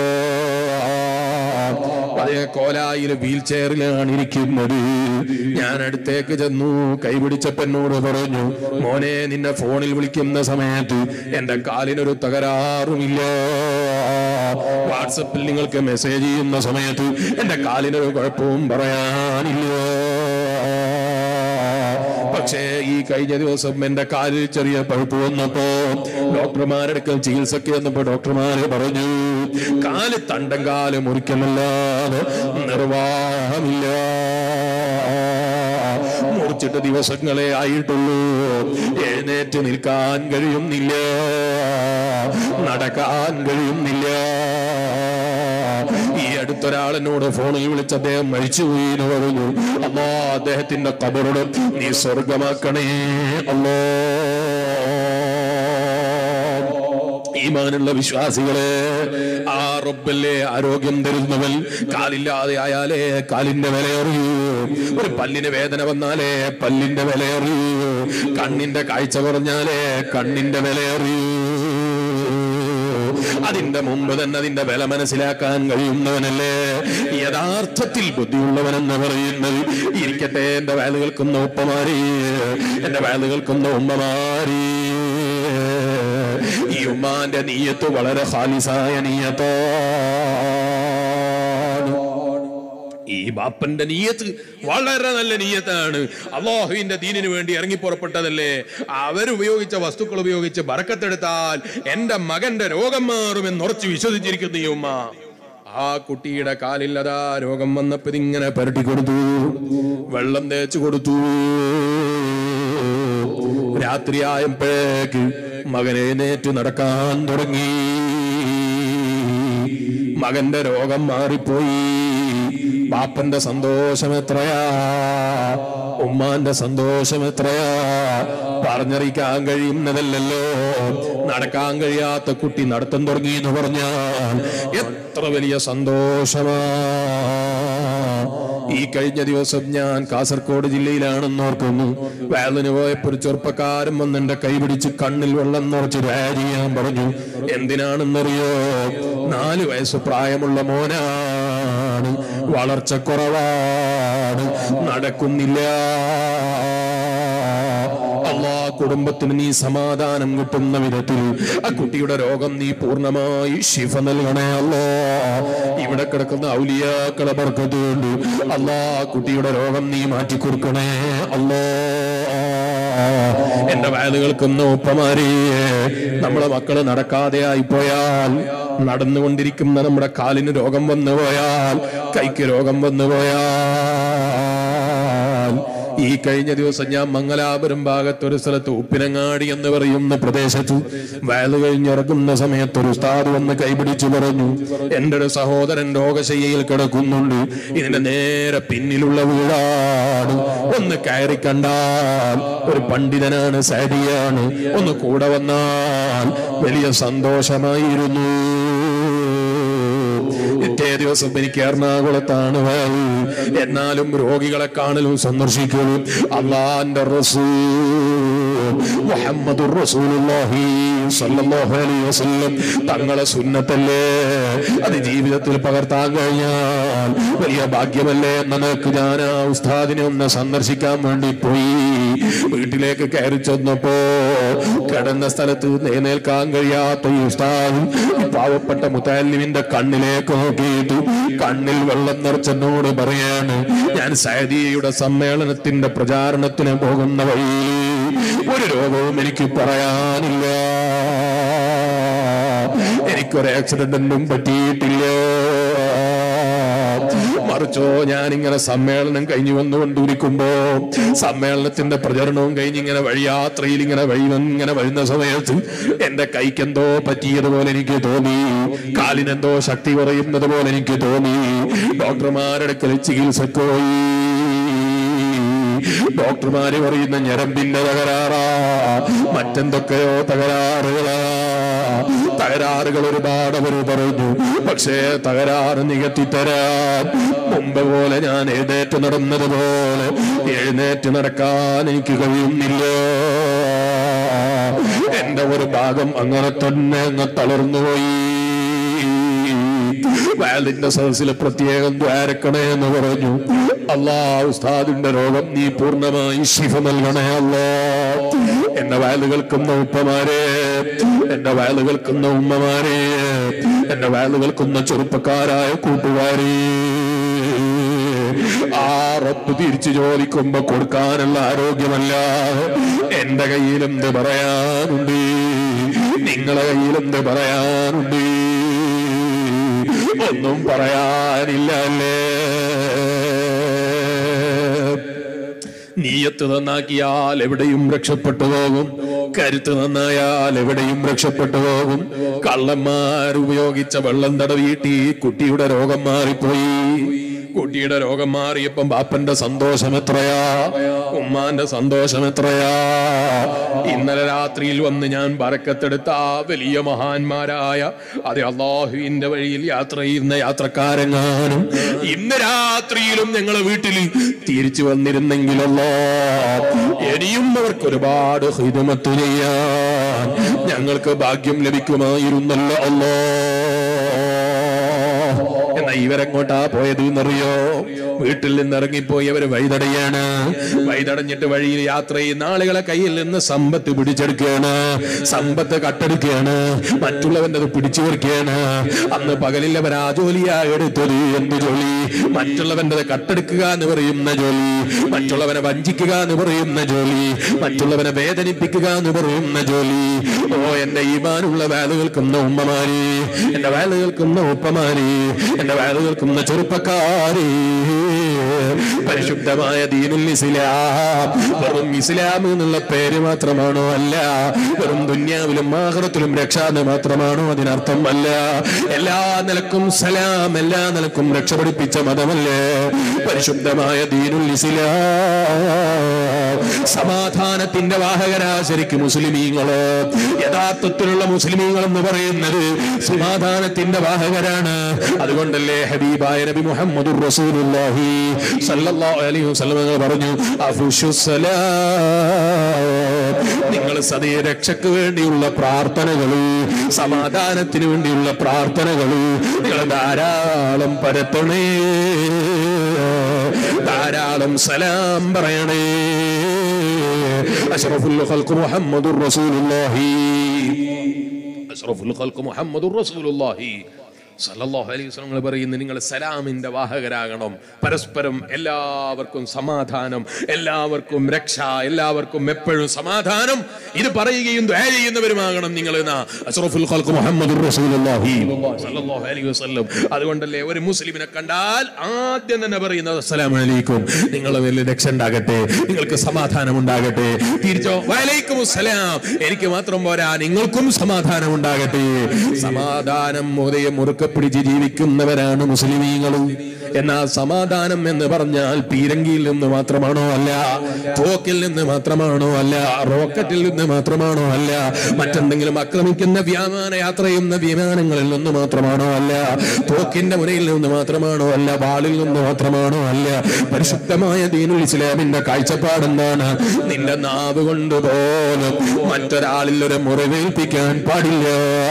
അതേ കോലായിൽ വീൽ ചെയറിലാണ് ഇരിക്കുന്നത് ഞാൻ അടുത്തേക്ക് ചെന്നു കൈപിടിച്ചപ്പനോട് പറഞ്ഞു മോനെ നിന്നെ ഫോണിൽ വിളിക്കുന്ന സമയത്ത് എന്റെ കാലിനൊരു തകരാറുമില്ല വാട്സപ്പിൽ നിങ്ങൾക്ക് മെസ്സേജ് ചെയ്യുന്ന സമയത്ത് എന്റെ കാലിനൊരു കുഴപ്പവും പറയാനില്ല പക്ഷേ ഈ കഴിഞ്ഞ ദിവസം എന്റെ കാലിൽ ചെറിയ പഴുപ്പ് വന്നപ്പോ ഡോക്ടർമാരെടുക്കൽ ചികിത്സയ്ക്ക് വന്നപ്പോ ഡോക്ടർമാര് പറഞ്ഞു കാല് തണ്ടം കാല് മുറിക്കലല്ലാതെ നിർവാഹമില്ല മുറിച്ചിട്ട് ദിവസങ്ങളെ ആയിട്ടുള്ളൂ എഴുന്നേറ്റ് നിൽക്കാൻ കഴിയുന്നില്ല നടക്കാൻ കഴിയുന്നില്ല ഈ അടുത്തൊരാളെന്നോട് ഫോണിൽ വിളിച്ച് അദ്ദേഹം മരിച്ചുപോയി എന്ന് പറഞ്ഞു അമ്മോ അദ്ദേഹത്തിന്റെ കബറുടെ നീ സ്വർഗമാക്കണേ അല്ലോ ഈമാനുള്ള വിശ്വാസികളെ ആ റബ്ബല്ലേ ആരോഗ്യം തരുന്നവൻ കാലില്ലാതെ ആയാലേ കാലിന്റെ വില അറിയൂ ഒരു പല്ലിന് വേദന വന്നാലേ പല്ലിന്റെ വില അറിയൂ കണ്ണിന്റെ കാഴ്ച കുറഞ്ഞാലേ കണ്ണിന്റെ വില അറിയൂ അതിന്റെ മുമ്പ് തന്നെ അതിന്റെ വില മനസ്സിലാക്കാൻ കഴിയുന്നവനല്ലേ യഥാർത്ഥത്തിൽ ബുദ്ധിയുള്ളവനെന്ന് പറയുന്നത് ഇരിക്കട്ടെ എന്റെ വയല് കേൾക്കുന്ന ഉപ്പമാരി എന്റെ വയല് കേൾക്കുന്ന ഉമ്മമാരി ഈ ഉമ്മാന്റെ നീയത്ത് വളരെ ഹാലിസായ നീയത്താണ് ഈ ബാപ്പന്റെ നീയത്ത് വളരെ നല്ല നീയത്താണ് അള്ളാഹുവിന്റെ ദീനിനു വേണ്ടി ഇറങ്ങി പുറപ്പെട്ടതല്ലേ അവരുപയോഗിച്ച വസ്തുക്കൾ ഉപയോഗിച്ച് ബറക്കത്തെടുത്താൽ എന്റെ മകന്റെ രോഗം മാറുമെന്ന് ഉറച്ചു വിശ്വസിച്ചിരിക്കുന്നു ഈ ഉമ്മ ആ കുട്ടിയുടെ കാലിൽ അതാ രോഗം വന്നപ്പോ ഇതിങ്ങനെ പുരട്ടി കൊടുത്തു വെള്ളം തേച്ചു കൊടുത്തു രാത്രിയായപ്പോഴേക്ക് മകനെ നേറ്റു നടക്കാൻ തുടങ്ങി മകന്റെ രോഗം മാറിപ്പോയി ബാപ്പന്റെ സന്തോഷം എത്രയാ ഉമ്മാന്റെ സന്തോഷം എത്രയാ പറഞ്ഞറിയിക്കാൻ കഴിയുന്നതല്ലല്ലോ നടക്കാൻ കഴിയാത്ത കുട്ടി നടത്തം തുടങ്ങി എന്ന് പറഞ്ഞാൽ എത്ര വലിയ സന്തോഷമാ ഈ കഴിഞ്ഞ ദിവസം ഞാൻ കാസർഗോഡ് ജില്ലയിലാണെന്ന് ഓർക്കുന്നു വേദന പോയപ്പോ ഒരു ചെറുപ്പക്കാരൻ വന്ന് എന്റെ കൈ പിടിച്ച് കണ്ണിൽ വെള്ളം നിറച്ച് വേദ ചെയ്യാൻ പറഞ്ഞു എന്തിനാണെന്നറിയോ നാല് വയസ്സ് പ്രായമുള്ള മോനാണ് വളർച്ച കുറവാണ് നടക്കുന്നില്ല അള്ളാ കുടുംബത്തിന് നീ സമാധാനം കിട്ടുന്ന വിധത്തിൽ ആ കുട്ടിയുടെ രോഗം നീ പൂർണ്ണമായി ശിഫ നൽകണേ അല്ലോ ഇവിടെ കിടക്കുന്ന ഔലിയാക്കളെ ബർക്കത്ത് കൊണ്ട് അല്ലാ കുട്ടിയുടെ രോഗം നീ മാറ്റി കൊടുക്കണേ അല്ലോ എന്റെ വയലുകൾക്കുന്ന ഉപ്പമാരെ നമ്മളെ മക്കള് നടക്കാതെ ആയിപ്പോയാൽ നടന്നുകൊണ്ടിരിക്കുന്ന നമ്മുടെ കാലിന് രോഗം വന്നു പോയാൽ കൈക്ക് രോഗം വന്നു പോയാൽ ഈ കഴിഞ്ഞ ദിവസം ഞാൻ മംഗലാപുരം ഭാഗത്ത് ഒരു സ്ഥലത്ത് ഉപ്പിനങ്ങാടി എന്ന് പറയുന്ന പ്രദേശത്ത് വയല് കഴിഞ്ഞിറങ്ങുന്ന സമയത്ത് ഒരു ഉസ്താദ് വന്ന് കൈപിടിച്ചു പറഞ്ഞു എന്റെ ഒരു സഹോദരൻ രോഗശയ്യയിൽ കിടക്കുന്നുണ്ട് ഇതിന്റെ നേരെ പിന്നിലുള്ള വീടാണ് ഒന്ന് കയറി കണ്ടാൽ ഒരു പണ്ഡിതനാണ് സാരിയാണ് ഒന്ന് കൂടെ വന്നാൽ വലിയ സന്തോഷമായിരുന്നു ഇറ്റേ ദിവസം എനിക്ക് എറണാകുളത്താണ് വയൽ എന്നാലും രോഗികളെ കാണലും സന്ദർശിക്കലും അള്ളാന്റെ റസൂൽ മുഹമ്മദുർ റസൂലുള്ളാഹി സ്വല്ലല്ലാഹു അലൈഹി വസല്ലം തങ്ങളെ സുന്നത്തല്ലേ അത് ജീവിതത്തിൽ പകർത്താൻ കഴിഞ്ഞാൽ വലിയ ഭാഗ്യമല്ലേ എന്ന നിലക്ക് ഞാൻ ആ ഉസ്താദിനെ ഒന്ന് സന്ദർശിക്കാൻ വേണ്ടി പോയി വീട്ടിലേക്ക് കയറി ചെന്നപ്പോ കിടന്ന സ്ഥലത്ത് എഴുന്നേൽക്കാൻ കഴിയാത്ത ഈ ഉസ്താദ് ഈ പാവപ്പെട്ട മുത്താലിമിന്റെ കണ്ണിലേക്ക് നോക്കിയിട്ട് കണ്ണിൽ വെള്ളം നിറച്ചെന്നോട് പറയാണ് ഞാൻ സൈദിയുടെ സമ്മേളനത്തിന്റെ പ്രചാരണത്തിന് പോകുന്ന വഴി ഒരു രോഗവും എനിക്ക് പറയാനില്ല എനിക്കൊരു ആക്സിഡന്റും പറ്റിയിട്ടില്ല മറിച്ചോ ഞാൻ ഇങ്ങനെ സമ്മേളനം കഴിഞ്ഞു വന്നുകൊണ്ടിരിക്കുമ്പോ സമ്മേളനത്തിന്റെ പ്രചരണവും കഴിഞ്ഞ് ഇങ്ങനെ വഴിയാത്രയിൽ ഇങ്ങനെ വഴി ഇങ്ങനെ വരുന്ന സമയത്ത് എന്റെ കൈക്കെന്തോ പറ്റിയതുപോലെ എനിക്ക് തോന്നി കാലിനെന്തോ ശക്തി കുറയുന്നത് പോലെ എനിക്ക് തോന്നി ഡോക്ടർമാരുടെ അടുക്കൽ ചികിത്സക്ക് പോയി ഡോക്ടർമാര് പറയുന്ന ഞരമ്പിന്റെ തകരാറാ മറ്റെന്തൊക്കെയോ തകരാറുകളാ തകരാറുകൾ ഒരുപാട് അവർ പറഞ്ഞു പക്ഷേ തകരാറ് നികത്തി തരാൻ മുമ്പ് പോലെ ഞാൻ എഴുന്നേറ്റ് നടന്നതുപോലെ എഴുന്നേറ്റ് നടക്കാൻ എനിക്ക് കഴിയുന്നില്ല എന്റെ ഒരു ഭാഗം അങ്ങനെ തന്നെ അങ്ങ് തളർന്നുപോയി വാലിന്റെ സദസ്സിൽ പ്രത്യേകം ദ്വാരക്കണേ എന്ന് പറഞ്ഞു അല്ലാ ഉസ്താദിന്റെ രോഗം നീ പൂർണ്ണമായി ശിഫ നൽകണേ അല്ലോ എന്റെ വയല് കേൾക്കുന്ന ഉപ്പമാരെ എന്റെ വയല് കേൾക്കുന്ന ഉമ്മമാരെ എന്റെ വയല് കേൾക്കുന്ന ചെറുപ്പക്കാരായ കൂട്ടുകാരെ ആ റബ്ബ് തിരിച്ചു ചോദിക്കുമ്പോ കൊടുക്കാനുള്ള ആരോഗ്യമല്ല എന്റെ കയ്യിൽ എന്ത് പറയാനുണ്ട് നിങ്ങളെ കയ്യിൽ എന്ത് പറയാനുണ്ട് ഒന്നും പറയാനില്ല അല്ലേ നീയത്ത് നന്നാക്കിയാൽ എവിടെയും രക്ഷപ്പെട്ടു പോകും കരുത്ത് നന്നായാൽ എവിടെയും രക്ഷപ്പെട്ടു പോകും കള്ളന്മാർ ഉപയോഗിച്ച വെള്ളം തടവിയിട്ട് ഈ കുട്ടിയുടെ രോഗം മാറിപ്പോയി കുട്ടിയുടെ രോഗം മാറിയപ്പം ബാപ്പന്റെ സന്തോഷം എത്രയാ ഉമ്മാന്റെ സന്തോഷം എത്രയാ ഇന്നലെ രാത്രിയിൽ വന്ന് ഞാൻ പറക്കത്തെടുത്ത ആ വലിയ മഹാന്മാരായ അതെ അള്ളാഹുവിന്റെ വഴിയിൽ യാത്ര ചെയ്യുന്ന യാത്രക്കാരെങ്ങാനും ഇന്ന് രാത്രിയിലും ഞങ്ങളെ വീട്ടിൽ തിരിച്ചു വന്നിരുന്നെങ്കിലല്ലോ ഇനിയും അവർക്ക് ഒരുപാട് ഹിതമത്ത് ചെയ്യാൻ ഞങ്ങൾക്ക് ഭാഗ്യം ലഭിക്കുമായിരുന്നല്ലോ അല്ലോ എന്നാ ഇവരെങ്ങോട്ടാ പോയത് എന്നറിയോ വീട്ടിൽ നിന്ന് ഇറങ്ങിപ്പോയി അവര് വഴിതടയാണ് വഴിതടഞ്ഞിട്ട് വഴിയിൽ യാത്ര ചെയ്യുന്ന ആളുകളെ കയ്യിൽ നിന്ന് സമ്പത്ത് പിടിച്ചെടുക്കുകയാണ് സമ്പത്ത് കട്ടെടുക്കുകയാണ് മറ്റുള്ളവന്റെ അത് പിടിച്ചു വെക്കുകയാണ് അന്ന് പകലിൽ അവർ ആ ജോലിയാ എടുത്തത് എന്ത് ജോലി മറ്റുള്ളവന്റെ കട്ടെടുക്കുക എന്ന് പറയുന്ന ജോലി മറ്റുള്ളവനെ വഞ്ചിക്കുക എന്ന് പറയുന്ന ജോലി മറ്റുള്ളവനെ വേദനിപ്പിക്കുക എന്ന് പറയുന്ന ജോലി ഓ എന്റെ ഈമാനുള്ള വേല കേൾക്കുന്ന ഉമ്മമാരി എന്റെ വേല കേൾക്കുന്ന ഉപ്പമാരി എന്റെ വേല കേൾക്കുന്ന ചെറുപ്പക്കാരി പരിശുദ്ധമായ ദീനുൽ ഇസ്ലാം വെറും ഇസ്ലാം എന്നുള്ള പേര് മാത്രമാണോ അല്ല വെറും ദുന്യാവിലും ആഹ്റത്തിലും രക്ഷ എന്ന് മാത്രമാണോ അതിനർത്ഥം അല്ല എല്ലാ നിലക്കും സലാം എല്ലാ നിലക്കും രക്ഷപ്പെടുപ്പിച്ച മതമല്ലേ പരിശുദ്ധമായ ദീനുൽ ഇസ്ലാം സമാധാനത്തിന്റെ വാഹകരാ ശരിക്കും മുസ്ലിമീങ്ങള് യഥാർത്ഥത്തിലുള്ള മുസ്ലിമീങ്ങൾ എന്ന് പറയുന്നത് സമാധാനത്തിന്റെ വാഹകരാണ് അതുകൊണ്ടല്ലേ ഹബീബായ നബി മുഹമ്മദ് റസൂലുള്ളാഹി സല്ലല്ലാഹു അലൈഹി വസല്ലം തങ്ങൾ പറഞ്ഞു അഫുഷു നിങ്ങൾ സതയ രക്ഷയ്ക്ക് വേണ്ടിയുള്ള പ്രാർത്ഥനകൾ സമാധാനത്തിന് വേണ്ടിയുള്ള പ്രാർത്ഥനകൾ നിങ്ങൾ ധാരാളം പരത്തണേ ധാരാളം സലാം പറയണേ അഷ്റഫുൽ ഖൽഖ് മുഹമ്മദുർ റസൂലുള്ളാഹി അഷ്റഫുൽ ഖൽഖ് മുഹമ്മദുർ റസൂലുള്ളാഹി സല്ലല്ലാഹു അലൈഹി വസല്ലം പറയുന്നു നിങ്ങൾ സലാമിന്റെ വാഹകരാകണം പരസ്പരം എല്ലാവർക്കും സമാധാനം എല്ലാവർക്കും രക്ഷ എല്ലാവർക്കും എപ്പോഴും സമാധാനം ഇത് പറയുകയും ദുആ ചെയ്യുന്നവരുമാകണം നിങ്ങൾ എന്നാ അഷ്റഫുൽ ഖൽഖ് മുഹമ്മദുർ റസൂലുള്ളാഹി സല്ലല്ലാഹു അലൈഹി വസല്ലം അതുകൊണ്ടല്ലേ ഒരു മുസ്ലിമിനെ കണ്ടാൽ ആദ്യം തന്നെ പറയുന്നത് അസ്സലാമു അലൈക്കും നിങ്ങൾ വലിയ രക്ഷ ഉണ്ടാകട്ടെ നിങ്ങൾക്ക് സമാധാനം ഉണ്ടാകട്ടെ തിരിച്ചോ വലൈക്കും അസ്സലാം എനിക്ക് മാത്രം പോരാ നിങ്ങൾക്കും സമാധാനം ഉണ്ടാകട്ടെ സമാധാനം ഉദയം മുറുക്കെ പിടിച്ച് ജീവിക്കുന്നവരാണ് മുസ്ലിമീങ്ങൾ എന്നാൽ സമാധാനം എന്ന് പറഞ്ഞാൽ പീരങ്കിയിൽ നിന്ന് മാത്രമാണോ അല്ല തോക്കിൽ നിന്ന് മാത്രമാണോ അല്ല റോക്കറ്റിൽ നിന്ന് മാത്രമാണോ അല്ല മറ്റെന്തെങ്കിലും ആക്രമിക്കുന്ന വ്യാമാന യാത്ര ചെയ്യുന്ന വിമാനങ്ങളിൽ നിന്ന് മാത്രമാണോ അല്ല തോക്കിന്റെ മുനയിൽ നിന്ന് മാത്രമാണോ അല്ല വാളിൽ നിന്ന് മാത്രമാണോ അല്ല പരിശുദ്ധമായ ദീനുൽ ഇസ്ലാമിന്റെ കാഴ്ചപ്പാടെന്താണ് നിന്റെ നാവ് കൊണ്ട് പോലും മറ്റൊരാളിൽ ഒരു മുറിവേൽപ്പിക്കാൻ പാടില്ല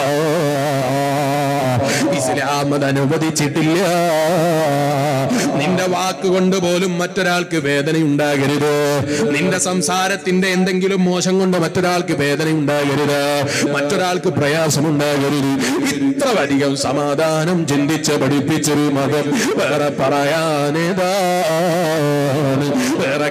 ഇസ്ലാം അത് അനുവദിച്ചിട്ടില്ല നിന്റെ വാക്കുകൊണ്ട് പോലും മറ്റൊരാൾക്ക് വേദന ഉണ്ടാകരുത് നിന്റെ സംസാരത്തിന്റെ എന്തെങ്കിലും മോശം കൊണ്ട് മറ്റൊരാൾക്ക് വേദന ഉണ്ടാകരുത് മറ്റൊരാൾക്ക് പ്രയാസം ഉണ്ടാകരുത് ഇത്ര അധികം സമാധാനം ചിന്തിച്ച് പഠിപ്പിച്ചൊരു മതം വേറെ പറയാനേതാണ് വേറെ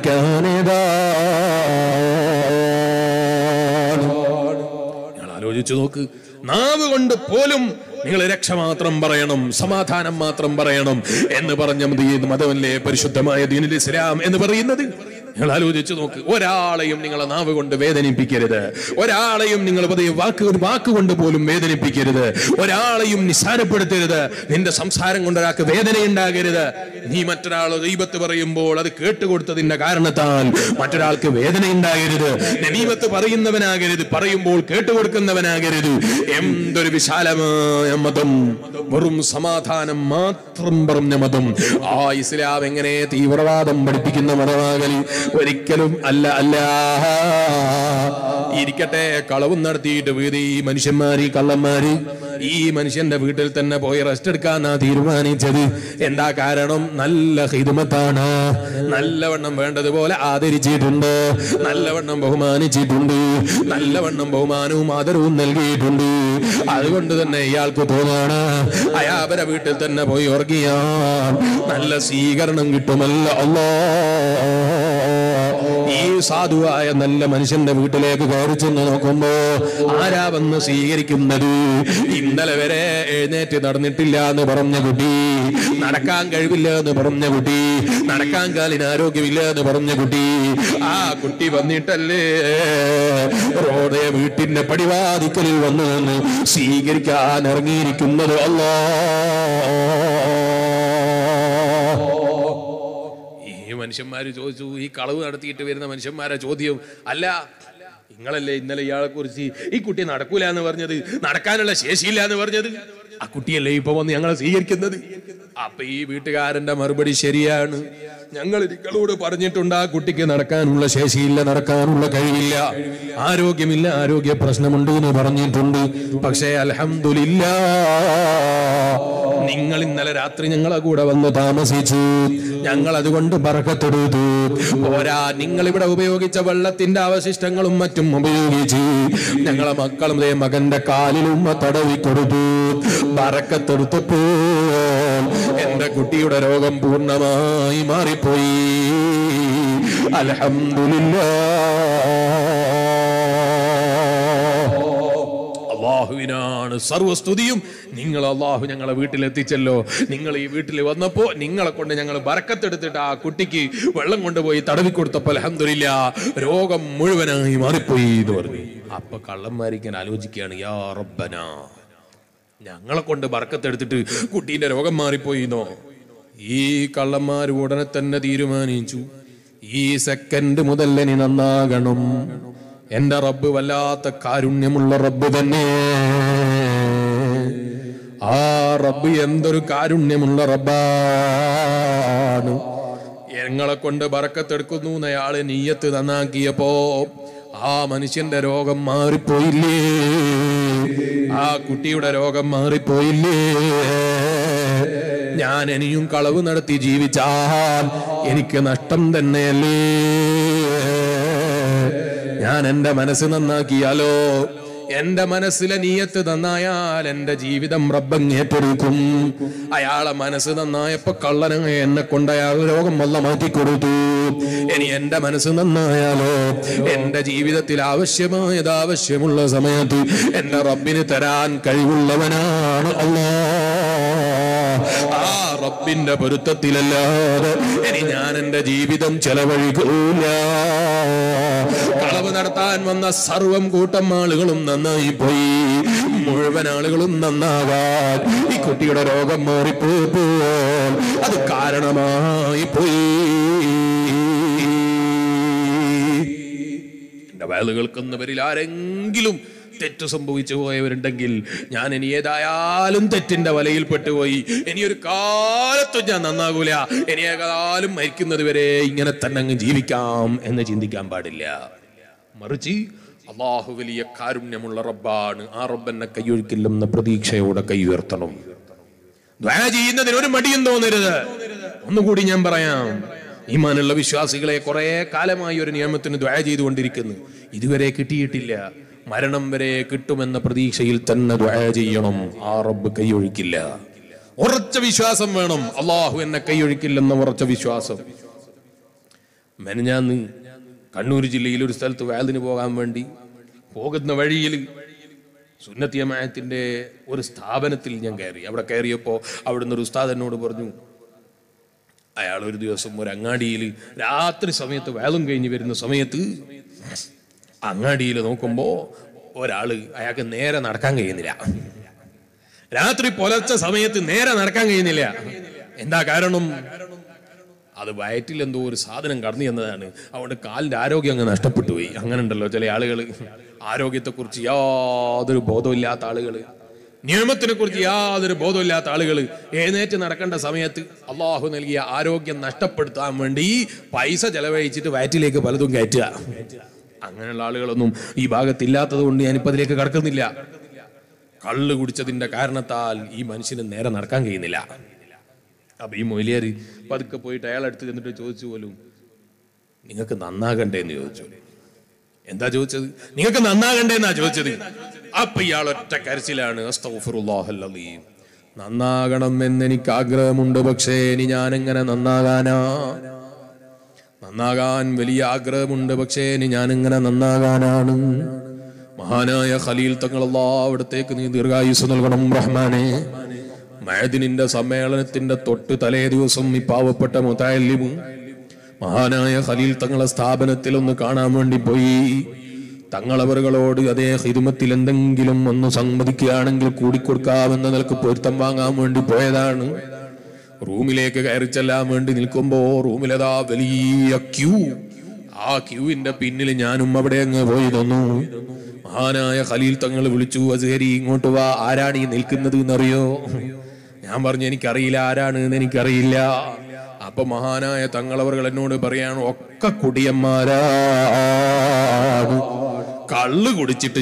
കാണിക്കാനേതാണ് നിങ്ങൾ ആലോചിച്ചു നോക്ക് നാവ് കൊണ്ട് പോലും നിങ്ങൾ രക്ഷ മാത്രം പറയണം സമാധാനം മാത്രം പറയണം എന്ന് പറഞ്ഞ മതി ഇത് മതമല്ലേ പരിശുദ്ധമായ ദീനുൽ ഇസ്ലാം എന്ന് പറയുന്നത് നിങ്ങൾ ആലോചിച്ചു നോക്ക് ഒരാളെയും നിങ്ങളെ നാവ് കൊണ്ട് വേദനിപ്പിക്കരുത് ഒരാളെയും നിങ്ങൾ പതിയെ വാക്ക് ഒരു വാക്കുകൊണ്ട് പോലും വേദനിപ്പിക്കരുത് ഒരാളെയും നിസ്സാരപ്പെടുത്തരുത് നിന്റെ സംസാരം കൊണ്ട് ഒരാൾക്ക് വേദനയുണ്ടാകരുത് നീ മറ്റൊരാൾ ദൈവത്ത് പറയുമ്പോൾ അത് കേട്ടുകൊടുത്തതിന്റെ കാരണത്താൽ മറ്റൊരാൾക്ക് വേദന ഉണ്ടാകരുത് നമീമത്ത് പറയുന്നവനാകരുത് പറയുമ്പോൾ കേട്ടുകൊടുക്കുന്നവനാകരുത് എന്തൊരു വിശാലമായ മതം വെറും സമാധാനം മാത്രം പറഞ്ഞ മതം ആ ഇസ്ലാം എങ്ങനെ തീവ്രവാദം പഠിപ്പിക്കുന്ന മതമാകലി ഒരിക്കലും അല്ല അല്ല ഇരിക്കട്ടെ കളവും നടത്തിയിട്ട് വീതി ഈ മനുഷ്യന്മാര് ഈ കള്ളന്മാര് ഈ മനുഷ്യന്റെ വീട്ടിൽ തന്നെ പോയി റെസ്റ്റ് എടുക്കാനാ തീരുമാനിച്ചത് എന്താ കാരണം നല്ല ഹിതുമത്താണ് നല്ലവണ്ണം വേണ്ടതുപോലെ ആദരിച്ചിട്ടുണ്ട് നല്ലവണ്ണം ബഹുമാനിച്ചിട്ടുണ്ട് നല്ലവണ്ണം ബഹുമാനവും ആദരവും നൽകിയിട്ടുണ്ട് അതുകൊണ്ട് തന്നെ ഇയാൾക്ക് തോന്നാണ് അയാപര വീട്ടിൽ തന്നെ പോയി ഉറങ്ങിയാൽ നല്ല സ്വീകരണം കിട്ടുമല്ലോ അല്ലോ ഈ സാധുവായ നല്ല മനുഷ്യന്റെ വീട്ടിലേക്ക് കയറി ചെന്ന് നോക്കുമ്പോ ആരാ വന്ന് സ്വീകരിക്കുന്നത് ഇന്നലെ വരെ എഴുന്നേറ്റ് നടന്നിട്ടില്ല എന്ന് പറഞ്ഞ കുട്ടി നടക്കാൻ കഴിവില്ല എന്ന് പറഞ്ഞ കുട്ടി നടക്കാൻ കാലിന് ആരോഗ്യമില്ല എന്ന് പറഞ്ഞ കുട്ടി ആ കുട്ടി വന്നിട്ടല്ലേ റോഡെ വീട്ടിന്റെ പടിവാതിക്കലിൽ വന്നു നിന്ന് സ്വീകരിക്കാൻ ഇറങ്ങിയിരിക്കുന്നത് അല്ലോ ഈ മനുഷ്യന്മാര് ചോദിച്ചു ഈ കളവ് നടത്തിയിട്ട് വരുന്ന മനുഷ്യന്മാരെ ചോദ്യം അല്ല നിങ്ങളല്ലേ ഇന്നലെ ഇയാളെ കുറിച്ച് ഈ കുട്ടി നടക്കൂല എന്ന് പറഞ്ഞത് നടക്കാനുള്ള ശേഷിയില്ല എന്ന് പറഞ്ഞത് ആ കുട്ടിയല്ലേ ഇപ്പൊ വന്ന് ഞങ്ങളെ സ്വീകരിക്കുന്നത് അപ്പൊ ഈ വീട്ടുകാരന്റെ മറുപടി ശരിയാണ് ഞങ്ങൾ നിങ്ങളോട് പറഞ്ഞിട്ടുണ്ട് ആ കുട്ടിക്ക് നടക്കാനുള്ള ശേഷിയില്ല നടക്കാനുള്ള കഴിവില്ല ആരോഗ്യമില്ല ആരോഗ്യ പ്രശ്നമുണ്ട് എന്ന് പറഞ്ഞിട്ടുണ്ട് പക്ഷേ അലഹമില്ല നിങ്ങൾ ഇന്നലെ രാത്രി ഞങ്ങളെ കൂടെ വന്ന് താമസിച്ചു ഞങ്ങൾ അതുകൊണ്ട് പറക്കത്തെടുത്തു പോരാ നിങ്ങൾ ഇവിടെ ഉപയോഗിച്ച വെള്ളത്തിന്റെ അവശിഷ്ടങ്ങളും മറ്റും ഉപയോഗിച്ച് ഞങ്ങളെ മക്കളും ദേ മകന്റെ കാലിലും തടവി കൊടുത്തു പറക്കത്തെടുത്തപ്പോൾ എന്റെ കുട്ടിയുടെ രോഗം പൂർണ്ണമായി മാറിപ്പോയി അലഹമില്ല അള്ളാഹുവിനാണ് സർവസ്തുതിയും നിങ്ങൾ അള്ളാഹു ഞങ്ങളെ വീട്ടിലെത്തിച്ചല്ലോ നിങ്ങൾ ഈ വീട്ടിൽ വന്നപ്പോ നിങ്ങളെ കൊണ്ട് ഞങ്ങൾ ബറക്കത്തെടുത്തിട്ട് ആ കുട്ടിക്ക് വെള്ളം കൊണ്ടുപോയി തടവി കൊടുത്തപ്പോൾ അലഹമില്ല രോഗം മുഴുവനായി മാറിപ്പോയി എന്ന് പറഞ്ഞു അപ്പൊ കള്ളന്മാരിക്കാൻ ആലോചിക്കുകയാണ് യാ റബ്ബന ഞങ്ങളെ കൊണ്ട് ബറക്കത്തെടുത്തിട്ട് കുട്ടീന്റെ രോഗം മാറിപ്പോയിന്നോ ഈ കള്ളന്മാർ ഉടനെ തന്നെ തീരുമാനിച്ചു ഈ സെക്കൻഡ് മുതൽ ഇനി നന്നാകണം എന്റെ റബ്ബ് വല്ലാത്ത കാരുണ്യമുള്ള റബ്ബ് തന്നെ ആ റബ്ബ് എന്തൊരു കാരുണ്യമുള്ള റബ്ബാണ് ഞങ്ങളെ കൊണ്ട് ബറക്കത്തെടുക്കുന്നു എന്നയാള് നീയത്ത് നന്നാക്കിയപ്പോ ആ മനുഷ്യന്റെ രോഗം മാറിപ്പോയില്ലേ ആ കുട്ടിയുടെ രോഗം മാറിപ്പോയില്ലേ ഞാൻ ഇനിയും കളവ് നടത്തി ജീവിച്ചാൽ എനിക്ക് നഷ്ടം തന്നെയല്ലേ ഞാൻ എന്റെ മനസ്സ് നന്നാക്കിയാലോ എന്റെ മനസ്സിലെ നീയത്ത് നന്നായാൽ എന്റെ ജീവിതം റബ്ബങ് ഏറ്റെടുക്കും അയാളെ മനസ്സ് നന്നായപ്പോ കള്ളനങ്ങ എന്നെ കൊണ്ട് അയാൾ രോഗം വല്ല മാറ്റിക്കൊടുത്തു ഇനി എന്റെ മനസ്സ് നന്നായാലോ എന്റെ ജീവിതത്തിൽ ആവശ്യമായത് ആവശ്യമുള്ള സമയത്ത് എന്റെ റബ്ബിന് തരാൻ കഴിവുള്ളവനാണ് അല്ലാ ആ റബ്ബിന്റെ പൊരുത്തത്തിലല്ലാതെ ഇനി ഞാൻ എന്റെ ജീവിതം ചെലവഴിക്കൂല കളവ് നടത്താൻ വന്ന സർവം കൂട്ടം ആളുകളും നന്നായി പോയി മുഴുവൻ ആളുകളും നന്നാകാൻ ഈ കുട്ടിയുടെ രോഗം മാറിപ്പോയപ്പോൾ അത് കാരണമായി പോയി എന്റെ വയല് കേൾക്കുന്നവരിൽ ആരെങ്കിലും തെറ്റ് സംഭവിച്ചു പോയവരുണ്ടെങ്കിൽ ഞാൻ ഇനി ഏതായാലും തെറ്റിന്റെ വലയിൽ പെട്ടുപോയി ഇനി ഒരു കാലത്തും ഞാൻ നന്നാകൂല ഇനി ഏതായാലും മരിക്കുന്നത് വരെ ഇങ്ങനെ തന്നെ അങ്ങ് ജീവിക്കാം എന്ന് ചിന്തിക്കാൻ പാടില്ല മറിച്ച് അള്ളാഹു വലിയ കാരുണ്യമുള്ള റബ്ബാണ് ആ റബ്ബെന്നെ കൈയൊഴിക്കില്ലെന്ന പ്രതീക്ഷയോടെ കൈ ഉയർത്തണം ദ്വാ ചെയ്യുന്നതിന് ഒരു മടിയും തോന്നരുത് ഒന്നുകൂടി ഞാൻ പറയാം ഈമാനുള്ള വിശ്വാസികളെ കുറെ കാലമായി ഒരു നിയമത്തിന് ദ്വാ ചെയ്തുകൊണ്ടിരിക്കുന്നു ഇതുവരെ കിട്ടിയിട്ടില്ല മരണം വരെ കിട്ടുമെന്ന പ്രതീക്ഷയിൽ തന്നെ ദ്വാ ചെയ്യണം ആ റബ്ബ് കൈയൊഴിക്കില്ല ഉറച്ച വിശ്വാസം വേണം അള്ളാഹു എന്നെ കൈയൊഴിക്കില്ലെന്ന ഉറച്ച വിശ്വാസം മെനഞ്ഞാന്ന് കണ്ണൂർ ജില്ലയിൽ ഒരു സ്ഥലത്ത് വയലിന് പോകാൻ വേണ്ടി പോകുന്ന വഴിയിൽ സുന്നത്തിയമായത്തിന്റെ ഒരു സ്ഥാപനത്തിൽ ഞാൻ കയറി അവിടെ കയറിയപ്പോൾ അവിടുന്ന് ഒരു ഉസ്താദ് എന്നോട് പറഞ്ഞു അയാൾ ഒരു ദിവസം ഒരു അങ്ങാടിയിൽ രാത്രി സമയത്ത് വേളം കഴിഞ്ഞ് വരുന്ന സമയത്ത് അങ്ങാടിയിൽ നോക്കുമ്പോ ഒരാള് അയാൾക്ക് നേരെ നടക്കാൻ കഴിയുന്നില്ല രാത്രി പുലർച്ചെ സമയത്ത് നേരെ നടക്കാൻ കഴിയുന്നില്ല എന്താ കാരണം അത് വയറ്റിൽ എന്തോ ഒരു സാധനം കടന്നു എന്നതാണ് അതുകൊണ്ട് കാലിന്റെ ആരോഗ്യം അങ്ങ് നഷ്ടപ്പെട്ടു പോയി അങ്ങനെ ഉണ്ടല്ലോ ചില ആളുകൾ ആരോഗ്യത്തെക്കുറിച്ച് യാതൊരു ബോധമില്ലാത്ത ആളുകൾ നിയമത്തിനെ കുറിച്ച് യാതൊരു ബോധമില്ലാത്ത ആളുകൾ എഴുന്നേറ്റ് നടക്കേണ്ട സമയത്ത് അള്ളാഹു നൽകിയ ആരോഗ്യം നഷ്ടപ്പെടുത്താൻ വേണ്ടി പൈസ ചെലവഴിച്ചിട്ട് വയറ്റിലേക്ക് പലതും കയറ്റുക അങ്ങനെയുള്ള ആളുകളൊന്നും ഈ ഭാഗത്തില്ലാത്തത് കൊണ്ട് ഞാനിപ്പോ അതിലേക്ക് കടക്കുന്നില്ല കള്ള് കുടിച്ചതിന്റെ കാരണത്താൽ ഈ മനുഷ്യന് നേരെ നടക്കാൻ കഴിയുന്നില്ല അപ്പൊ ഈ മൊയിലിയാർ പതുക്കെ പോയിട്ട് അയാളെ അടുത്ത് ചെന്നിട്ട് ചോദിച്ചു പോലും നിങ്ങൾക്ക് നന്നാകണ്ടേ എന്ന് ചോദിച്ചു എന്താ ചോദിച്ചത് നിങ്ങൾക്ക് നന്നാകണ്ടേ എന്നാ ചോദിച്ചത് അപ്പൊ ഇയാൾ ഒറ്റ കരച്ചിലാണ് അസ്തഗ്ഫിറുല്ലാഹൽ അലീം. നന്നാകണം എന്ന് എനിക്ക് ആഗ്രഹമുണ്ട് പക്ഷേ ഇനി ഞാൻ എങ്ങനെ നന്നാകാനാ നന്നാകാൻ വലിയ ആഗ്രഹമുണ്ട് പക്ഷേ ഇനി ഞാൻ എങ്ങനെ നന്നാകാനാണ് മഹാനായ ഖലീൽ തങ്ങളല്ലാ അവിടത്തേക്ക് നീ ദീർഘായുസ് നൽകണം റഹ്മാനെ മഴദിനിന്റെ സമ്മേളനത്തിന്റെ തൊട്ട് തലേ ദിവസം ഈ പാവപ്പെട്ട മുതാലിമു മഹാനായ ഖലീൽ തങ്ങളെ സ്ഥാപനത്തിൽ ഒന്ന് കാണാൻ വേണ്ടി പോയി തങ്ങളവറുകളോട് അതേ ഹിരുമത്തിൽ എന്തെങ്കിലും ഒന്ന് സമ്മതിക്കുകയാണെങ്കിൽ കൂടിക്കൊടുക്കാമെന്ന നിലക്ക് പൊരുത്തം വാങ്ങാൻ വേണ്ടി പോയതാണ് റൂമിലേക്ക് കയറി ചെല്ലാൻ വേണ്ടി നിൽക്കുമ്പോ റൂമിലതാ വലിയ ക്യൂ ആ ക്യൂവിന്റെ പിന്നിൽ ഞാനും അവിടെ അങ്ങ് പോയി തന്നു മഹാനായ ഖലീൽ തങ്ങൾ വിളിച്ചു അസേരി ഇങ്ങോട്ട് വാ ആരാണ് ഈ നിൽക്കുന്നത് എന്നറിയോ ഞാൻ പറഞ്ഞു എനിക്കറിയില്ല ആരാണ് എന്ന് എനിക്കറിയില്ല അപ്പൊ മഹാനായ തങ്ങളവറുകൾ എന്നോട് പറയാണ് ഒക്കെ കുടിയന്മാരാണ് കള്ള് കുടിച്ചിട്ട്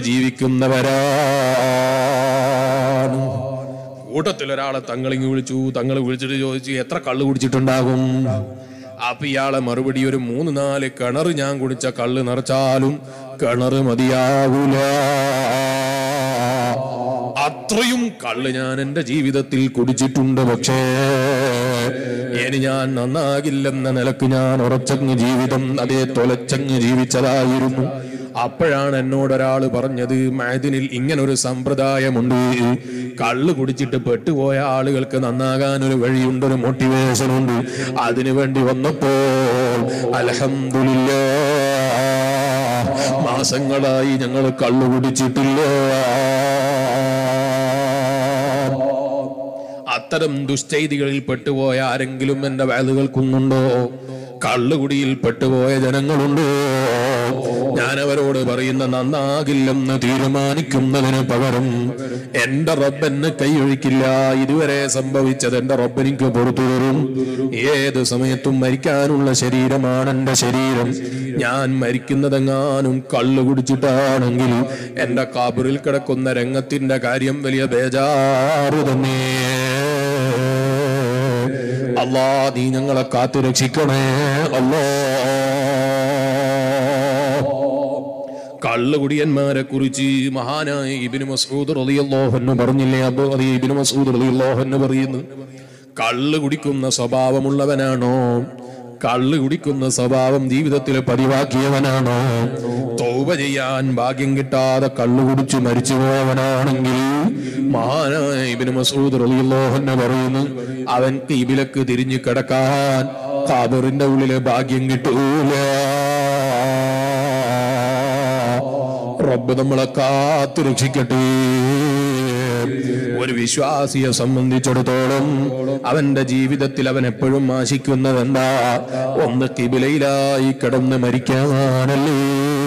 ജീവിക്കുന്നവരാണ് കൂട്ടത്തിൽ ഒരാളെ തങ്ങളിങ്ങി വിളിച്ചു തങ്ങൾ വിളിച്ചിട്ട് ചോദിച്ചു എത്ര കള്ള് കുടിച്ചിട്ടുണ്ടാകും അപ്പൊ ഇയാളെ മറുപടി ഒരു മൂന്ന് നാല് കിണർ ഞാൻ കുടിച്ച കള്ള് നിറച്ചാലും കിണർ മതിയാവൂല അത്രയും കള്ള് ഞാൻ എന്റെ ജീവിതത്തിൽ കുടിച്ചിട്ടുണ്ട് പക്ഷേ ഇനി ഞാൻ നന്നാകില്ലെന്ന നിലക്ക് ഞാൻ ഉറച്ചങ്ങ് ജീവിതം അതേ തൊലച്ചങ്ങ് ജീവിച്ചതായിരുന്നു അപ്പോഴാണ് എന്നോട് ഒരാൾ പറഞ്ഞത് മഴദിനിൽ ഇങ്ങനൊരു സമ്പ്രദായമുണ്ട് കള്ള് കുടിച്ചിട്ട് പെട്ടുപോയ ആളുകൾക്ക് നന്നാകാൻ ഒരു വഴിയുണ്ട് ഒരു മോട്ടിവേഷൻ ഉണ്ട് അതിനു വേണ്ടി വന്നപ്പോൾ അലഹമില്ല മാസങ്ങളായി ഞങ്ങൾ കള്ളു കുടിച്ചിട്ടില്ല അത്തരം ദുശ്ചെയ്തികളിൽ പെട്ടുപോയ ആരെങ്കിലും എന്റെ വയല് കേൾക്കുന്നുണ്ടോ കള്ളുകുടിയിൽ പെട്ടുപോയ ജനങ്ങളുണ്ടോ ഞാൻ അവരോട് പറയുന്ന നന്നാകില്ലെന്ന് തീരുമാനിക്കുന്നതിന് പകരം എന്റെ റബ്ബെന്നെ കൈയൊഴിക്കില്ല ഇതുവരെ സംഭവിച്ചത് എന്റെ റബ്ബെനിക്ക് പുറത്തു തരും ഏത് സമയത്തും മരിക്കാനുള്ള ശരീരമാണ് എന്റെ ശരീരം ഞാൻ മരിക്കുന്നതെങ്ങാനും കള്ളു കുടിച്ചിട്ടാണെങ്കിൽ എന്റെ കാബറിൽ കിടക്കുന്ന രംഗത്തിന്റെ കാര്യം വലിയ ബേജാറ് തന്നെ അല്ലാ നീ ഞങ്ങളെ കാത്തു രക്ഷിക്കണേ അല്ലോ കള്ളുകുടിയന്മാരെ കുറിച്ച് മഹാനായ ഇബിന് മസൂദ് റളിയല്ലാഹു പറഞ്ഞില്ലേ അബു അതി ഇബിന് മസൂദ് റളിയല്ലാഹു പറയുന്നു കള്ള് കുടിക്കുന്ന സ്വഭാവമുള്ളവനാണോ കള്ള് കുടിക്കുന്ന സ്വഭാവം ജീവിതത്തിൽ പതിവാക്കിയവനാണോ തൗബ ചെയ്യാൻ ഭാഗ്യം കിട്ടാതെ കള്ളു കുടിച്ച് മരിച്ചു പോയവനാണെങ്കിൽ മഹാനായ ഇബിന് മസൂദ് റളിയല്ലാഹു പറയുന്നു അവൻക്ക് ഇബിലക്ക് തിരിഞ്ഞു കിടക്കാൻ ഖബറിന്റെ ഉള്ളിലെ ഭാഗ്യം കിട്ടൂല റബ്ബ് നമ്മളെ കാത്തു രക്ഷിക്കട്ടെ ഒരു വിശ്വാസിയെ സംബന്ധിച്ചിടത്തോളം അവന്റെ ജീവിതത്തിൽ അവൻ എപ്പോഴും ആശിക്കുന്നത് എന്താ ഒന്ന് കിബിലയിലായി കിടന്ന് മരിക്കാനല്ലേ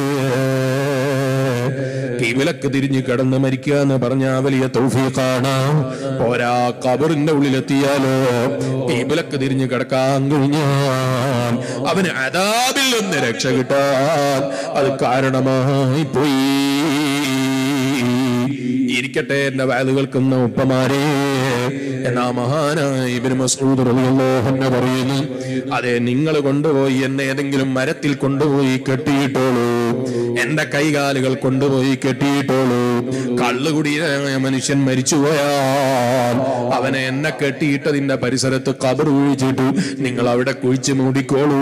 കിബിലക്ക് തിരിഞ്ഞ് കിടന്ന് മരിക്കുക എന്ന് പറഞ്ഞ വലിയ തൗഫീഖാണ് പോരാ കബറിന്റെ ഉള്ളിലെത്തിയാലോ കിബിലക്ക് തിരിഞ്ഞ് കിടക്കാൻ കഴിഞ്ഞാൽ അവന് അതാബിൽ നിന്ന് രക്ഷ കിട്ടാൻ അത് കാരണമായി പോയി ഇരിക്കട്ടെ എന്റെ വയല് കേൾക്കുന്ന ഉപ്പമാരെ എന്നാ മഹാനായ ഇബ്നു മസ്ഊദ് റളിയല്ലാഹു അൻഹു പറയുന്നു അതെ നിങ്ങൾ കൊണ്ടുപോയി എന്നെ ഏതെങ്കിലും മരത്തിൽ കൊണ്ടുപോയി കെട്ടിയിട്ടോളൂ എന്റെ കൈകാലുകൾ കൊണ്ടുപോയി കെട്ടിയിട്ടോളൂ കള്ളുകുടിയായ മനുഷ്യൻ മരിച്ചുപോയാൽ അവനെ എന്നെ കെട്ടിയിട്ടതിന്റെ പരിസരത്ത് കബർ കുഴിച്ചിട്ട് നിങ്ങൾ അവിടെ കുഴിച്ച് മൂടിക്കോളൂ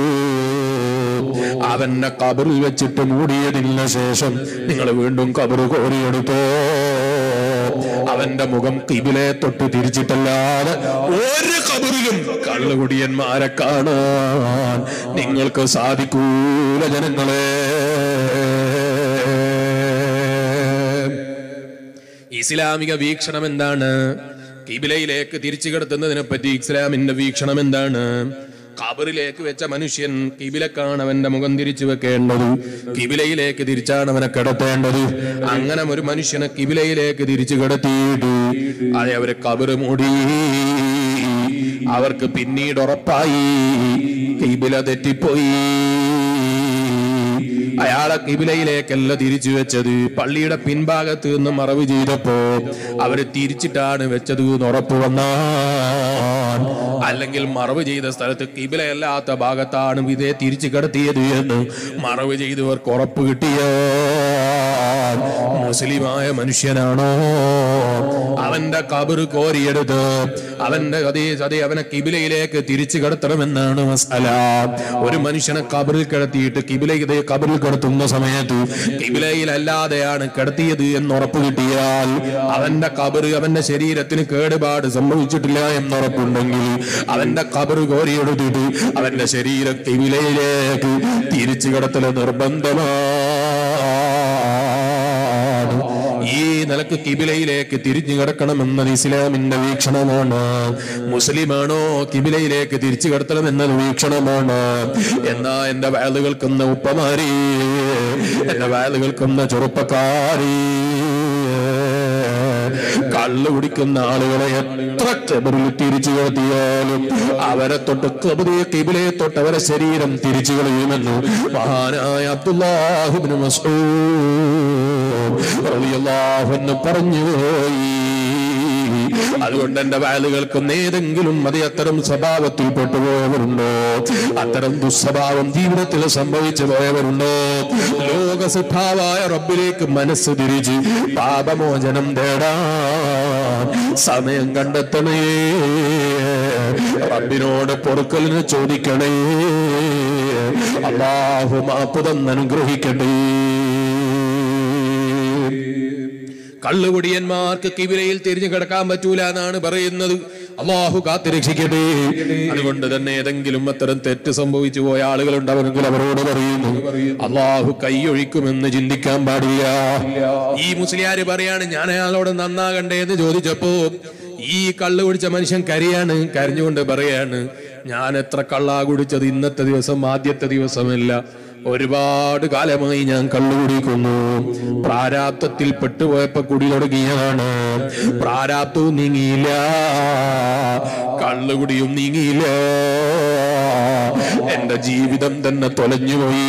അവന്റെ കബറിൽ വെച്ചിട്ട് മൂടിയതിന് ശേഷം നിങ്ങൾ വീണ്ടും കബറ് കോരിയെടുത്തോ അവന്റെ മുഖം കിബിലെ തൊട്ട് തിരിച്ചിട്ടല്ലാതെ ഒരു കബറിലും കള്ളുകുടിയന്മാരെ കാണാൻ നിങ്ങൾക്ക് സാധിക്കൂല ജനങ്ങളെ ഇസ്ലാമിക വീക്ഷണം എന്താണ് കിബിലയിലേക്ക് തിരിച്ചു കിടത്തുന്നതിനെ പറ്റി ഇസ്ലാമിന്റെ വീക്ഷണം എന്താണ് കബറിലേക്ക് വെച്ച മനുഷ്യൻ കിബിലക്കാണ് അവന്റെ മുഖം തിരിച്ചു വെക്കേണ്ടത് കിബിലയിലേക്ക് തിരിച്ചാണ് അവനെ കിടത്തേണ്ടത് അങ്ങനെ ഒരു മനുഷ്യനെ കിബിലയിലേക്ക് തിരിച്ചു കിടത്തിയിട്ട് അതെ അവരെ കബറ് മൂടി അവർക്ക് പിന്നീട് ഉറപ്പായി കിബില തെറ്റിപ്പോയി അയാളെ കിബിലയിലേക്കല്ല തിരിച്ചു വെച്ചത് പള്ളിയുടെ പിൻഭാഗത്ത് നിന്ന് മറവ് ചെയ്തപ്പോ അവര് തിരിച്ചിട്ടാണ് വെച്ചത് എന്ന് ഉറപ്പ് വന്നാൽ അല്ലെങ്കിൽ മറവ് ചെയ്ത സ്ഥലത്ത് കിബിലയല്ലാത്ത ഭാഗത്താണ് ഇതേ തിരിച്ചു കിടത്തിയത് എന്ന് മറവ് ചെയ്തവർക്ക് ഉറപ്പ് കിട്ടിയ മുസ്ലിമായ മനുഷ്യനാണോ അവന്റെ കബറ് കോരിയെടുത്ത് അവന്റെ അതേ അതേ അവനെ കിബിലയിലേക്ക് തിരിച്ചു കിടത്തണമെന്നാണ് മസാല ഒരു മനുഷ്യനെ കബറിൽ കിടത്തിയിട്ട് കിബിലയിലെ കബറിൽ കിടത്തുന്ന സമയത്ത് കിബിലയിൽ അല്ലാതെയാണ് കിടത്തിയത് എന്ന് ഉറപ്പ് കിട്ടിയാൽ അവന്റെ കബറ് അവന്റെ ശരീരത്തിന് കേടുപാട് സംഭവിച്ചിട്ടില്ല എന്നുറപ്പുണ്ടെങ്കിൽ അവന്റെ കബറ് കോരിയെടുത്തിട്ട് അവന്റെ ശരീരം കിബിലയിലേക്ക് തിരിച്ചു കിടത്തൽ നിർബന്ധമാണ് ഈ നിലക്ക് കിബിലയിലേക്ക് തിരിഞ്ഞു കിടക്കണമെന്നത് ഇസ്ലാമിന്റെ വീക്ഷണമാണ് മുസ്ലിമാണോ കിബിലയിലേക്ക് തിരിച്ചു കിടത്തണം എന്നത് വീക്ഷണമാണ് എന്നാ എന്റെ വയല് കേൾക്കുന്ന ഉപ്പമാരി എന്റെ വയല് കേൾക്കുന്ന ചെറുപ്പക്കാരി കള്ളു കുടിക്കുന്ന ആളുകളെ എത്ര കബറിൽ തിരിച്ചു കിടത്തിയാലും അവരെ തൊട്ട് കബറിയെ കിബിലയെ തൊട്ട് അവരെ ശരീരം തിരിച്ചു കളയുമെന്ന് മഹാനായ അബ്ദുല്ലാഹിബ്നു മസ്ഊദ് റളിയല്ലാഹു അൻഹു പറഞ്ഞു പോയി അതുകൊണ്ട് എന്റെ വയല് കേൾക്കുന്ന ഏതെങ്കിലും മതി അത്തരം സ്വഭാവത്തിൽ പെട്ടുപോയവരുണ്ടോ അത്തരം ദുസ്വഭാവം ജീവിതത്തിൽ സംഭവിച്ചു പോയവരുണ്ടോ ലോകസിദ്ധാവായ റബ്ബിലേക്ക് മനസ്സ് തിരിച്ച് പാപമോചനം തേടാൻ സമയം കണ്ടെത്തണേ റബ്ബിനോട് പൊറുക്കലിന് ചോദിക്കണേ അള്ളാഹു മാപ്പ് തന്നനുഗ്രഹിക്കട്ടെ കള്ളുകുടിയന്മാർക്ക് കിബിലയിൽ തിരിഞ്ഞു കിടക്കാൻ പറ്റൂല എന്നാണ് പറയുന്നത് അള്ളാഹു കാത്തിരക്ഷിക്കട്ടെ അതുകൊണ്ട് തന്നെ ഏതെങ്കിലും അത്തരം തെറ്റ് സംഭവിച്ചു പോയ ആളുകളുണ്ടാവെങ്കിൽ അവരോട് പറയുന്നു അള്ളാഹു കൈയൊഴിക്കുമെന്ന് ചിന്തിക്കാൻ പാടില്ല ഈ മുസ്ലിയാര് പറയാണ് ഞാൻ അയാളോട് നന്നാകണ്ടേ എന്ന് ചോദിച്ചപ്പോ ഈ കള്ളു കുടിച്ച മനുഷ്യൻ കരയാണ് കരഞ്ഞുകൊണ്ട് പറയാണ് ഞാൻ എത്ര കള്ളാ കുടിച്ചത് ഇന്നത്തെ ദിവസം ആദ്യത്തെ ദിവസമല്ല ഒരുപാട് കാലമായി ഞാൻ കള്ളു കുടിക്കുന്നു പ്രാരാബ്ദത്തിൽ പെട്ടുപോയപ്പോ കുടി തുടങ്ങിയതാണ് പ്രാരാബ്ദവും നീങ്ങിയില്ല കള്ളുകുടിയും നീങ്ങിയില്ല എന്റെ ജീവിതം തന്നെ തൊലഞ്ഞുപോയി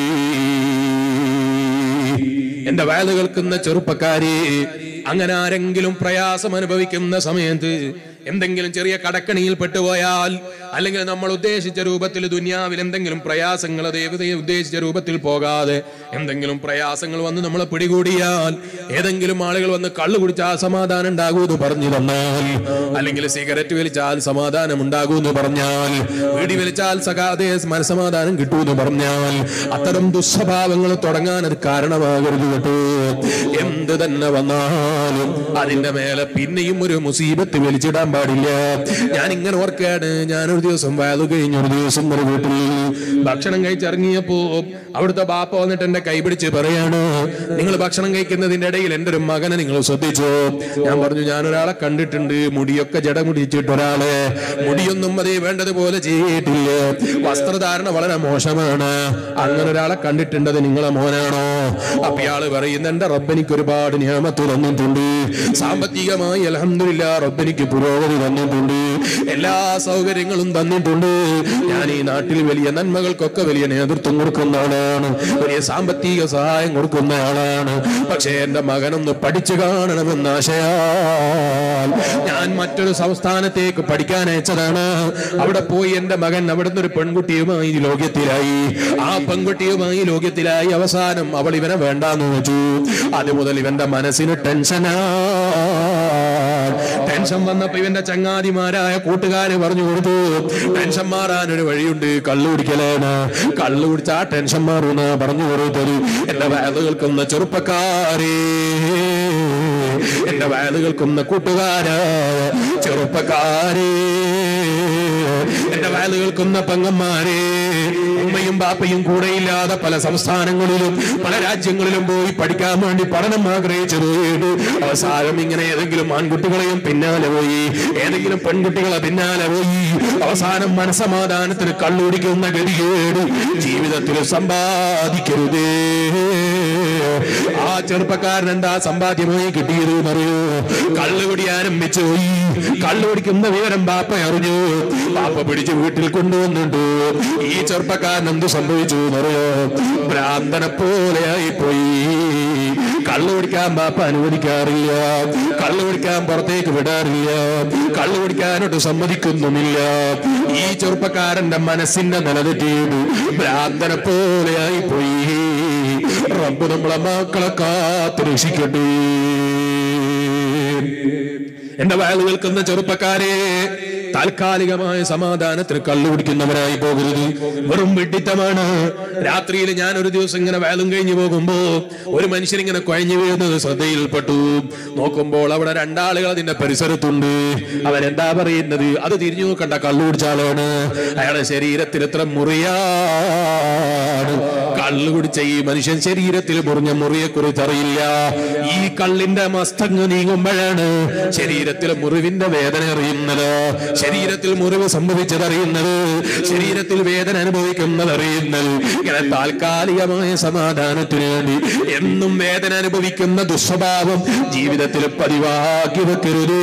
എന്റെ വയല് കേൾക്കുന്ന ചെറുപ്പക്കാരെ അങ്ങനെ ആരെങ്കിലും പ്രയാസം അനുഭവിക്കുന്ന സമയത്ത് എന്തെങ്കിലും ചെറിയ കടക്കണിയിൽ പെട്ടുപോയാൽ അല്ലെങ്കിൽ നമ്മൾ ഉദ്ദേശിച്ച രൂപത്തിൽ ദുനിയാവിൽ എന്തെങ്കിലും പ്രയാസങ്ങൾ ദേവതയെ ഉദ്ദേശിച്ച രൂപത്തിൽ പോകാതെ എന്തെങ്കിലും പ്രയാസങ്ങൾ വന്ന് നമ്മളെ പിടികൂടിയാൽ ഏതെങ്കിലും ആളുകൾ വന്ന് കള്ളു കുടിച്ചാൽ സമാധാനം ഉണ്ടാകൂ എന്ന് പറഞ്ഞു തന്നാൽ അല്ലെങ്കിൽ സിഗരറ്റ് വലിച്ചാൽ സമാധാനം ഉണ്ടാകൂ എന്ന് പറഞ്ഞാൽ വീടി വലിച്ചാൽ സകാതെ മനസമാധാനം കിട്ടൂ എന്ന് പറഞ്ഞാൽ അത്തരം ദുസ്വഭാവങ്ങൾ തുടങ്ങാൻ അത് കാരണമാകരുത് കേട്ടോ എന്ത് തന്നെ വന്നാലും അതിന്റെ മേലെ പിന്നെയും ഒരു മുസീബത്ത് വലിച്ചിടാൻ പാടില്ല ഞാൻ ഇങ്ങനെ ഓർക്കാണ് ഞാനൊരു ദിവസം വയത് കഴിഞ്ഞൊരു ദിവസം ഒരു വീട്ടിൽ ഭക്ഷണം കഴിച്ചിറങ്ങിയപ്പോ അവിടുത്തെ ബാപ്പ വന്നിട്ട് എന്റെ കൈ പിടിച്ച് പറയാണ് നിങ്ങൾ ഭക്ഷണം കഴിക്കുന്നതിന്റെ ഇടയിൽ എന്റെ ഒരു മകനെ നിങ്ങൾ ശ്രദ്ധിച്ചോ ഞാൻ പറഞ്ഞു ഞാൻ ഒരാളെ കണ്ടിട്ടുണ്ട് മുടിയൊക്കെ ജട മുടിച്ചിട്ട് ഒരാളെ മുടിയൊന്നും അതേ വേണ്ടതുപോലെ ചെയ്തിട്ടില്ല വസ്ത്രധാരണ വളരെ മോശമാണ് അങ്ങനെ ഒരാളെ കണ്ടിട്ടുണ്ട് അത് നിങ്ങളെ മോനാണോ അപ്പൊ ഇയാള് പറയുന്ന എന്റെ റബ്ബനിക്ക് ഒരുപാട് നിയമത്ത് തന്നിട്ടുണ്ട് സാമ്പത്തികമായി അലഹമില്ല റബ്ബനിക്ക് പുരോഗതി തന്നിട്ടുണ്ട് എല്ലാ സൗകര്യങ്ങളും തന്നിട്ടുണ്ട് ഞാൻ ഈ നാട്ടിൽ വലിയ നന്മകൾക്കൊക്കെ വലിയ നേതൃത്വം കൊടുക്കുന്ന ആളാണ് വലിയ സാമ്പത്തിക സഹായം കൊടുക്കുന്ന ആളാണ് പക്ഷേ എന്റെ മകനൊന്ന് പഠിച്ചു കാണണമെന്ന ആശയാൽ ഞാൻ മറ്റൊരു സംസ്ഥാനത്തേക്ക് പഠിക്കാൻ അയച്ചതാണ് അവിടെ പോയി എന്റെ മകൻ അവിടുന്ന് ഒരു പെൺകുട്ടിയുമായി ലോകത്തിലായി ആ പെൺകുട്ടിയുമായി ലോകത്തിലായി അവസാനം അവൾ ഇവനെ വേണ്ടാന്ന് വെച്ചു അതുമുതൽ ഇവന്റെ മനസ്സിന് ടെൻഷനാ ടെൻഷൻ വന്നപ്പോ ഇവന്റെ ചങ്ങാതിമാരായ കൂട്ടുകാര് പറഞ്ഞു കൊടുത്തു ടെൻഷൻ മാറാൻ ഒരു വഴിയുണ്ട് കള്ളു കുടിക്കലാണ് കള്ളു കുടിച്ച ആ ടെൻഷൻ മാറുന്ന പറഞ്ഞു കൊടുത്തത് എന്റെ വയത് കേൾക്കുന്ന ചെറുപ്പക്കാരേ എന്റെ വയത് കേൾക്കുന്ന കൂട്ടുകാരായ ചെറുപ്പക്കാരേ എന്റെ വയത് കേൾക്കുന്ന പെങ്ങന്മാരെ ഉമ്മയും ബാപ്പയും കൂടെയില്ലാതെ പല സംസ്ഥാനങ്ങളിലും പല രാജ്യങ്ങളിലും പോയി പഠിക്കാൻ വേണ്ടി പഠനം ആഗ്രഹിച്ചു പോയിട്ട് അവസാനം ഇങ്ങനെ ഏതെങ്കിലും ആൺകുട്ടികളെയും പിന്നാലെ പോയി ഏതെങ്കിലും പെൺകുട്ടികളെ പിന്നാലെ പോയി അവസാനം മനസമാധാനത്തിന് കള്ളുടിക്കുന്ന ഗതികേട് ജീവിതത്തിൽ സമ്പാദിക്കരുതേ ആ ചെറുപ്പക്കാരൻ എന്താ സമ്പാദ്യമായി കിട്ടിയത് എന്നറിയോ കള്ളുകുടി ആരംഭിച്ചു പോയി കള്ളുകുടിക്കുന്ന വിവരം ബാപ്പ അറിഞ്ഞു ബാപ്പ പിടിച്ച് വീട്ടിൽ കൊണ്ടുവന്നിട്ടു ഈ ചെറുപ്പക്കാരൻ എന്ത് സംഭവിച്ചു എന്നറിയോ ഭ്രാന്തനെ പോലെയായി പോയി കള്ളു കുടിക്കാൻ ബാപ്പ അനുവദിക്കാറില്ല കള്ളു കുടിക്കാൻ പുറത്തേക്ക് വിടാറില്ല കള്ളു കുടിക്കാനോട്ട് സമ്മതിക്കുന്നുമില്ല ഈ ചെറുപ്പക്കാരന്റെ മനസ്സിന്റെ നിലതെറ്റിയത് ഭ്രാന്തനെ പോലെയായി പോയി റബ്ബ് നമ്മളെ മക്കളെ കാത്ത് രക്ഷിക്കട്ടെ എന്റെ വയൽ കേൾക്കുന്ന ചെറുപ്പക്കാരെ താൽക്കാലികമായ സമാധാനത്തിന് കള്ളു കുടിക്കുന്നവരായി പോകരുത് വെറും വിഡിത്തമാണ് രാത്രിയിൽ ഞാൻ ഒരു ദിവസം ഇങ്ങനെ വയലും കഴിഞ്ഞു പോകുമ്പോ ഒരു മനുഷ്യൻ ഇങ്ങനെ കുഴഞ്ഞു വീഴുന്നത് ശ്രദ്ധയിൽപ്പെട്ടു നോക്കുമ്പോൾ അവിടെ രണ്ടാളുകൾ അതിന്റെ പരിസരത്തുണ്ട് അവരെന്താ പറയുന്നത് അത് തിരിഞ്ഞു നോക്കണ്ട കള്ളു കുടിച്ചാലാണ് അയാളുടെ ശരീരത്തിൽ എത്ര മുറിയാണ് കള്ളു കുടിച്ച ഈ മനുഷ്യൻ ശരീരത്തിൽ മുറിഞ്ഞ മുറിയെ കുറിച്ച് അറിയില്ല ഈ കള്ളിന്റെ മസ്തങ്ങ് നീങ്ങുമ്പോഴാണ് ശരീരത്തിലെ മുറിവിന്റെ വേദന അറിയുന്നത് ശരീരത്തിൽ മുറിവ് സംഭവിച്ചത് അറിയുന്നത് ശരീരത്തിൽ വേദന അനുഭവിക്കുന്നത് അറിയുന്നത് ഇങ്ങനെ താൽക്കാലികമായ സമാധാനത്തിന് വേണ്ടി എന്നും വേദന അനുഭവിക്കുന്ന ദുസ്വഭാവം ജീവിതത്തിൽ പതിവാക്കി വെക്കരുതേ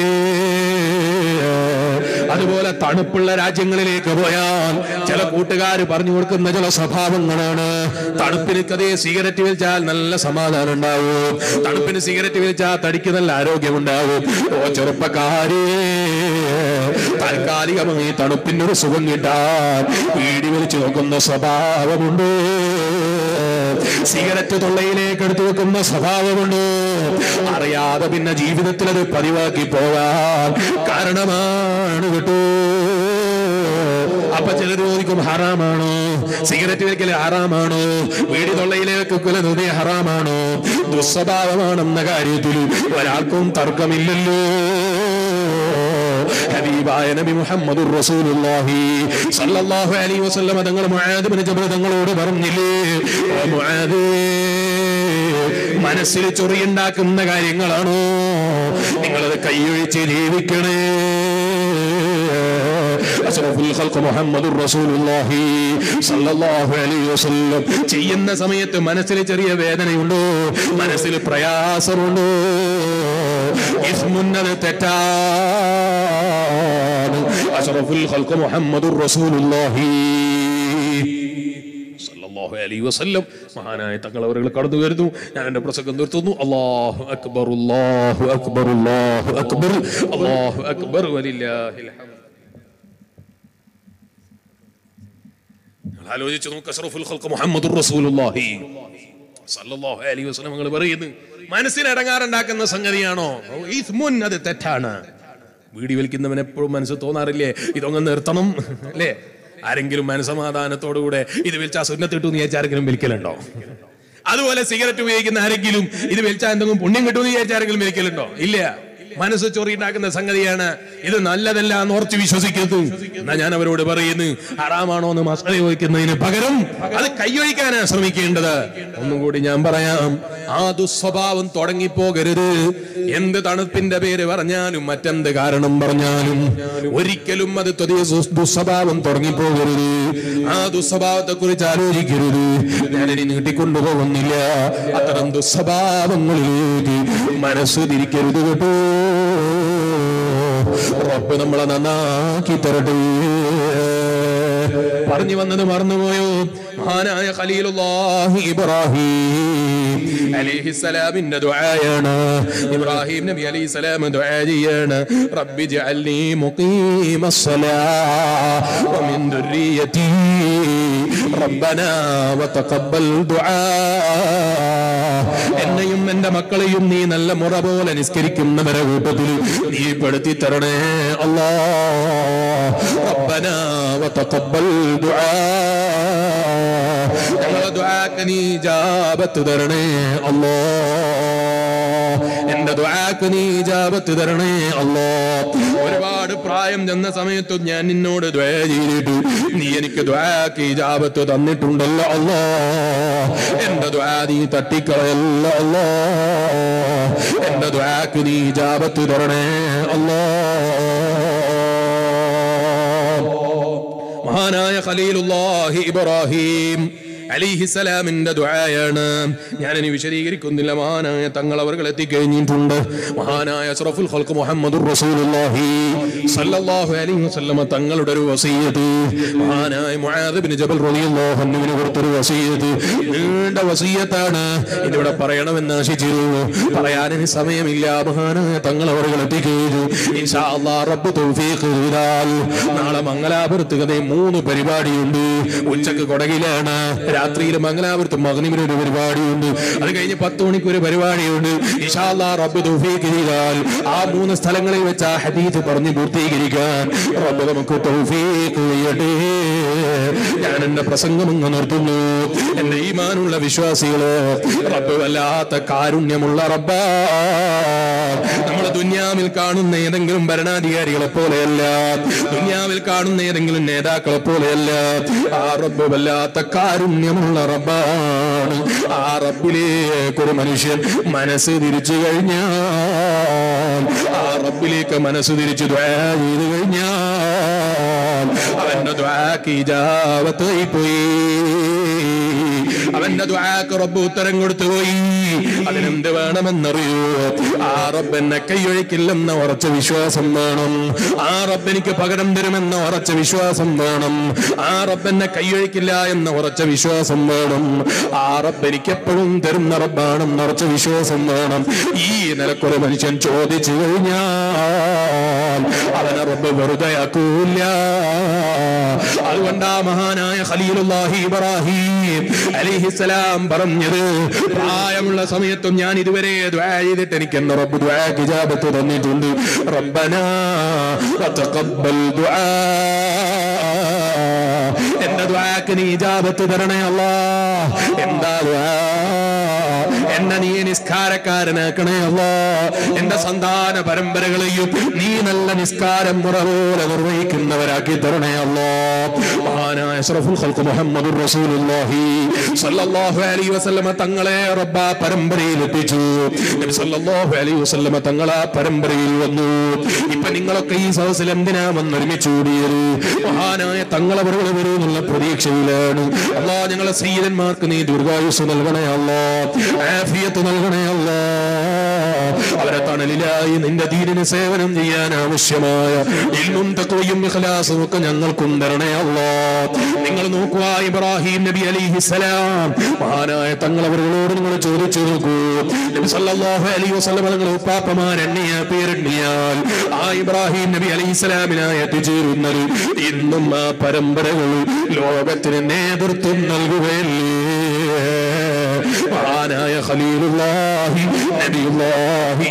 അതുപോലെ തണുപ്പുള്ള രാജ്യങ്ങളിലേക്ക് പോയാൽ ചില കൂട്ടുകാർ പറഞ്ഞു കൊടുക്കുന്ന ചില സ്വഭാവങ്ങളാണ് തണുപ്പിന് കഥയെ സിഗരറ്റ് വലിച്ചാൽ നല്ല സമാധാനം ഉണ്ടാവും തണുപ്പിന് സിഗരറ്റ് വലിച്ചാൽ തടിക്ക് നല്ല ആരോഗ്യമുണ്ടാവും ഓ ചെറുപ്പക്കാരേ താൽക്കാലികമായി തണുപ്പിന്റെ ഒരു സുഖം കിട്ടാൻ വീടി വലിച്ചു നോക്കുന്ന സ്വഭാവമുണ്ട് സിഗരറ്റ് തൊള്ളയിലേക്ക് എടുത്തു വെക്കുന്ന സ്വഭാവമുണ്ട് അറിയാതെ പിന്നെ ജീവിതത്തിൽ അത് പതിവാക്കി പോകാൻ കാരണമാണ് കേട്ടോ അപ്പൊ ചിലർ ചോദിക്കും ഹറാമാണോ സിഗരറ്റ് വലിക്കൽ ഹറാമാണോ വീടി തൊള്ളയിലേക്ക് കുലനത് ഹറാമാണോ ദുസ്വഭാവമാണെന്ന കാര്യത്തിൽ ഒരാൾക്കും തർക്കമില്ലല്ലോ ഹബീബായ നബി മുഹമ്മദുർ റസൂലുള്ളാഹി സല്ലല്ലാഹു അലൈഹി വസല്ലം തങ്ങൾ മുആദ് ബിൻ ജബൽ തങ്ങളോട് പറഞ്ഞില്ലേ ഓ മുആദ് മനസ്സിൽ ചൊറിയുണ്ടാക്കുന്ന കാര്യങ്ങളാണോ നിങ്ങളത് കൈയൊഴിച്ച് ജീവിക്കണേ അഷ്റഫുൽ ഖൽഖ് മുഹമ്മദുർ റസൂലുള്ളാഹി സല്ലല്ലാഹു അലൈഹി വസല്ലം ചെയ്യുന്ന സമയത്ത് മനസ്സിൽ ചെറിയ വേദനയുണ്ടോ മനസ്സിൽ പ്രയാസമുണ്ടോ ഇസ്മുന്നത് തെറ്റാണ് അഷ്റഫുൽ ഖൽഖ് മുഹമ്മദുർ റസൂലുള്ളാഹി സല്ലല്ലാഹു അലൈഹി വസല്ലം മഹാനായ തങ്ങൾ അവരുകൾ കടന്നു വരുന്നു ഞാൻ എന്റെ പ്രസംഗം നിർത്തുന്നു അല്ലാഹു അക്ബർ അല്ലാഹു അക്ബർ അല്ലാഹു അക്ബർ അല്ലാഹു അക്ബർ വലില്ലാഹിൽ ഹംദ് നിങ്ങൾ ആലോചിച്ച് നോക്ക് അഷ്റഫുൽ ഖൽഖ് മുഹമ്മദുർ റസൂലുള്ളാഹി സല്ലല്ലാഹു അലൈഹി വസല്ലം നിങ്ങൾ പറയുന്നു മനസ്സിന് ഇടങ്ങാറുണ്ടാക്കുന്ന സംഗതിയാണോ ഇസ്മുൻ അത് തെറ്റാണ് വീടി വലിക്കുന്നവൻ എപ്പോഴും മനസ്സ് തോന്നാറില്ലേ ഇതൊന്ന് നിർത്തണം അല്ലേ ആരെങ്കിലും മനസമാധാനത്തോടുകൂടെ ഇത് വലിച്ചാ സുന്നത്തിട്ടു എന്ന് വിചാരിച്ച ആരെങ്കിലും വലിക്കലുണ്ടോ അതുപോലെ സിഗരറ്റ് ഉപയോഗിക്കുന്ന ആരെങ്കിലും ഇത് വലിച്ചാൽ എന്തെങ്കിലും പുണ്യം കിട്ടുമെന്ന് വിചാരിച്ച ആരെങ്കിലും വലിക്കലുണ്ടോ ഇല്ല മനസ്സ് ചൊറിയുണ്ടാക്കുന്ന സംഗതിയാണ് ഇത് നല്ലതല്ല എന്ന് ഉറച്ചു വിശ്വസിക്കരുത് എന്നാ ഞാൻ അവരോട് പറയുന്നു ഹറാമാണോ എന്ന് മസാല ചോദിക്കുന്നതിന് പകരം അത് കൈയൊഴിക്കാനാണ് ശ്രമിക്കേണ്ടത് ഒന്നും കൂടി ഞാൻ പറയാം ആ ദുസ്വഭാവം തുടങ്ങിപ്പോകരുത് എന്ത് തണുപ്പിന്റെ പേര് പറഞ്ഞാലും മറ്റെന്ത് കാരണം പറഞ്ഞാലും ഒരിക്കലും അത് ത്വതീയ ദുസ്- ദുസ്വഭാവം തുടങ്ങിപ്പോകരുത് ആ ദുസ്വഭാവത്തെ കുറിച്ച് ആലോചിക്കരുത് ഞാനിനി നീട്ടിക്കൊണ്ടുപോകുന്നില്ല അത്തരം ദുസ്വഭാവങ്ങളിലേക്ക് മനസ്സ് തിരിക്കരുത് കേട്ടോ റബ്ബ് നമ്മളെ നന്നാക്കി തരട്ടെ പറഞ്ഞു വന്നത് മറന്നുപോയോ മഹാനായ ഖലീലുല്ലാഹി ഇബ്രാഹിം അലൈഹിസ്സലാമിന്റെ ദുആയാണ് ഇബ്രാഹിം നബി അലൈഹിസ്സലാം ദുആ ചെയ്യാണ് റബ്ബി ജഅൽനി മുഖീമസ്സലാ വമിൻ ദുർരിയതി റബ്ബനാ വതഖബ്ബൽ ദുആ എന്നെയും എന്റെ മക്കളെയും നീ നല്ല മുറ പോലെ നിസ്കരിക്കുന്നവരെ കൂട്ടത്തിൽ നീ പെടുത്തി തരണേ അല്ലാ റബ്ബനാ വതഖബ്ബൽ ദുആ ഞങ്ങളെ ദുആക്ക് നീ ജാബത്ത് തരണേ അല്ലാ എന്റെ ദുആക്ക് നീ ജാബത്ത് തരണേ അല്ലാ ഒരുപാട് പ്രായം ചെന്ന സമയത്തും ഞാൻ നിന്നോട് ദ്വയ ചെയ്തിട്ട് നീ എനിക്ക് ദ്വാക്ക് ഇജാബത്ത് തന്നിട്ടുണ്ടല്ലോ അല്ലാ എന്റെ ദ്വാ നീ തട്ടിക്കളയല്ല അല്ലാ എന്റെ ദ്വാക്ക് നീ ഇജാബത്ത് തരണേ അല്ലാ മഹാനായ ഖലീലുല്ലാഹി ഇബ്രാഹിം അലിഹിസലാമിന്റെ ദുആയാണ് ഞാനിനി വിശദീകരിക്കുന്നില്ല മഹാനായ തങ്ങൾ അവർ എത്തിക്കഴിഞ്ഞിട്ടുണ്ട് മഹാനായ അഷ്റഫുൽ ഖൽഖ് മുഹമ്മദുർ റസൂലുള്ളാഹി സല്ലല്ലാഹു അലൈഹി വസല്ലമ തങ്ങളുടെ ഒരു വസീയത്ത് മഹാനായ മുആദ് ഇബ്നു ജബൽ റളിയല്ലാഹു അൻഹുവിന് കൊടുത്തൊരു വസീയത്ത് നീണ്ട വസീയത്താണ് ഇതിവിടെ പറയണമെന്ന് ആശിച്ചിരുന്നു പറയാനിനി സമയമില്ല മഹാനായ തങ്ങൾ അവർ എത്തിക്കഴിഞ്ഞു ഇൻഷാ അല്ലാഹ് റബ്ബ് തൗഫീഖ് ചെയ്താൽ നാളെ മംഗലാപുരത്ത് കഥ മൂന്ന് പരിപാടിയുണ്ട് ഉച്ചക്ക് കൊടകിലാണ് രാത്രിയിൽ മംഗലാപുരത്ത് മകനിമിന് ഒരു പരിപാടിയുണ്ട് അത് കഴിഞ്ഞ് പത്ത് മണിക്ക് ഒരു പരിപാടിയുണ്ട് ഇൻഷാ അല്ലാഹ് റബ്ബ് തൗഫീഖ് ചെയ്താൽ ആ മൂന്ന് സ്ഥലങ്ങളിൽ വെച്ച് ആ ഹദീസ് പറഞ്ഞ് പൂർത്തീകരിക്കാൻ റബ്ബ് നമുക്ക് തൗഫീഖ് ചെയ്യട്ടെ ഞാൻ എന്റെ പ്രസംഗം അങ്ങ് നിർത്തുന്നു എന്റെ ഈമാനുള്ള വിശ്വാസികള് റബ്ബ് വല്ലാത്ത കാരുണ്യമുള്ള റബ്ബാ നമ്മൾ ദുന്യാവിൽ കാണുന്ന ഏതെങ്കിലും ഭരണാധികാരികളെ പോലെയല്ല ദുന്യാവിൽ കാണുന്ന ഏതെങ്കിലും നേതാക്കളെ പോലെയല്ല ആ റബ്ബ് വല്ലാത്ത കാരുണ്യമുള്ള റബ്ബാണ് ആ റബ്ബിലേക്ക് ഒരു മനുഷ്യൻ മനസ്സ് തിരിച്ചു കഴിഞ്ഞാൽ ആ റബ്ബിലേക്ക് മനസ്സ് തിരിച്ചു ദ്വാ ചെയ്തു കഴിഞ്ഞാൽ അവന്റെ ദ്വാക്ക് ഇജാവത്തായി പോയി അവന്റെ ദ്വാക്ക് റബ്ബ് ഉത്തരം കൊടുത്തു പോയി അതിനെന്ത് വേണമെന്നറിയൂ ആ റബ്ബ് എന്നെ കൈയൊഴിക്കില്ലെന്ന ഉറച്ച വിശ്വാസം വേണം ആ റബ്ബ് എനിക്ക് പകരം തരുമെന്ന ഉറച്ച വിശ്വാസം വേണം ആ റബ്ബ് എന്നെ കൈയൊഴിക്കില്ല എന്ന ഉറച്ച വിശ്വാസം വേണം ആ റബ്ബ് എനിക്ക് എപ്പോഴും തരുന്ന റബ്ബാണെന്ന് ഉറച്ച വിശ്വാസം വേണം ഈ നിലക്കൊരു മനുഷ്യൻ ചോദിച്ചു കഴിഞ്ഞാൽ അവനെ റബ്ബ് വെറുതെ ആക്കൂല അതുകൊണ്ടാ മഹാനായ ഖലീലുല്ലാഹി ഇബ്രാഹിം അലിഹിസലാം പറഞ്ഞത് പ്രായമുള്ള സമയത്തും ഞാൻ ഇതുവരെ ദ്വാ ചെയ്തിട്ട് എനിക്ക് എന്റെ റബ്ബ് ദ്വാ ഇജാബത്ത് തന്നിട്ടുണ്ട് റബ്ബനാ വതഖബ്ബൽ ദുആ എന്റെ ദ്വാക്ക് നീ ഇജാബത്ത് തരണേ അല്ലാ എന്താ ദ്വാ എന്നെ നീ നിസ്കാരക്കാരനാക്കണേ അല്ലാ എന്റെ സന്താന പരമ്പരകളെയും നീ നല്ല നിസ്കാരം മുറ പോലെ നിർവഹിക്കുന്നവരാക്കി തരണേ അല്ലാ മഹാനായ അഷ്റഫുൽ ഖൽഖ് മുഹമ്മദുർ റസൂലുള്ളാഹി സല്ലല്ലാഹു അലൈഹി വസല്ലമ തങ്ങളെ റബ്ബ പരമ്പരയിൽ എത്തിച്ചു നബി സല്ലല്ലാഹു അലൈഹി വസല്ലമ തങ്ങൾ ആ പരമ്പരയിൽ വന്നു ഇപ്പൊ നിങ്ങളൊക്കെ ഈ സദസ്സിൽ എന്തിനാ വന്ന് ഒരുമിച്ച് കൂടിയത് മഹാനായ തങ്ങളെ വരവ് വരുമെന്നുള്ള പ്രതീക്ഷയിലാണ് അല്ലാ ഞങ്ങളെ സ്ത്രീരന്മാർക്ക് നീ ദീർഘായുസ് നൽകണേ അല്ലാ ആഫിയത്ത് നൽകണേ അല്ലാ അവരെ തണലിലായി നിന്റെ ദീനിന് സേവനം ചെയ്യാൻ ആവശ്യമായ ഇൽമും തക്വയും ഇഖ്ലാസും ഒക്കെ ഞങ്ങൾക്കും തരണേ അല്ലാ നിങ്ങൾ നോക്കുക ഇബ്രാഹിം നബി അലിഹിസലാം മഹാനായ തങ്ങളവர்களോട് നിങ്ങൾ ചോദിച്ചു നോക്കൂ നബി സല്ലല്ലാഹു അലൈഹി വസല്ലം നിങ്ങൾ ഉപ്പാപ്പമാർ എണ്ണിയ പേരെണ്ണിയാൽ ആ ഇബ്രാഹിം നബി അലൈഹിസ്സലാമിനായി എത്തിച്ചേരുന്നത് ഇന്നും ആ പരമ്പരകൾ ലോകത്തിന് നേതൃത്വം നൽകുകയല്ലേ മഹാനായ ഖലീലുല്ലാഹി നബിയുല്ലാഹി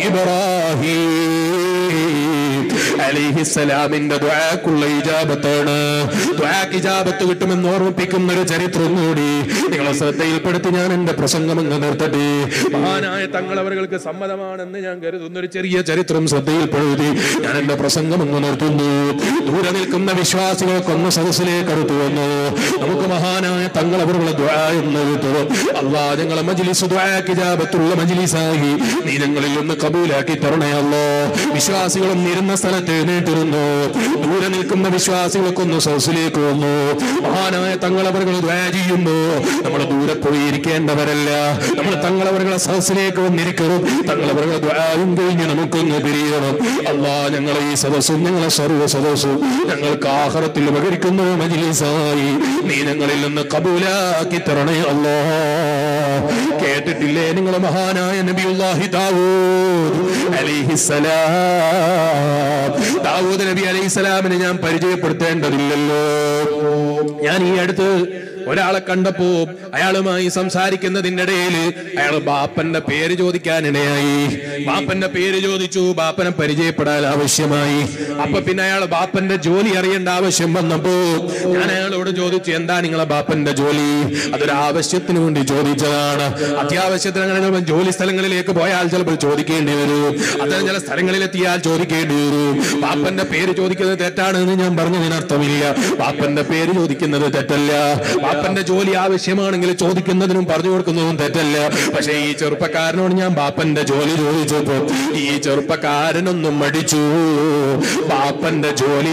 ഇബ്രാഹിം അലിഹിസലാമിന്റെ ദ്വാക്കുള്ള ഇജാബത്താണ് ദ്വാക്ക് ഇജാബത്ത് കിട്ടുമെന്ന് ഓർമ്മിപ്പിക്കുന്ന ഒരു ചരിത്രം കൂടി നിങ്ങളെ ശ്രദ്ധയിൽപ്പെടുത്തി ഞാൻ എന്റെ പ്രസംഗം അങ്ങ് നിർത്തട്ടെ മഹാനായ തങ്ങളവർക്ക് സമ്മതമാണെന്ന് ഞാൻ കരുതുന്ന ഒരു ചെറിയ ചരിത്രം ശ്രദ്ധയിൽപ്പെടുത്തി ഞാൻ എന്റെ പ്രസംഗം അങ്ങ് നിർത്തുന്നു ദൂരെ നിൽക്കുന്ന വിശ്വാസികൾക്കൊന്ന് സദസ്സിലേക്ക് അടുത്തു വന്നു നമുക്ക് മഹാനായ തങ്ങളവരുടെ ദ്വാ എന്ന് കിട്ടും അള്ളാ ഞങ്ങളെ മജ്ലിസ് ദ്വാക്ക് ഇജാബത്തുള്ള മജ്ലിസായി നീ ഞങ്ങളിൽ ഒന്ന് കബൂലാക്കി തരണേ അല്ലോ വിശ്വാസികളും ഇരുന്ന സ്ഥലത്ത് എഴുന്നേറ്റിരുന്നു ദൂരെ നിൽക്കുന്ന വിശ്വാസികൾക്കൊന്ന് സൗസിലേക്ക് വന്നു മഹാനായ തങ്ങളവറുകൾ ദ്വാ ചെയ്യുന്നു നമ്മൾ ദൂരെ പോയി ഇരിക്കേണ്ടവരല്ല നമ്മൾ തങ്ങളവറുകളെ സദസ്സിലേക്ക് വന്നിരിക്കണം തങ്ങളവറുകളെ ദ്വായും കഴിഞ്ഞ് നമുക്കൊന്ന് പിരിയണം അല്ലാ ഞങ്ങളെ ഈ സദസ്സും ഞങ്ങളെ സർവ്വ സദസ്സും ഞങ്ങൾക്ക് ആഹാരത്തിൽ ഉപകരിക്കുന്ന മജിലിസായി നീ ഞങ്ങളിൽ നിന്ന് കബൂലാക്കി തരണേ അല്ലോ കേട്ടിട്ടില്ലേ നിങ്ങൾ മഹാനായ നബിയുല്ലാഹി ദാവൂദ് അലൈഹിസ്സലാം ദാവൂദ് നബി അലൈഹിസ്സലാമിനെ ഞാൻ പരിചയപ്പെടുത്തേണ്ടതില്ലല്ലോ ഞാൻ ഈ അടുത്ത് ഒരാളെ കണ്ടപ്പോ അയാളുമായി സംസാരിക്കുന്നതിന്റെ ഇടയിൽ അയാൾ ബാപ്പന്റെ പേര് ചോദിക്കാനിടയായി ബാപ്പന്റെ പേര് ചോദിച്ചു ബാപ്പനെ പരിചയപ്പെടാൻ ആവശ്യമായി അപ്പൊ പിന്നെ അയാൾ ബാപ്പന്റെ ജോലി അറിയേണ്ട ആവശ്യം വന്നപ്പോ ഞാൻ അയാളോട് ചോദിച്ചു എന്താ നിങ്ങളെ ബാപ്പന്റെ ജോലി അതൊരു ആവശ്യത്തിന് വേണ്ടി ചോദിച്ചതാണ് അത്യാവശ്യത്തിന് അങ്ങനെ ചിലപ്പോൾ ജോലി സ്ഥലങ്ങളിലേക്ക് പോയാൽ ചിലപ്പോൾ ചോദിക്കേണ്ടി വരും അത്തരം ചില സ്ഥലങ്ങളിലെത്തിയാൽ ചോദിക്കേണ്ടി വരും ബാപ്പന്റെ പേര് ചോദിക്കുന്നത് തെറ്റാണെന്ന് ഞാൻ പറഞ്ഞതിനർത്ഥമില്ല ബാപ്പന്റെ പേര് ചോദിക്കുന്നത് തെറ്റല്ല ബാപ്പന്റെ ജോലി ആവശ്യമാണെങ്കിൽ ചോദിക്കുന്നതിനും പറഞ്ഞു കൊടുക്കുന്നതും തെറ്റല്ല പക്ഷേ ഈ ചെറുപ്പക്കാരനോട് ഞാൻ ബാപ്പന്റെ ജോലി ചോദിച്ചപ്പോ ഈ ചെറുപ്പക്കാരനൊന്നും മടിച്ചു ബാപ്പന്റെ ജോലി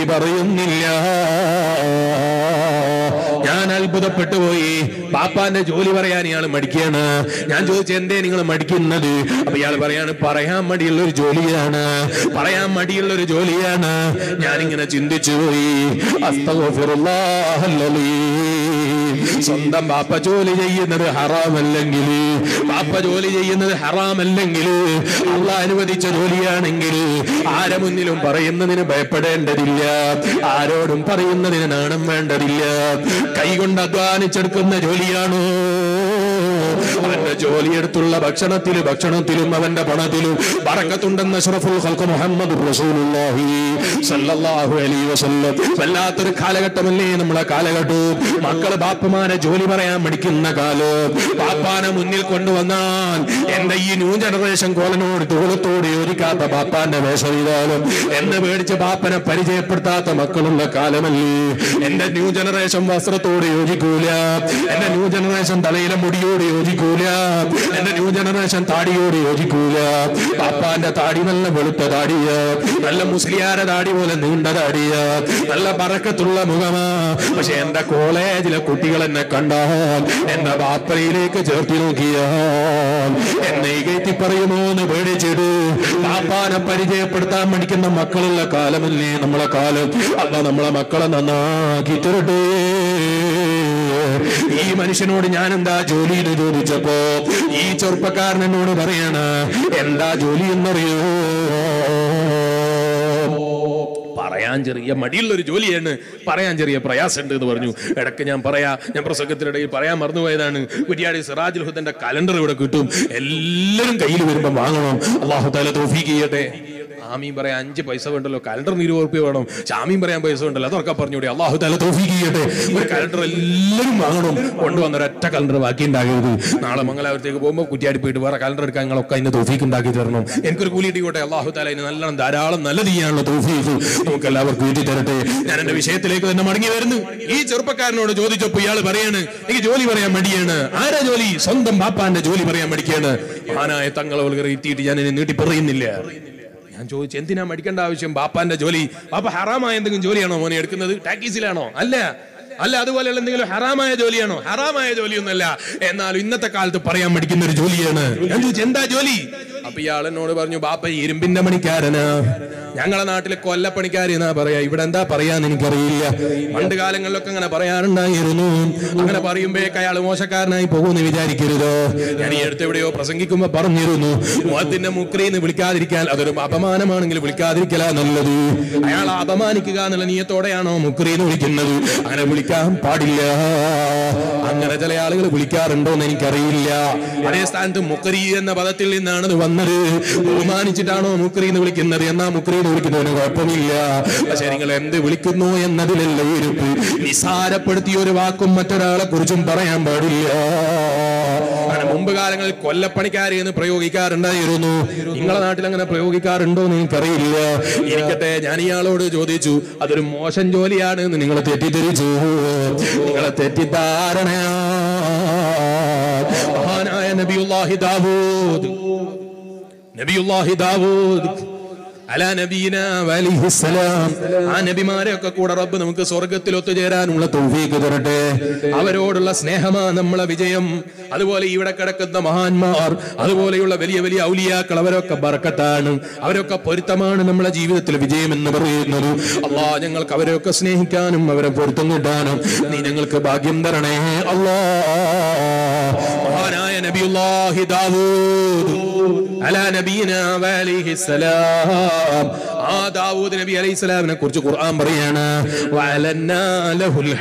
പറയുന്നില്ല ഞാൻ അത്ഭുതപ്പെട്ടു പോയി പാപ്പാന്റെ ജോലി പറയാൻ ഇയാൾ മടിക്കുകയാണ് ഞാൻ ചോദിച്ചു എന്തേ നിങ്ങൾ മടിക്കുന്നത് അപ്പൊ ഇയാൾ പറയാണ് പറയാൻ മടിയുള്ള ഒരു ജോലിയാണ് പറയാൻ മടിയുള്ള ഒരു ജോലിയാണ് ഞാനിങ്ങനെ ചിന്തിച്ചു പോയി അസ്തഗ്ഫിറുല്ലാഹൽ അലീം. സ്വന്തം ബാപ്പ ജോലി ചെയ്യുന്നത് ഹറാമല്ലെങ്കിൽ ബാപ്പ ജോലി ചെയ്യുന്നത് ഹറാമല്ലെങ്കിൽ അള്ള അനുവദിച്ച ജോലിയാണെങ്കിൽ ആരെ മുന്നിലും പറയുന്നതിന് ഭയപ്പെടേണ്ടതില്ല ആരോടും പറയുന്നതിന് നാണം വേണ്ടതില്ല കൈകൊണ്ട് അധ്വാനിച്ചെടുക്കുന്ന ജോലിയാണോ അവന്റെ ജോലിയെടുത്തുള്ള ഭക്ഷണത്തില് ഭക്ഷണത്തിലും അവന്റെ പണത്തിലും ബറക്കത്തുണ്ടെന്ന് അഷ്റഫുൽ ഖൽഖ് മുഹമ്മദ് റസൂലുള്ളാഹി സല്ലല്ലാഹു അലൈഹി വസല്ലം വല്ലാത്തൊരു കാലഘട്ടമല്ലേ നമ്മളെ കാലഘട്ടവും മക്കള് ബാപ്പമാരെ ജോലി പറയാൻ മടിക്കുന്ന കാലം ബാപ്പാനെ മുന്നിൽ കൊണ്ടുവന്നാൽ എന്റെ ഈ ന്യൂ ജനറേഷൻ കോലനോട് തോളത്തോട് യോജിക്കാത്ത ബാപ്പാന്റെ വേഷവിധാനം എന്ന് പേടിച്ച് ബാപ്പനെ പരിചയപ്പെടുത്താത്ത മക്കളുള്ള കാലമല്ലേ എന്റെ ന്യൂ ജനറേഷൻ വസ്ത്രത്തോട് യോജിക്കൂല എന്റെ ന്യൂ ജനറേഷൻ തലയിലെ മുടിയോട് യോജിക്കൂല എന്റെ ന്യൂ ജനറേഷൻ താടിയോട് യോജിക്കൂല പാപ്പാന്റെ താടി നല്ല വെളുത്ത താടിയ നല്ല മുസ്ലിയാരെ താടി പോലെ നീണ്ട താടിയ നല്ല പറക്കത്തുള്ള മുഖമാ പക്ഷെ എന്റെ കോളേജിലെ കുട്ടികൾ എന്നെ കണ്ടാൽ എന്റെ ബാപ്പയിലേക്ക് ചേർത്തി നോക്കിയാൽ എന്നെ കയറ്റി പറയുമോ എന്ന് പേടിച്ചിട്ട് പാപ്പാനെ പരിചയപ്പെടുത്താൻ മടിക്കുന്ന മക്കളുള്ള കാലമല്ലേ നമ്മളെ കാലം അല്ല നമ്മളെ മക്കളെ നന്നാക്കി തരട്ടെ ഈ മനുഷ്യനോട് ഞാൻ എന്താ ജോലി എന്ന് ചോദിച്ചപ്പോ ഈ ചെറുപ്പക്കാരൻ എന്നോട് പറയാണ് എന്താ ജോലി എന്നറിയോ പറയാൻ ചെറിയ മടിയുള്ള ഒരു ജോലിയാണ് പറയാൻ ചെറിയ പ്രയാസമുണ്ട് എന്ന് പറഞ്ഞു ഇടയ്ക്ക് ഞാൻ പറയാ ഞാൻ പ്രസംഗത്തിനിടയിൽ പറയാൻ മറന്നുപോയതാണ് കുര്യാടി സിറാജുൽ ഹുദന്റെ കലണ്ടർ ഇവിടെ കിട്ടും എല്ലാവരും കയ്യിൽ വരുമ്പോൾ വാങ്ങണം അള്ളാഹു താല തോഫീക്ക് ചെയ്യട്ടെ ആമീൻ പറയാൻ അഞ്ച് പൈസ വേണ്ടല്ലോ കലണ്ടറിന് ഇരുപത് റുപ്യ വേണം ഷാമീൻ പറയാൻ പൈസ വേണ്ടല്ലോ അതൊക്കെ പറഞ്ഞൂടെ അള്ളാഹു താല തോഫീക്ക് ചെയ്യട്ടെ ഒരു കലണ്ടർ എല്ലാവരും വാങ്ങണം കൊണ്ടുവന്ന ഒരൊറ്റ കലണ്ടർ ബാക്കി ഉണ്ടാകരുത് നാളെ മംഗലാപുരത്തേക്ക് പോകുമ്പോൾ കുറ്റിയാടി പോയിട്ട് വേറെ കലണ്ടർ എടുക്കാൻ നിങ്ങളൊക്കെ അതിന് തോഫീക്ക് ഉണ്ടാക്കി തരണം എനിക്കൊരു കൂലി ഇട്ടിക്കോട്ടെ അള്ളാഹു താല അതിന് നല്ലോണം ധാരാളം നല്ല ചെയ്യാനുള്ള തോഫീക്ക് നമുക്ക് എല്ലാവർക്കും വീട്ടിൽ തരട്ടെ ഞാൻ എന്റെ വിഷയത്തിലേക്ക് തന്നെ മടങ്ങി വരുന്നു ഈ ചെറുപ്പക്കാരനോട് ചോദിച്ചപ്പോ ഇയാൾ പറയാണ് എനിക്ക് ജോലി പറയാൻ മടിയാണ് ആരാ ജോലി സ്വന്തം ബാപ്പാന്റെ ജോലി പറയാൻ മടിക്കാണ് മഹാനായ തങ്ങളെ എത്തിയിട്ട് ഞാൻ ഇനി നീട്ടി പറയുന്നില്ല ഞാൻ ചോദിച്ചു എന്തിനാ മടിക്കേണ്ട ആവശ്യം ബാപ്പാന്റെ ജോലി ബാപ്പ ഹറാമായ എന്തെങ്കിലും ജോലിയാണോ മോനെ എടുക്കുന്നത് ടാക്കീസിലാണോ അല്ല അല്ല അതുപോലെയുള്ള എന്തെങ്കിലും ഹറാമായ ജോലിയാണോ ഹറാമായ ജോലിയൊന്നല്ല എന്നാലും ഇന്നത്തെ കാലത്ത് പറയാൻ മടിക്കുന്ന ഒരു ജോലിയാണ് ഞാൻ ചോദിച്ചു എന്താ ജോലി അപ്പൊ ഇയാൾ എന്നോട് പറഞ്ഞു ബാപ്പ ഇരുമ്പിന്റെ പണിക്കാരനാ ഞങ്ങളെ നാട്ടിലെ കൊല്ലപ്പണിക്കാരി എന്നാ പറയാ ഇവിടെ എന്താ പറയാന്ന് എനിക്കറിയില്ല പണ്ട് കാലങ്ങളിലൊക്കെ അങ്ങനെ പറയാറുണ്ടായിരുന്നു അങ്ങനെ പറയുമ്പോഴേക്ക് അയാൾ മോശക്കാരനായി പോകുമെന്ന് വിചാരിക്കരുതോ ഞാൻ ഈ അടുത്ത് എവിടെയോ പ്രസംഗിക്കുമ്പോ പറഞ്ഞിരുന്നു മുഖത്തിന്റെ മുക്രീന്ന് വിളിക്കാതിരിക്കാൻ അതൊരു അപമാനമാണെങ്കിൽ വിളിക്കാതിരിക്കലാ നല്ലത് അയാൾ അപമാനിക്കുക എന്നുള്ള നീയത്തോടെയാണോ മുക്രീന്ന് വിളിക്കുന്നത് അങ്ങനെ വിളിക്കാൻ പാടില്ല അങ്ങനെ ചില ആളുകൾ വിളിക്കാറുണ്ടോ എന്ന് എനിക്കറിയില്ല അതേ സ്ഥാനത്ത് മുക്കരി എന്ന പദത്തിൽ നിന്നാണ് ഇത് വന്നത് ബഹുമാനിച്ചിട്ടാണോ മുക്രി എന്ന് വിളിക്കുന്നത് എന്നാ മുക്രി എന്ന് വിളിക്കുന്നതിന് കുഴപ്പമില്ല പക്ഷെ നിങ്ങൾ എന്ത് വിളിക്കുന്നു എന്നതിലല്ല ഇരുപ്പ് നിസാരപ്പെടുത്തിയ ഒരു വാക്കും മറ്റൊരാളെ കുറിച്ചും പറയാൻ പാടില്ല അങ്ങനെ മുമ്പ് കാലങ്ങളിൽ കൊല്ലപ്പണിക്കാരി എന്ന് പ്രയോഗിക്കാറുണ്ടായിരുന്നു നിങ്ങളെ നാട്ടിൽ അങ്ങനെ പ്രയോഗിക്കാറുണ്ടോ എന്ന് എനിക്കറിയില്ല ഇരിക്കട്ടെ ഞാൻ ഇയാളോട് ചോദിച്ചു അതൊരു മോശം ജോലിയാണ് എന്ന് നിങ്ങൾ തെറ്റിദ്ധരിച്ചു നിങ്ങളെ തെറ്റിദ്ധാരണയാ മഹാനായ നബിയുല്ലാഹി ദാവൂദ് നബിയുല്ലാഹി ദാവൂദ് അലാ നബീന വലിഹിസ്സലാം ആ നബിമാരെയൊക്കെ കൂടെ റബ്ബ് നമുക്ക് സ്വർഗത്തിൽ ഒത്തുചേരാനുള്ള തൗഫീഖ് തരട്ടെ അവരോടുള്ള സ്നേഹമാ നമ്മളെ വിജയം അതുപോലെ ഇവിടെ കിടക്കുന്ന മഹാന്മാർ അതുപോലെയുള്ള വലിയ വലിയ ഔലിയാക്കൾ അവരൊക്കെ ബർക്കത്താണ് അവരൊക്കെ പൊരുത്തമാണ് നമ്മളെ ജീവിതത്തിൽ വിജയം എന്ന് പറയുന്നത് അള്ളാ ഞങ്ങൾക്ക് അവരെയൊക്കെ സ്നേഹിക്കാനും അവരെ പൊരുത്തം കിട്ടാനും നീ ഞങ്ങൾക്ക് ഭാഗ്യം തരണേ അള്ളാ മഹാനായ നബിയുല്ലാഹി ദാവൂദ് അലാ നബീന വഅലൈഹിസ്സലാം ആ ദാവൂദ് നബി അലൈഹിസ്സലാമിനെ കുറിച്ച് ഖുർആൻ പറയാണ് വഅലന്നാ ലഹുൽ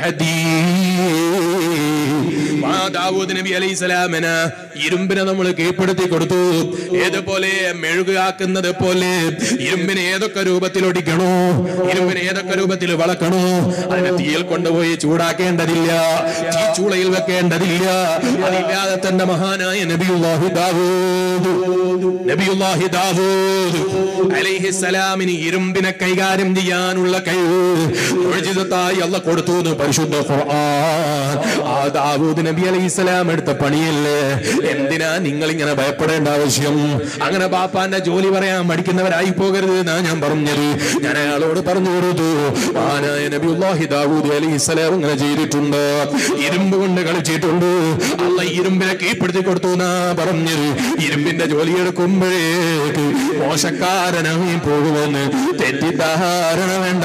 ഹദീദ് ആ ദാവൂദ് നബി അലൈഹി സ്വലാമിന് ഇരുമ്പിനെ നമ്മൾ കീഴ്പ്പെടുത്തി കൊടുത്തു ഏതുപോലെ മെഴുകാക്കുന്നത് പോലെ ഇരുമ്പിനെ ഏതൊക്കെ രൂപത്തിൽ ഒടിക്കണോ ഇരുമ്പിനെ ഏതൊക്കെ രൂപത്തിൽ വളക്കണോ അതിനെ തീയിൽ കൊണ്ടുപോയി ചൂടാക്കേണ്ടതില്ല തീ ചൂളയിൽ വെക്കേണ്ടതില്ല അതില്ലാതെ തന്നെ മഹാനായ നബിയുല്ലാഹി ദാവൂദ് നബിയുല്ലാഹി ദാവൂദ് അലൈഹിസ്സലാമിന് ഇരുമ്പിനെ കൈകാര്യം ചെയ്യാനുള്ള കഴിവ് മുഅ്ജിസത്തായി അല്ലാഹ് കൊടുത്തു എന്ന് പരിശുദ്ധ ഖുർആൻ ആ ദാവൂദ് നബി അലൈഹി സ്വലാം എടുത്ത പണിയല്ലേ എന്തിനാ നിങ്ങൾ ഇങ്ങനെ ഭയപ്പെടേണ്ട ആവശ്യം അങ്ങനെ ബാപ്പാന്റെ ജോലി പറയാൻ മടിക്കുന്നവരായി പോകരുത് എന്നാ ഞാൻ പറഞ്ഞത് ഞാൻ അയാളോട് പറഞ്ഞു കൊടുത്തു ആനായ നബിയുല്ലാഹി ദാവൂദ് അലൈഹി സ്വലാം ഇങ്ങനെ ചെയ്തിട്ടുണ്ട് ഇരുമ്പ് കൊണ്ട് കളിച്ചിട്ടുണ്ട് അല്ല ഇരുമ്പിനെ കീഴ്പ്പെടുത്തി കൊടുത്തു എന്നാ പറഞ്ഞത് ഇരുമ്പിന്റെ ജോലി എടുക്കുമ്പോഴേക്ക് മോശക്കാരനായി പോകുമെന്ന് തെറ്റിദ്ധാരണ വേണ്ട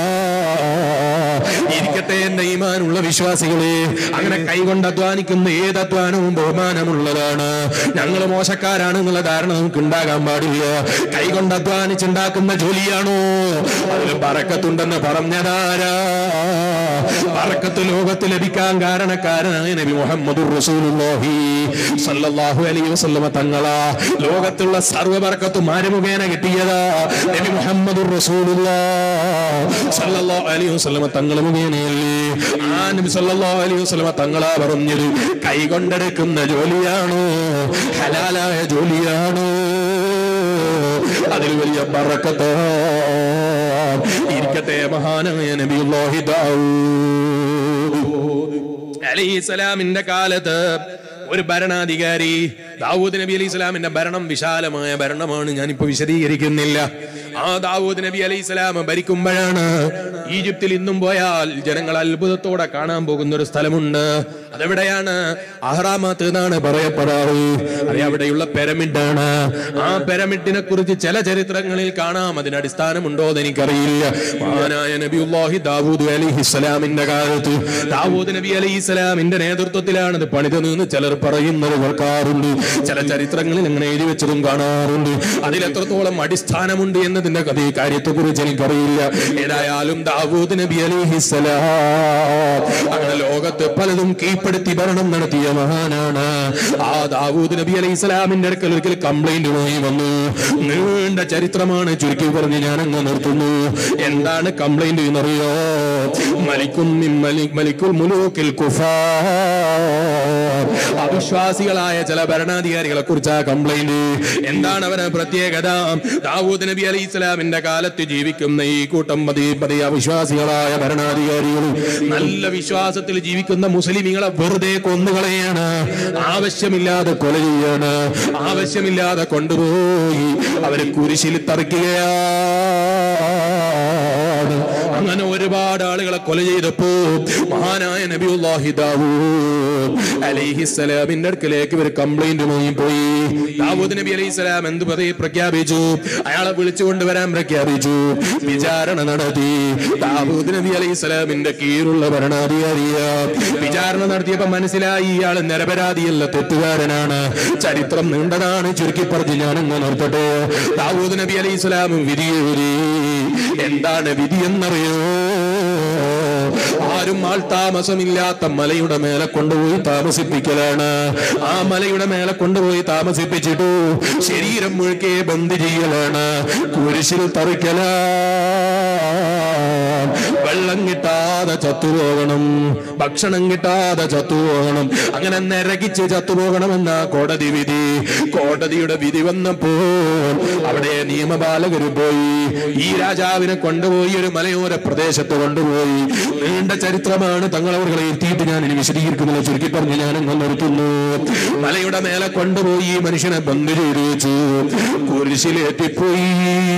ഇരിക്കട്ടെ എന്ന ഈമാനുള്ള വിശ്വാസികളെ അങ്ങനെ കൈകൊണ്ട് അധ്വാനിക്കുന്ന ഏത് അധ്വാനവും ബഹുമാനമുള്ളതാണ് ഞങ്ങൾ മോശക്കാരാണ് എന്നുള്ള ധാരണ നമുക്ക് ഉണ്ടാകാൻ പാടില്ല കൈകൊണ്ട് അധ്വാനിച്ചുണ്ടാക്കുന്ന ജോലിയാണോ അതിൽ പറക്കത്തുണ്ടെന്ന് പറഞ്ഞതാരാ പറക്കത്ത് ലോകത്ത് ലഭിക്കാൻ കാരണക്കാരനായ നബി മുഹമ്മദ് റസൂലുള്ളാഹി സല്ലല്ലാഹു അലൈഹി വസല്ലമ തങ്ങളാ ലോകത്തുള്ള സർവ്വ ബർക്കത്തും ആര് മുഖേന കിട്ടിയതാ നബി മുഹമ്മദ് റസൂലുള്ളാഹി സല്ലല്ലാഹു അലൈഹി വസല്ലമ തങ്ങൾ മുഖേനയല്ലേ ആ നബി സല്ലല്ലാഹു അലൈഹി വസല്ലമ തങ്ങളാ പറഞ്ഞത് കൈകൊണ്ടെടുക്കുന്ന ജോലിയാണോ ഹലാലായ ജോലിയാണോ അതിൽ വലിയ ബറക്കത്തോ ഇരിക്കട്ടെ മഹാനായ നബിയുല്ലാഹി ദാവൂദ് അലൈഹിസ്സലാമിന്റെ കാലത്ത് ഒരു ഭരണാധികാരി ദാവൂദ് നബി അലൈഹി സ്വലാമിന്റെ ഭരണം വിശാലമായ ഭരണമാണ് ഞാനിപ്പോ വിശദീകരിക്കുന്നില്ല ആ ദാവൂദ് നബി അലൈഹി സ്വലാം ഭരിക്കുമ്പോഴാണ് ഈജിപ്തിൽ ഇന്നും പോയാൽ ജനങ്ങൾ അത്ഭുതത്തോടെ കാണാൻ പോകുന്ന ഒരു സ്ഥലമുണ്ട് അതെവിടെയാണ് അഹ്റാമാത്ത് എന്നാണ് പറയപ്പെടാറ് അത് അവിടെയുള്ള പിരമിഡാണ് ആ പിരമിഡിനെ കുറിച്ച് ചില ചരിത്രങ്ങളിൽ കാണാം അതിന് അടിസ്ഥാനമുണ്ടോ എന്ന് എനിക്കറിയില്ല മഹാനായ നബിയുല്ലാഹി ദാവൂദ് അലൈഹി സ്വലാമിന്റെ കാലത്ത് ദാവൂദ് നബി അലൈഹി സ്വലാമിന്റെ നേതൃത്വത്തിലാണ് ഇത് പണിതെന്ന് ചിലർ പറയുന്നത് കേൾക്കാറുണ്ട് ചില ചരിത്രങ്ങളിൽ അങ്ങനെ എഴുതി വെച്ചതും കാണാറുണ്ട് അതിൽ എത്രത്തോളം അടിസ്ഥാനമുണ്ട് എന്നതിന്റെ കഥ കാര്യത്തെ കുറിച്ച് എനിക്കറിയില്ല ഏതായാലും ദാവൂദ് നബി അലൈഹി സ്വലാം അങ്ങനെ ലോകത്ത് പലതും കീഴ്പ്പെടുത്തി ഭരണം നടത്തിയ മഹാനാണ് ആ ദാവൂദ് നബി അലൈഹി സ്വലാമിന്റെ അടുക്കൽ ഒരിക്കൽ കംപ്ലൈന്റുമായി വന്നു നീണ്ട ചരിത്രമാണ് ചുരുക്കി പറഞ്ഞ് ഞാൻ അങ്ങ് നിർത്തുന്നു എന്താണ് കംപ്ലൈന്റ് എന്നറിയോ മലിക്കും മിൻ മലി- മലിക്കുൽ മുലൂക്കിൽ കുഫാർ അവിശ്വാസികളായ ചില ഭരണാധികാരികളെ കുറിച്ച് ആ കംപ്ലൈന്റ് എന്താണ് അവന് പ്രത്യേകത ദാവൂദ് നബി അലൈഹി ഇസ്ലാമിന്റെ കാലത്ത് ജീവിക്കുന്ന ഈ കൂട്ടം പതി പതി അവിശ്വാസികളായ ഭരണാധികാരികളും നല്ല വിശ്വാസത്തിൽ ജീവിക്കുന്ന മുസ്ലിമികളെ വെറുതെ കൊന്നുകളയാണ് ആവശ്യമില്ലാതെ കൊല ചെയ്യാണ് ആവശ്യമില്ലാതെ കൊണ്ടുപോയി അവരെ കുരിശിൽ തറയ്ക്കുകയാണ് അങ്ങനെ ഒരുപാട് ആളുകളെ കൊല ചെയ്തപ്പോ മഹാനായ നബിയുല്ലാഹി ദാവൂദ് അലൈഹിസ്സലാമിന്റെ അടുക്കലേക്ക് ഒരു കംപ്ലൈന്റുമായി പോയി ദാവൂദ് നബി അലൈഹിസ്സലാം എന്ത് പറയും പ്രഖ്യാപിച്ചു അയാളെ വിളിച്ചു കൊണ്ടുവരാൻ പ്രഖ്യാപിച്ചു വിചാരണ നടത്തി ദാവൂദ് നബി അലൈഹിസ്സലാമിന്റെ കീഴിലുള്ള ഭരണാധികാരിയ വിചാരണ നടത്തിയപ്പോ മനസ്സിലായി ഇയാൾ നിരപരാധിയല്ല തെറ്റുകാരനാണ് ചരിത്രം നീണ്ടതാണ് ചുരുക്കി പറഞ്ഞ് ഞാനങ്ങ് നിർത്തട്ടെ ദാവൂദ് നബി അലൈഹി സ്വലാമും വിധി എഴുതി എന്താണ് വിധി എന്നറിയോ ആരും ആൾ താമസമില്ലാത്ത മലയുടെ മേലെ കൊണ്ടുപോയി താമസിപ്പിക്കലാണ് ആ മലയുടെ മേലെ കൊണ്ടുപോയി താമസിപ്പിച്ചിട്ടു ശരീരം മുഴുക്കെ ബന്ദ് ചെയ്യലാണ് കുരിശിൽ തറിക്കല വെള്ളം കിട്ടാതെ ചത്തുപോകണം ഭക്ഷണം കിട്ടാതെ ചത്തുപോകണം അങ്ങനെ നരകിച്ച് ചത്തുപോകണമെന്ന കോടതി വിധി കോടതിയുടെ വിധി വന്നപ്പോൾ അവിടെ നിയമപാലകര് പോയി ഈ രാജാവിനെ കൊണ്ടുപോയി ഒരു മലയോര പ്രദേശത്ത് കൊണ്ടുപോയി നീണ്ട ചരിത്രമാണ് തങ്ങളവர்களை എത്തിയിട്ട് ഞാൻ ഇനി വിശദീകരിക്കുന്നില്ല ചുരുക്കി പറഞ്ഞ് ഞാൻ അങ്ങ് നിർത്തുന്നു മലയുടെ മേലെ കൊണ്ടുപോയി ഈ മനുഷ്യനെ ബന്ധു ചെയ്തു വെച്ചു കുരിശിലേറ്റിപ്പോയി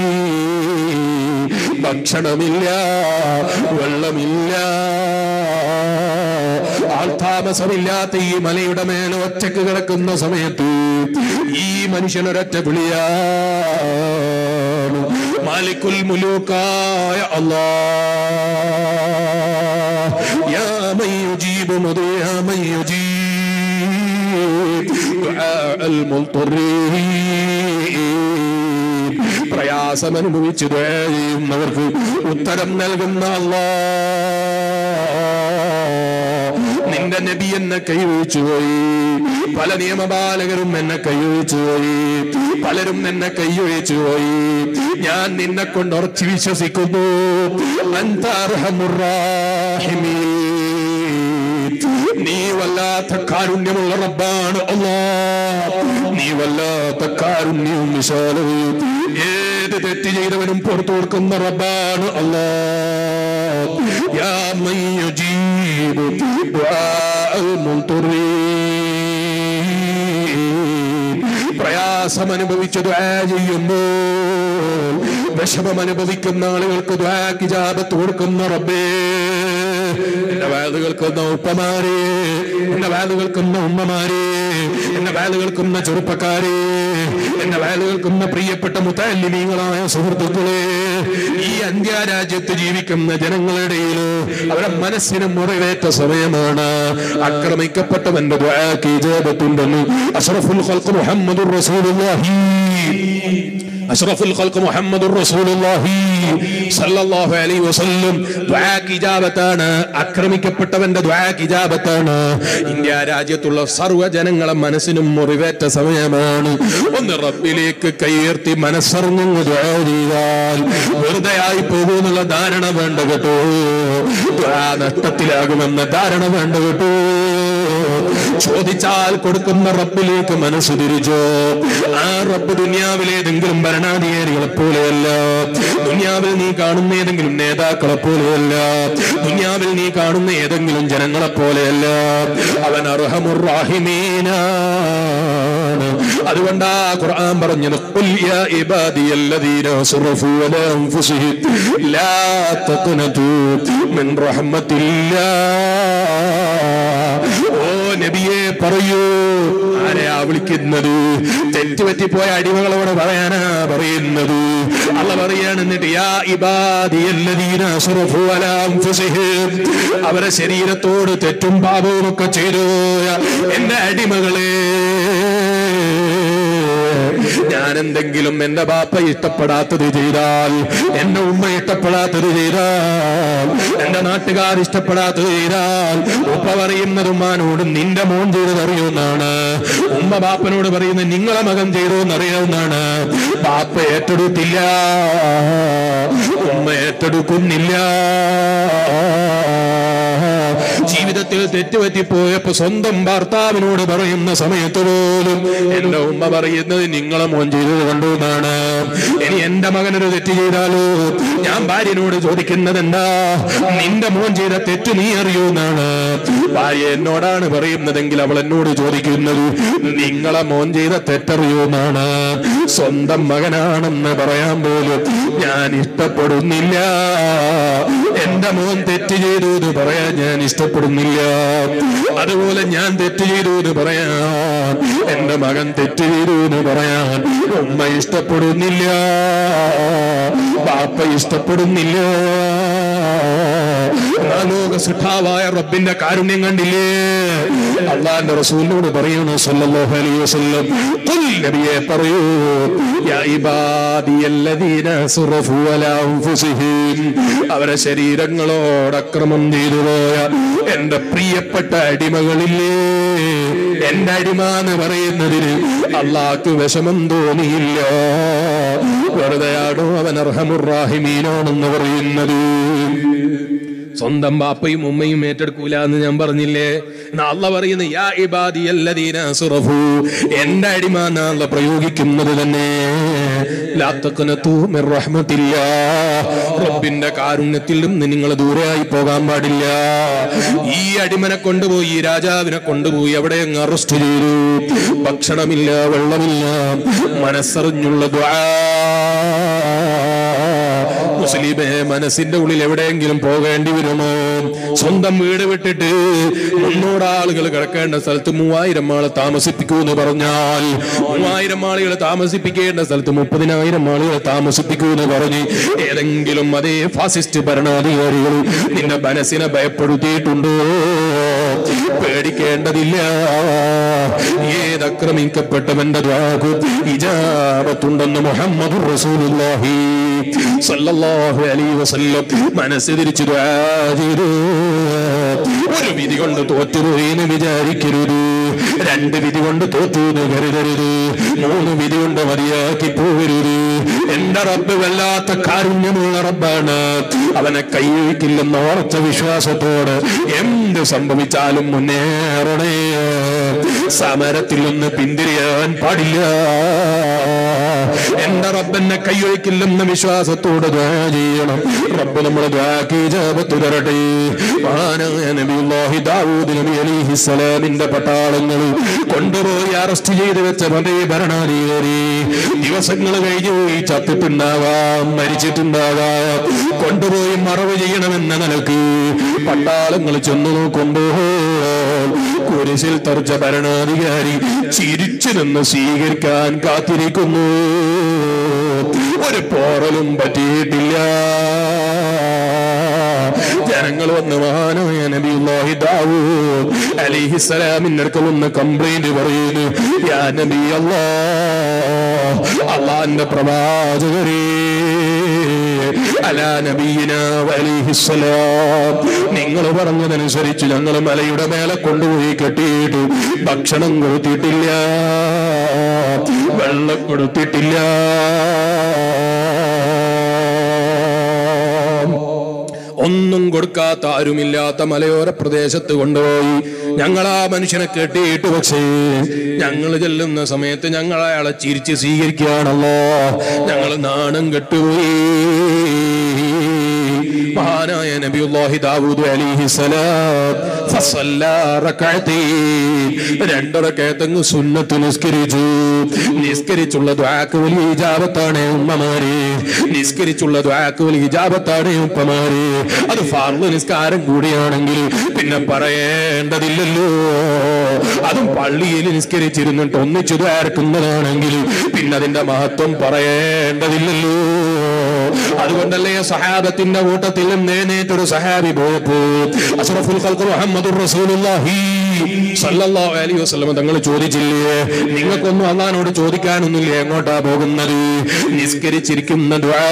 ഭക്ഷണമില്ല വെള്ളമില്ല ആൾതാമസമില്ലാത്ത ഈ മലയുടെ മേലെ ഒറ്റക്ക് കിടക്കുന്ന സമയത്ത് ഈ മനുഷ്യൻ ഒരൊറ്റ വിളിയാണ് മാലിക്കുൽ മുലൂക്കായ അല്ലാ യാ മൻ യുജീബു മദു യാ മൻ യുജീബ് ദുആ അൽ മുൽത്തറീൻ പ്രയാസം അനുഭവിച്ചു ചെയ്യുന്നവർക്ക് ഉത്തരം നൽകുന്ന അല്ലാ നിന്റെ നബി എന്നെ കൈവച്ചു പോയി പല നിയമപാലകരും എന്നെ കൈവച്ചു പോയി പലരും എന്നെ കൈയൊഴിച്ചു പോയി ഞാൻ നിന്നെ കൊണ്ട് ഉറച്ചു വിശ്വസിക്കുന്നു അന്ത അർഹമുറാഹിമീൻ. നീ വല്ലാത്ത കാരുണ്യമുള്ള റബ്ബാണ് അല്ലാ നീ വല്ലാത്ത കാരുണ്യവും വിശാലവും ഏത് തെറ്റ് ചെയ്തവനും പുറത്തു കൊടുക്കുന്ന റബ്ബാണ് അല്ലാ യാ മൻ യുജീബു ദുആഅൽ മുൻതുറീൻ പ്രയാസം അനുഭവിച്ച് ദ്വാ ചെയ്യുമ്പോൾ വിഷമം അനുഭവിക്കുന്ന ആളുകൾക്ക് ദ്വാക്ക് ജാപത്ത് കൊടുക്കുന്ന റബ്ബേ എന്റെ വേദ കേൾക്കുന്ന ഉപ്പമാരെ എന്റെ വേദ കേൾക്കുന്ന ഉമ്മമാരെ എന്റെ വേദ കേൾക്കുന്ന ചെറുപ്പക്കാരെ എന്റെ വേദ കേൾക്കുന്ന പ്രിയപ്പെട്ട മുത്തല്ലിമീങ്ങളായ സുഹൃത്തുക്കളെ ഈ അന്ത്യ രാജ്യത്ത് ജീവിക്കുന്ന ജനങ്ങളുടെ ഇടയിൽ അവരുടെ മനസ്സിന് മുറിവേറ്റ സമയമാണ് ആക്രമിക്കപ്പെട്ടവന്റെ ദ്വാക്ക് ഇജാബത്തുണ്ടെന്ന് അഷ്റഫുൽ ഖൽഖ് മുഹമ്മദുർ റസൂലുള്ളാഹി അഷ്റഫുൽ ഖൽഖ് മുഹമ്മദുർ റസൂലുള്ളാഹി സല്ലല്ലാഹു അലൈഹി വസല്ലം ദുആക്ക് ഇജാബത്താണ് ആക്രമിക്കപ്പെട്ടവന്റെ ദുആക്ക് ഇജാബത്താണ് ഇന്ത്യ രാജ്യത്തുള്ള സർവ്വ ജനങ്ങളെ മനസ്സിനും മുറിവേറ്റ സമയമാണ് ഒന്ന് റബ്ബിലേക്ക് കൈയുയർത്തി മനസ്സറിഞ്ഞു ദുആ ചെയ്താൽ വെറുതെ ആയി പോകുമെന്നുള്ള ധാരണ വേണ്ട കേട്ടോ ദുആ നഷ്ടത്തിലാകുമെന്ന ധാരണ വേണ്ട കേട്ടോ ചോദിച്ചാൽ കൊടുക്കുന്ന റബ്ബിലേക്ക് മനസ്സ് തിരിച്ചോ ആ റബ്ബ് ദുനിയാവിലെ ഏതെങ്കിലും ഭരണാധികാരികളെ പോലെയല്ല ദുനിയാവിൽ നീ കാണുന്ന ഏതെങ്കിലും നേതാക്കളെ പോലെയല്ല ദുനിയാവിൽ നീ കാണുന്ന ഏതെങ്കിലും ജനങ്ങളെ പോലെയല്ല അവൻ അർഹമുറാഹിമീനാണ് അതുകൊണ്ടാ ഖുർആൻ പറഞ്ഞത് "ഖുൽ യാ ഇബാദിയല്ലദീന അസ്റഫു അലാ അൻഫുസിഹിം ലാ തഖ്നതു മിൻ റഹ്മത്തില്ലാ ഓ നബിയെ പറയൂ ആരെയാ വിളിക്കുന്നത് തെറ്റുപറ്റിപ്പോയ അടിമകളോട് പറയാനാ പറയുന്നത് അല്ല പറയാണ് എന്നിട്ട് യാ ഇബാദിയല്ലദീന അസ്റഫു അലാ അൻഫുസിഹിം അവരെ ശരീരത്തോട് തെറ്റും പാപവും ഒക്കെ ചെയ്തു എന്റെ അടിമകളെ ഞാൻ എന്തെങ്കിലും എന്റെ ബാപ്പ ഇഷ്ടപ്പെടാത്തത് ചെയ്താൽ എന്റെ ഉമ്മ ഇഷ്ടപ്പെടാത്തത് ചെയ്താൽ എന്റെ നാട്ടുകാർ ഇഷ്ടപ്പെടാത്തത് ചെയ്താൽ ഉപ്പ പറയുന്നത് ഉമ്മാനോട് നിന്റെ മോൻ ചെയ്തത് അറിയുമെന്നാണ് ഉമ്മ ബാപ്പനോട് പറയുന്നത് നിങ്ങളെ മകൻ ചെയ്തു എന്നറിയാവുന്നതാണ് ബാപ്പ ഏറ്റെടുത്തില്ല ഉമ്മ ഏറ്റെടുക്കുന്നില്ല ജീവിതത്തിൽ തെറ്റുപറ്റിപ്പോയപ്പോ സ്വന്തം ഭർത്താവിനോട് പറയുന്ന സമയത്ത് പോലും എന്റെ ഉമ്മ പറയുന്നത് നിങ്ങൾ നിങ്ങളെ മോൻ ചെയ്തത് കണ്ടു എന്നാണ് ഇനി എന്റെ മകനൊരു തെറ്റ് ചെയ്താലോ ഞാൻ ഭാര്യനോട് ചോദിക്കുന്നത് എന്താ നിന്റെ മോൻ ചെയ്ത തെറ്റ് നീ അറിയൂ എന്നാണ് ഭാര്യ എന്നോടാണ് പറയുന്നതെങ്കിൽ അവൾ എന്നോട് ചോദിക്കുന്നത് നിങ്ങളെ മോൻ ചെയ്ത തെറ്ററിയൂ എന്നാണ് സ്വന്തം മകനാണെന്ന് പറയാൻ പോലും ഞാൻ ഇഷ്ടപ്പെടുന്നില്ല എന്റെ മോൻ തെറ്റ് ചെയ്തു എന്ന് പറയാൻ ഞാൻ ഇഷ്ടപ്പെടുന്നില്ല അതുപോലെ ഞാൻ തെറ്റ് ചെയ്തു എന്ന് പറയാൻ എന്റെ മകൻ തെറ്റ് ചെയ്തു എന്ന് പറയാൻ ഉമ്മ ഇഷ്ടപ്പെടുന്നില്ല ബാപ്പ ഇഷ്ടപ്പെടുന്നില്ല ലോക സുഖാവായ റബ്ബിന്റെ കാരുണ്യം കണ്ടില്ലേ അള്ളാന്റെ റസൂലിനോട് പറയുന്നു സല്ലല്ലാഹു അലൈഹി വസല്ലം ഖുൽ നബിയെ പറയൂ യാ ഇബാദിയല്ലദീന അസ്റഫു അലാ അൻഫുസിഹിം അവരെ ശരീരങ്ങളോട് അക്രമം ചെയ്തു പോയ എന്റെ പ്രിയപ്പെട്ട അടിമകളില്ലേ എന്റെ അടിമ എന്ന് പറയുന്നതിന് അള്ളാഹ്ക്ക് വിഷമം തോന്നിയില്ല വെറുതെയാണോ അവൻ അർഹമുറാഹിമീനാണെന്ന് പറയുന്നത് സ്വന്തം ബാപ്പയും ഉമ്മയും ഏറ്റെടുക്കൂല എന്ന് ഞാൻ പറഞ്ഞില്ലേ എന്നാ അള്ള പറയുന്നു യാ ഇബാദി അല്ലദീന അസ്റഫു എന്റെ അടിമ എന്നാ പ്രയോഗിക്കുന്നത് തന്നെ ലാ തഖ്നതു മിർ റഹ്മത്തില്ലാ റബ്ബിന്റെ കാരുണ്യത്തിൽ നിന്ന് നിങ്ങൾ ദൂരെയായി പോകാൻ പാടില്ല ഈ അടിമനെ കൊണ്ടുപോയി ഈ രാജാവിനെ കൊണ്ടുപോയി അവിടെ അങ്ങ് അറസ്റ്റ് ചെയ്തു ഭക്ഷണമില്ല വെള്ളമില്ല മനസ്സറിഞ്ഞുള്ള ദ്വാ മുസ്ലിമെ മനസ്സിന്റെ ഉള്ളിൽ എവിടെയെങ്കിലും പോകേണ്ടി വരുമോ സ്വന്തം വീട് വിട്ടിട്ട് മുന്നൂറ് ആളുകൾ കിടക്കേണ്ട സ്ഥലത്ത് മൂവായിരം ആള് താമസിപ്പിക്കൂ എന്ന് പറഞ്ഞാൽ മൂവായിരം ആളുകൾ താമസിപ്പിക്കേണ്ട സ്ഥലത്ത് മുപ്പതിനായിരം ആളുകൾ താമസിപ്പിക്കൂ എന്ന് പറഞ്ഞ് ഏതെങ്കിലും അതേ ഫാസിസ്റ്റ് ഭരണാധികാരികൾ നിന്റെ മനസ്സിനെ ഭയപ്പെടുത്തിയിട്ടുണ്ടോ പേടിക്കേണ്ടതില്ല ഏതക്രമിക്കപ്പെട്ടവന്റെ ദ്വാകു ഇജാബത്തുണ്ടെന്ന് മുഹമ്മദ് റസൂലുള്ളാഹി സല്ലല്ലാഹു അലൈഹി വസല്ലം മനസ്സ് തിരിച്ചു ദുആ ചെയ്തു ഒരു വിധി കൊണ്ട് തോറ്റുപോയി എന്ന് വിചാരിക്കരുത് രണ്ട് വിധി കൊണ്ട് തോറ്റു എന്ന് കരുതരുത് മൂന്ന് വിധി കൊണ്ട് മതിയാക്കി പോകരുത് എന്റെ റബ്ബ് വല്ലാത്ത കാരുണ്യമുള്ള റബ്ബാണ് അവനെ കൈവയ്ക്കില്ലെന്ന ഉറച്ച വിശ്വാസത്തോട് എന്ത് സംഭവിച്ചാലും മുന്നേറണേ സമരത്തിൽ നിന്ന് പിന്തിരിയാൻ പാടില്ല എന്റെ റബ്ബെന്നെ കൈയൊഴിക്കില്ലെന്ന വിശ്വാസത്തോട് ദ്വാ ചെയ്യണം റബ്ബ് നമ്മുടെ ദ്വാക്കി ജാപത്തു തരട്ടെ മഹാനായ നബിയുല്ലാഹി ദാവൂദ് നബി അലിഹിസ്സലാമിന്റെ പട്ടാളങ്ങൾ കൊണ്ടുപോയി അറസ്റ്റ് ചെയ്ത് വെച്ച മതേ ഭരണാധികാരി ദിവസങ്ങൾ കഴിഞ്ഞു പോയി ചത്തിട്ടുണ്ടാവാം മരിച്ചിട്ടുണ്ടാവാം കൊണ്ടുപോയി മറവ് ചെയ്യണമെന്ന നിലക്ക് പട്ടാളങ്ങൾ ചെന്നു നോക്കുമ്പോൾ കുരിശിൽ തറച്ച ഭരണാധികാരി ചിരിച്ചു നിന്ന് സ്വീകരിക്കാൻ കാത്തിരിക്കുന്നു ഒരു പോറലും പറ്റിയിട്ടില്ല ജനങ്ങൾ വന്ന് മഹാനായ നബിയുല്ലാഹി ദാവൂദ് അലിഹിസ്സലാമിന്റെ അടുക്കൽ ഒന്ന് കംപ്ലൈന്റ് പറയുന്നു യാ നബി അല്ലാ അള്ളാന്റെ പ്രവാചകരേ അലാ നബീന അലിഹിസ്സലാം നിങ്ങൾ പറഞ്ഞതനുസരിച്ച് ഞങ്ങൾ മലയുടെ മേലെ കൊണ്ടുപോയി കെട്ടിയിട്ട് ഭക്ഷണം കൊടുത്തിട്ടില്ല വെള്ളം കൊടുത്തിട്ടില്ല ഒന്നും കൊടുക്കാത്ത ആരുമില്ലാത്ത മലയോര പ്രദേശത്ത് കൊണ്ടുപോയി ഞങ്ങൾ ആ മനുഷ്യനെ കെട്ടിയിട്ട് പക്ഷേ ഞങ്ങൾ ചെല്ലുന്ന സമയത്ത് ഞങ്ങൾ അയാളെ ചിരിച്ച് സ്വീകരിക്കുകയാണല്ലോ ഞങ്ങൾ നാണം കെട്ടുപോയി മഹാനായ നബിയുല്ലാഹി ദാവൂദ് അലിഹിസലാം ഫസല്ലാ റകഅതൈൻ രണ്ട് റകഅത്തങ്ങ് സുന്നത്ത് നിസ്കരിച്ചു നിസ്കരിച്ചുള്ള ദുആക്ക് വലിയ ഇജാബത്താണ് ഉമ്മമാരെ നിസ്കരിച്ചുള്ള ദുആക്ക് വലിയ ഇജാബത്താണ് ഉപ്പമാരെ അത് ഫർള് നിസ്കാരം കൂടിയാണെങ്കിൽ പിന്നെ പറയേണ്ടതില്ലല്ലോ അതും പള്ളിയിൽ നിസ്കരിച്ചിരുന്നിട്ട് ഒന്നിച്ചു ദ്വാരക്കുന്നതാണെങ്കിൽ പിന്നെ അതിന്റെ മഹത്വം പറയേണ്ടതില്ലല്ലോ അതുകൊണ്ടല്ലേ സഹാബത്തിന്റെ കൂട്ടത്തിൽ നിന്ന് എഴുന്നേറ്റൊരു സഹാബി പോയപ്പോ അഷ്റഫുൽ ഖൽഖ് മുഹമ്മദുർ റസൂലുള്ളാഹി സല്ലല്ലാഹു അലൈഹി വസല്ലം തങ്ങൾ ചോദിച്ചില്ലേ നിങ്ങൾക്കൊന്നും അള്ളഹാനോട് ചോദിക്കാനൊന്നുമില്ലേ എങ്ങോട്ടാ പോകുന്നത് നിസ്കരിച്ചിരിക്കുന്ന ദുആ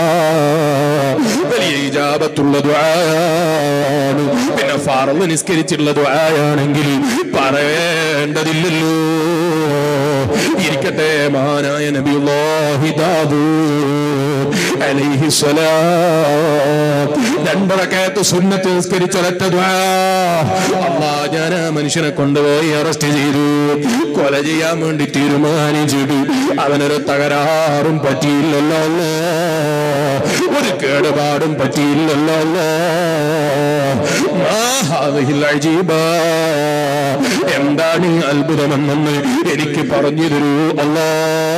വലിയ ഇജാബത്തുള്ള ദുആയാണ് പിന്നെ ഫറള് നിസ്കരിച്ചിട്ടുള്ള ദുആയാണെങ്കിൽ പറയേണ്ടതില്ലല്ലോ ഇരിക്കട്ടെ മഹാനായ നബിയുല്ലാഹി ദാവൂദ് അലൈഹി സ്വലാം രണ്ടറക്കയത്ത് സുന്നത്ത് നിസ്കരിച്ചൊരൊറ്റ ദ്വാ അള്ളാ ഞാൻ ആ മനുഷ്യനെ കൊണ്ടുപോയി അറസ്റ്റ് ചെയ്തു കൊല ചെയ്യാൻ വേണ്ടി തീരുമാനിച്ചിട്ടു അവനൊരു തകരാറും പറ്റിയില്ലല്ലോ അല്ലാ. ഒരു കേടുപാടും പറ്റിയില്ലല്ലോ അല്ലാ. മാ ഹാദിഹിൽ അജീബ. എന്താണ് ഈ അത്ഭുതമെന്നെന്ന് എനിക്ക് പറഞ്ഞു തരൂ അല്ലാ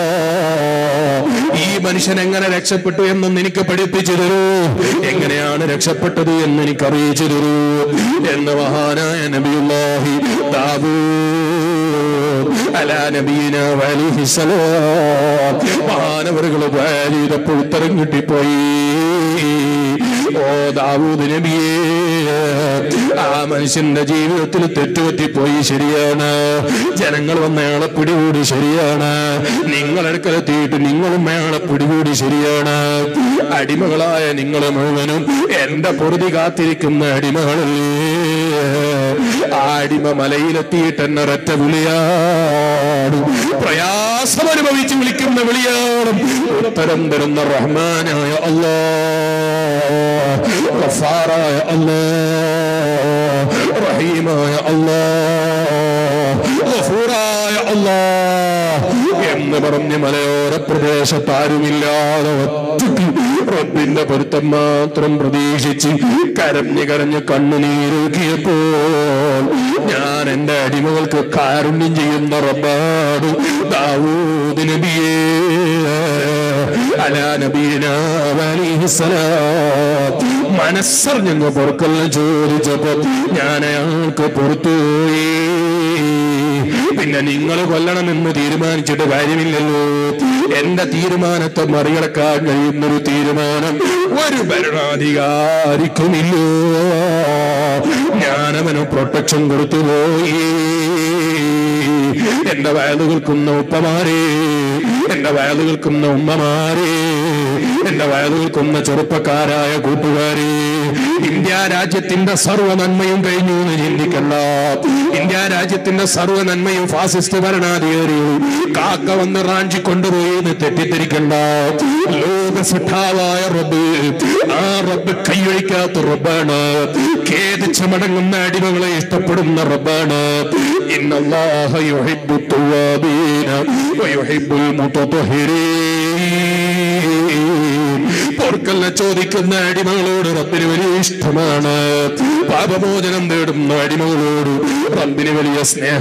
ഈ മനുഷ്യൻ എങ്ങനെ രക്ഷപ്പെട്ടു എന്നൊന്ന് എനിക്ക് പഠിപ്പിച്ചു തരൂ എങ്ങനെയാണ് രക്ഷപ്പെട്ടത് എന്ന് എനിക്ക് അറിയിച്ചു തരൂ എന്ന് മഹാനായ നബിയുല്ലാഹി ദാവൂദ് അലാ നബീന വലിഹിസലാം മഹാനവറുകൾ ചെയ്തപ്പോൾ ഉത്തരം കിട്ടിപ്പോയി ഓ ദാവൂദ് നബിയേ ആ മനുഷ്യന്റെ ജീവിതത്തിൽ തെറ്റുപറ്റിപ്പോയി ശരിയാണ് ജനങ്ങൾ വന്ന് അയാളെ പിടികൂടി ശരിയാണ് നിങ്ങളെടുക്കലെത്തിയിട്ട് നിങ്ങളും അയാളെ പിടികൂടി ശരിയാണ് അടിമകളായ നിങ്ങൾ മുഴുവനും എന്റെ പൊറുതി കാത്തിരിക്കുന്ന അടിമകളല്ലേ ആ അടിമ മലയിലെത്തിയിട്ട് എന്നെ ഒരൊറ്റ വിളിയാണ് പ്രയാസം അനുഭവിച്ച് വിളിക്കുന്ന വിളിയാണ് ഉത്തരം തരുന്ന റഹ്മാനായ അല്ലാ ഗഫാറായ അല്ലാ റഹീമായ അല്ലാ ഗഫൂറായ അല്ലാ എന്ന് പറഞ്ഞ് മലയോര പ്രദേശത്ത് ആരുമില്ലാതെ ഒറ്റയ്ക്ക് റബ്ബിന്റെ പൊരുത്തം മാത്രം പ്രതീക്ഷിച്ച് കരഞ്ഞ് കരഞ്ഞ് കണ്ണുനീരൂക്കിയപ്പോൾ ഞാൻ എന്റെ അടിമകൾക്ക് കാരുണ്യം ചെയ്യുന്ന റബ്ബാണ് ദാവൂദ് നബിയേ അലാ നബീന അലൈഹിസ്സലാം മനസ്സറിഞ്ഞങ്ങ് പൊറുക്കലിന് ചോദിച്ചപ്പോ ഞാൻ അയാൾക്ക് പുറത്തുപോയി പിന്നെ നിങ്ങൾ കൊല്ലണമെന്ന് തീരുമാനിച്ചിട്ട് കാര്യമില്ലല്ലോ എന്റെ തീരുമാനത്തെ മറികടക്കാൻ കഴിയുന്നൊരു തീരുമാനം ഒരു ഭരണാധികാരിക്കുമില്ലോ ഞാനവന് പ്രൊട്ടക്ഷൻ കൊടുത്തുപോയി എന്റെ വയല് കേൾക്കുന്ന ഉപ്പമാരെ എന്റെ വയല് കേൾക്കുന്ന ഉമ്മമാരെ എന്റെ വയല് കേൾക്കുന്ന ചെറുപ്പക്കാരായ കൂട്ടുകാരെ ഇന്ത്യ രാജ്യത്തിന്റെ സർവ്വ നന്മയും കഴിഞ്ഞു എന്ന് ചിന്തിക്കണ്ട ഇന്ത്യ രാജ്യത്തിന്റെ സർവ്വ നന്മയും ഫാസിസ്റ്റ് ഭരണാധികാരികളും കാക്ക വന്ന് റാഞ്ചി കൊണ്ടുപോയി എന്ന് തെറ്റിദ്ധരിക്കണ്ട ലോക സിദ്ധാവായ റബ്ബ് ആ റബ്ബ് കൈയൊഴിക്കാത്ത റബ്ബാണ് ഖേദിച്ച് മടങ്ങുന്ന അടിമകളെ ഇഷ്ടപ്പെടുന്ന റബ്ബാണ് ഇന്നല്ലാഹ യുഹിബ്ബു തുവാബീന വയുഹിബ്ബുൽ മുതത്വഹിരീൻ പൊറുക്കലിനെ ചോദിക്കുന്ന അടിമകളോട് റബ്ബിന് വലിയ ഇഷ്ടമാണ് പാപമോചനം നേടുന്ന അടിമകളോട് റബ്ബിന് വലിയ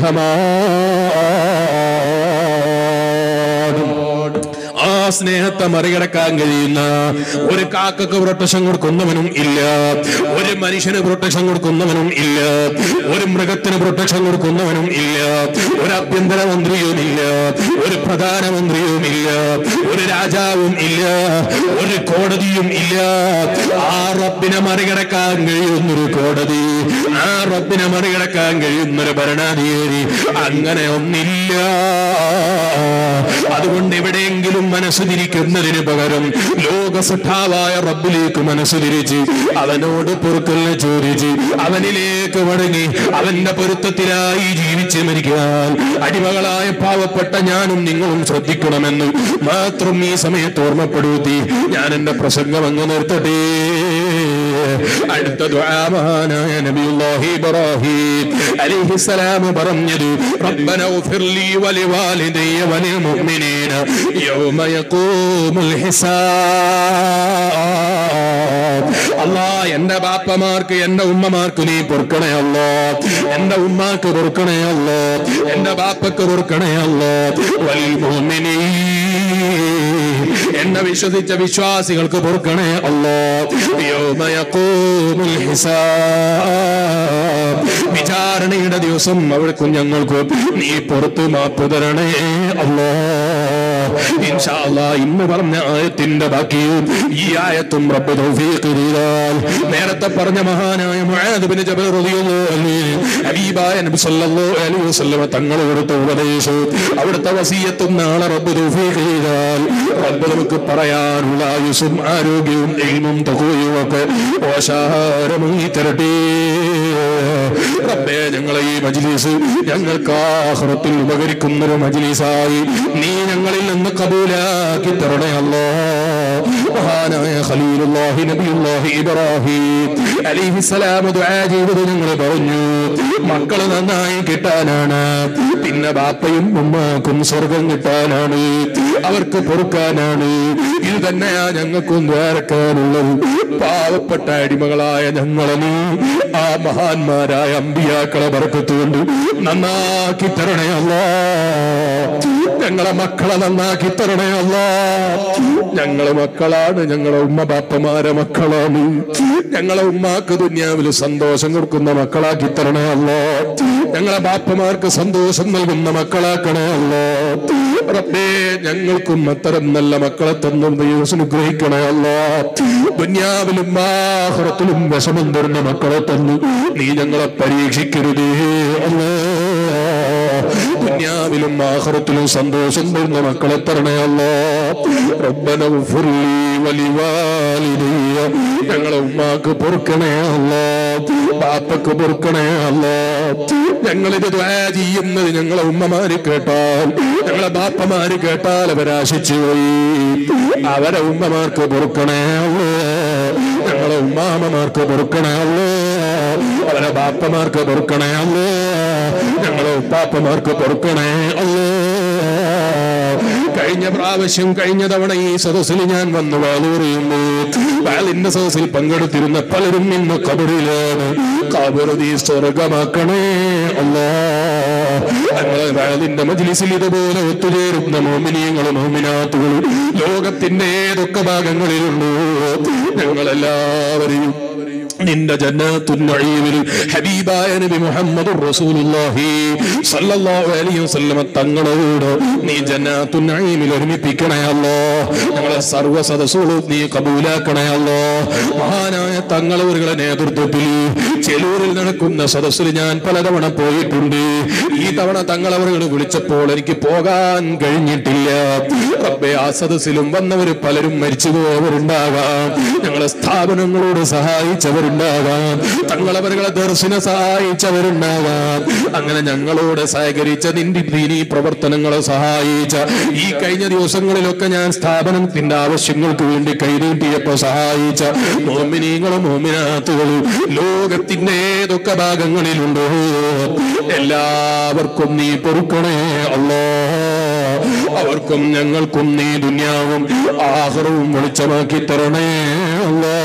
സ്നേഹമാണ് ആ സ്നേഹത്തെ മറികടക്കാൻ കഴിയുന്ന ഒരു കാക്കക്ക് പ്രൊട്ടക്ഷൻ കൊടുക്കുന്നവനും ഇല്ല ഒരു മനുഷ്യന് പ്രൊട്ടക്ഷൻ കൊടുക്കുന്നവനും ഇല്ല ഒരു മൃഗത്തിന് പ്രൊട്ടക്ഷൻ കൊടുക്കുന്നവനും ഇല്ല ഒരു ആഭ്യന്തരമന്ത്രിയും ഇല്ല ഒരു പ്രധാനമന്ത്രിയും ഇല്ല ഒരു രാജാവും ഇല്ല ഒരു കോടതിയും ഇല്ല ആ റബ്ബിനെ മറികടക്കാൻ കഴിയുന്നൊരു കോടതി ആ റബ്ബിനെ മറികടക്കാൻ കഴിയുന്നൊരു ഭരണാധികാരി അങ്ങനെ ഒന്നില്ല അതുകൊണ്ട് എവിടെയെങ്കിലും മനസ്സ് തിരിക്കുന്നതിന് പകരം ലോകസഠാവായ റബ്ബിലേക്ക് മനസ്സ് തിരിച്ച് അവനോട് പൊറുക്കലിനെ ചോദിച്ച് അവനിലേക്ക് മടങ്ങി അവന്റെ പൊരുത്തത്തിലായി ജീവിച്ച് മരിക്കാൻ അടിമകളായ പാവപ്പെട്ട ഞാനും നിങ്ങളും ശ്രദ്ധിക്കണമെന്ന് മാത്രം ഈ സമയത്ത് ഓർമ്മപ്പെടുത്തി ഞാൻ എന്റെ പ്രസംഗം അങ്ങ് നിർത്തട്ടെ അടുത്ത ദുആമാനായ നബിയുല്ലാഹി ഇബ്രാഹിം അലൈഹിസ്സലാം പറഞ്ഞത് റബ്ബന ഉഗ്ഫിർ ലീ വലിവാലിദയ്യ വലിൽ മുഅ്മിനീന യൗമ യഖൂമുൽ ഹിസാബ് അല്ലാ എന്റെ ബാപ്പമാർക്ക് എന്റെ ഉമ്മമാർക്ക് നീ പൊറുക്കണേ അല്ലോ എന്റെ ഉമ്മാക്ക് പൊറുക്കണേ അല്ലോ എന്റെ ബാപ്പക്ക് പൊറുക്കണേ അല്ലോ വലിൽ മുഅ്മിനീൻ എന്നെ വിശ്വസിച്ച വിശ്വാസികൾക്ക് പൊറുക്കണേ അല്ലോ യൗമ യഖൂമുൽ ഹിസാബ് വിചാരണയുടെ ദിവസം അവർക്കും ഞങ്ങൾക്കും നീ പുറത്തു മാപ്പ് തരണേ അല്ലോ ഇൻഷാ അല്ലാ ഇന്ന് പറഞ്ഞ ആയത്തിന്റെ ബാക്കിയും ഈ ആയത്തും റബ്ബ് തൗഫീഖ് ചെയ്താൽ നേരത്തെ പറഞ്ഞ മഹാനായ മുആദ് ബിൻ ജബൽ റളിയല്ലാഹു അൻഹു ഹബീബായ നബി സല്ലല്ലാഹു അലൈഹി വസല്ലം തങ്ങൾ കൊടുത്ത ഉപദേശവും അവിടുത്തെ വസിയത്തും നാളെ റബ്ബ് തൗഫീഖ് ചെയ്താൽ റബ്ബ് നമുക്ക് പറയാനുള്ള ആയുസ്സും ആരോഗ്യവും ഇൽമും തഖ്വയും ഒക്കെ ഓശാരമായി തരട്ടെ റബ്ബേ ഞങ്ങളെ ഈ മജ്ലിസ് ഞങ്ങൾക്ക് ആഖിറത്തിൽ ഉപകരിക്കുന്ന ഒരു മജ്ലിസായി നീ ഞങ്ങളിൽ നിന്ന് കബൂലാക്കി തരണേ അല്ലോ മഹാനായ ഖലീലുല്ലാഹി നബിയുല്ലാഹി ഇബ്രാഹിം അലൈഹിസ്സലാം ദുആ ചെയ്തത് ഞങ്ങൾ പറഞ്ഞു മക്കള് നന്നായി കിട്ടാനാണ് പിന്നെ ബാപ്പയും ഉമ്മാക്കും സ്വർഗം കിട്ടാനാണ് അവർക്ക് പൊറുക്കാനാണ് ഇത് തന്നെയാ ഞങ്ങൾക്കും ദ്വാരക്കാനുള്ളത് പാവപ്പെട്ട അടിമകളായ ഞങ്ങളെ നീ ആ മഹാന്മാരായ അമ്പിയാക്കളെ ബർക്കത്തുകൊണ്ട് നന്നാക്കി തരണേ അല്ലാ ഞങ്ങളെ മക്കളെ നന്നാക്കി തരണേ അല്ലാ ഞങ്ങളെ മക്കളാണ് ഞങ്ങളെ ഉമ്മ ബാപ്പമാരെ മക്കളാണ് ഞങ്ങളെ ഉമ്മാക്ക് ദുന്യാവിൽ സന്തോഷം കൊടുക്കുന്ന മക്കളാക്കി തരണേ അല്ലോ ഞങ്ങളെ ബാപ്പമാർക്ക് സന്തോഷം നൽകുന്ന മക്കളാക്കണേ അല്ലോ റബ്ബേ ഞങ്ങൾക്കും അത്തരം നല്ല മക്കളെ തന്നും അനുഗ്രഹിക്കണേ അല്ലോ ദുന്യാവിലും ആഹ്റത്തിലും വിഷമം തരുന്ന മക്കളെ തന്നു നീ ഞങ്ങളെ പരീക്ഷിക്കരുതേ അല്ലോ ദുന്യാവിലും ആഹ്റത്തിലും സന്തോഷം തരുന്ന മക്കളെ തരണേ അല്ലോ റബ്ബന ഉഫുർലി വലിവാലിദയ്യ ഞങ്ങളെ ഉമ്മാക്ക് പൊറുക്കണേ അല്ലോ ബാപ്പക്ക് പൊറുക്കണേ അല്ലോ ഞങ്ങളിത് ദ്വാ ചെയ്യുന്നത് ഞങ്ങളെ ഉമ്മമാര് കേട്ടാൽ ഞങ്ങളെ ബാപ്പമാര് കേട്ടാൽ അവരാശിച്ചു പോയി അവരെ ഉമ്മമാർക്ക് പൊറുക്കണേ അല്ലോ ഞങ്ങളെ ഉമ്മാമ്മമാർക്ക് പൊറുക്കണേ അല്ലോ അവരെ ബാപ്പമാർക്ക് പൊറുക്കണേ അല്ലോ ഞങ്ങളെ ഉപ്പാപ്പമാർക്ക് പൊറുക്കണേ അല്ലോ കഴിഞ്ഞ പ്രാവശ്യം കഴിഞ്ഞ തവണ ഈ സദസ്സിൽ ഞാൻ വന്ന് വാലൂറിയുമ്പോൾ വാലിന്റെ സദസ്സിൽ പങ്കെടുത്തിരുന്ന പലരും ഇന്ന് കബറിലാണ് കബറുതി സ്വർഗമാക്കണേ അല്ലാ ഞങ്ങളെ വാലിന്റെ മജ്ലിസിൽ ഇതുപോലെ ഒത്തുചേരുന്ന മോമിനിയങ്ങളും മോമിനാത്തുകളും ലോകത്തിന്റെ ഏതൊക്കെ ഭാഗങ്ങളിലുണ്ടോ ഞങ്ങളെല്ലാവരെയും നിന്റെ ജന്നാത്തുൻ നഈമിൽ ഹബീബായ നബി മുഹമ്മദ് റസൂലുള്ളാഹി സല്ലല്ലാഹു അലൈഹി വസല്ലമ തങ്ങളോട് നീ ജന്നാത്തുൻ നഈമിൽ ഒരുമിപ്പിക്കണേ അല്ലോ ഞങ്ങളെ സർവ്വ സദസ്സുകളും നീ കബൂലാക്കണേ അല്ലോ മഹാനായ തങ്ങളവരുടെ നേതൃത്വത്തിൽ ചെലൂരിൽ നടക്കുന്ന സദസ്സിൽ ഞാൻ പലതവണ പോയിട്ടുണ്ട് ഈ തവണ തങ്ങളവറുകൾ വിളിച്ചപ്പോൾ എനിക്ക് പോകാൻ കഴിഞ്ഞിട്ടില്ല റബ്ബേ ആ സദസ്സിലും വന്നവർ പലരും മരിച്ചു പോയവരുണ്ടാകാം ഞങ്ങളെ സ്ഥാപനങ്ങളോട് സഹായിച്ചവരുണ്ടാകാം തങ്ങളവരുകളെ ദർശന സഹായിച്ചവരുണ്ടാകാം അങ്ങനെ ഞങ്ങളോട് സഹകരിച്ച നിന്റെ ദീനീ പ്രവർത്തനങ്ങളെ സഹായിച്ച ഈ കഴിഞ്ഞ ദിവസങ്ങളിലൊക്കെ ഞാൻ സ്ഥാപനത്തിന്റെ ആവശ്യങ്ങൾക്ക് വേണ്ടി കൈനീട്ടിയപ്പോ സഹായിച്ച മോമിനീങ്ങളും മോമിനാത്തുകളും ലോകത്തിന്റെ ഏതൊക്കെ ഭാഗങ്ങളിലുണ്ടോ എല്ലാവർക്കും നീ പൊറുക്കണേ അല്ലോ അവർക്കും ഞങ്ങൾക്കും നീ ദുന്യാവും ആഹ്റവും വെളിച്ചമാക്കി തരണേ അല്ലോ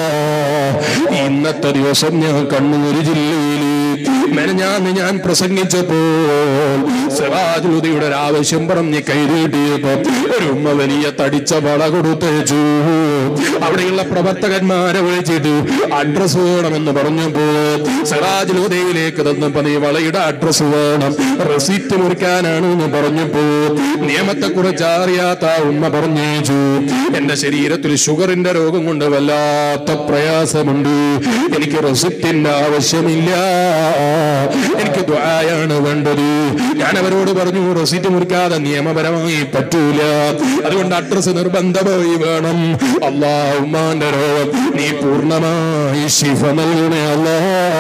ഇന്നത്തെ ദിവസം ഞാൻ കണ്ണൂർ ജില്ലയിൽ മെനഞ്ഞാന്ന് ഞാൻ പ്രസംഗിച്ചപ്പോൾ സിറാജുദിയുടെ ഒരു ആവശ്യം പറഞ്ഞ് കൈനീട്ടിയപ്പോ ഒരു ഉമ്മ വലിയ തടിച്ച വള കൊടുത്തേച്ചു അവിടെയുള്ള പ്രവർത്തകന്മാരെ വിളിച്ചിട്ട് അഡ്രസ് വേണമെന്ന് പറഞ്ഞപ്പോ സിറാജുലുദയിലേക്ക് തന്നപ്പോ നീ വളയുടെ അഡ്രസ് വേണം റെസിപ്റ്റ് മുറിക്കാനാണ് എന്ന് പറഞ്ഞപ്പോ നിയമത്തെ കുറിച്ച് അറിയാത്ത ആ ഉമ്മ പറഞ്ഞേച്ചു എന്റെ ശരീരത്തിൽ ഷുഗറിന്റെ രോഗം കൊണ്ട് വല്ലാത്ത പ്രയാസമുണ്ട് എനിക്ക് റെസിപ്റ്റിന്റെ ആവശ്യമില്ല എനിക്ക് ദ്വായാണ് വേണ്ടത് ഞാൻ അവരോട് പറഞ്ഞു റെസിറ്റ് മുറിക്കാതെ നിയമപരമായി പറ്റൂല അതുകൊണ്ട് അഡ്രസ് നിർബന്ധമായി വേണം അള്ളാഹുമാന്റെ രോഗം നീ പൂർണ്ണമായി ശിഫ നൽകണേ അല്ലാ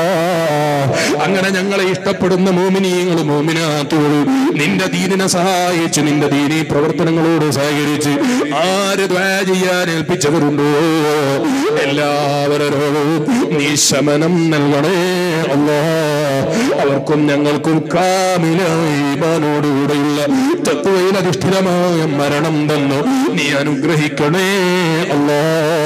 അങ്ങനെ ഞങ്ങളെ ഇഷ്ടപ്പെടുന്ന മോമിനിയങ്ങളും മോമിനാത്തുകളും നിന്റെ ദീനിനെ സഹായിച്ച് നിന്റെ ദീനി പ്രവർത്തനങ്ങളോട് സഹകരിച്ച് ആര് ദ്വാ ചെയ്യാൻ ഏൽപ്പിച്ചവരുണ്ടോ എല്ലാവരുടെ രോഗവും നീ ശമനം നൽകണേ അല്ലാ അവർക്കും ഞങ്ങൾക്കും കാമിലായി ഈമാനോടുകൂടെയുള്ള തത്വയിൽ അധിഷ്ഠിതമായ മരണം തന്നു നീ അനുഗ്രഹിക്കണേ അല്ലാ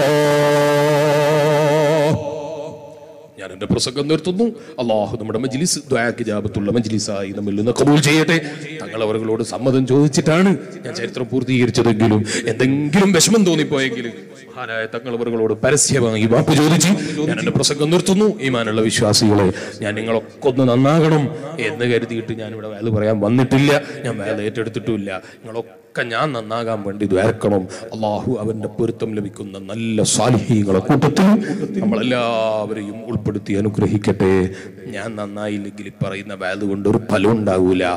ഞാൻ എന്റെ പ്രസംഗം നിർത്തുന്നു അള്ളാഹു നമ്മുടെ മജ്ലിസ് ദ്വാക്ക് ജാപത്തുള്ള മജ്ലിസായി നമ്മിൽ നിന്ന് കബൂൽ ചെയ്യട്ടെ തങ്ങൾ അവர்களോട് സമ്മതം ചോദിച്ചിട്ടാണ് ഞാൻ ചരിത്രം പൂർത്തീകരിച്ചതെങ്കിലും എന്തെങ്കിലും വിഷമം തോന്നിപ്പോയെങ്കിൽ മഹാനായ തങ്ങൾ അവர்களോട് പരസ്യമായി വാപ്പ് ചോദിച്ച് ഞാൻ എന്റെ പ്രസംഗം നിർത്തുന്നു ഈമാനുള്ള വിശ്വാസികളെ ഞാൻ നിങ്ങളൊക്കെ ഒന്ന് നന്നാകണം എന്ന് കരുതിയിട്ട് ഞാൻ ഇവിടെ വേല പറയാൻ വന്നിട്ടില്ല ഞാൻ വേല ഏറ്റെടുത്തിട്ടുമില്ല നിങ്ങളൊക്കെ ഞാൻ നന്നാകാൻ വേണ്ടി ദ്വാരക്കണം അള്ളാഹു അവന്റെ പൊരുത്തം ലഭിക്കുന്ന നല്ല സാലിഹീങ്ങളെ കൂട്ടത്തിൽ നമ്മളെല്ലാവരെയും ഉൾപ്പെടുത്തി അനുഗ്രഹിക്കട്ടെ ഞാൻ നന്നായില്ലെങ്കിൽ ഈ പറയുന്ന വേല കൊണ്ട് ഒരു ഫലം ഉണ്ടാകൂല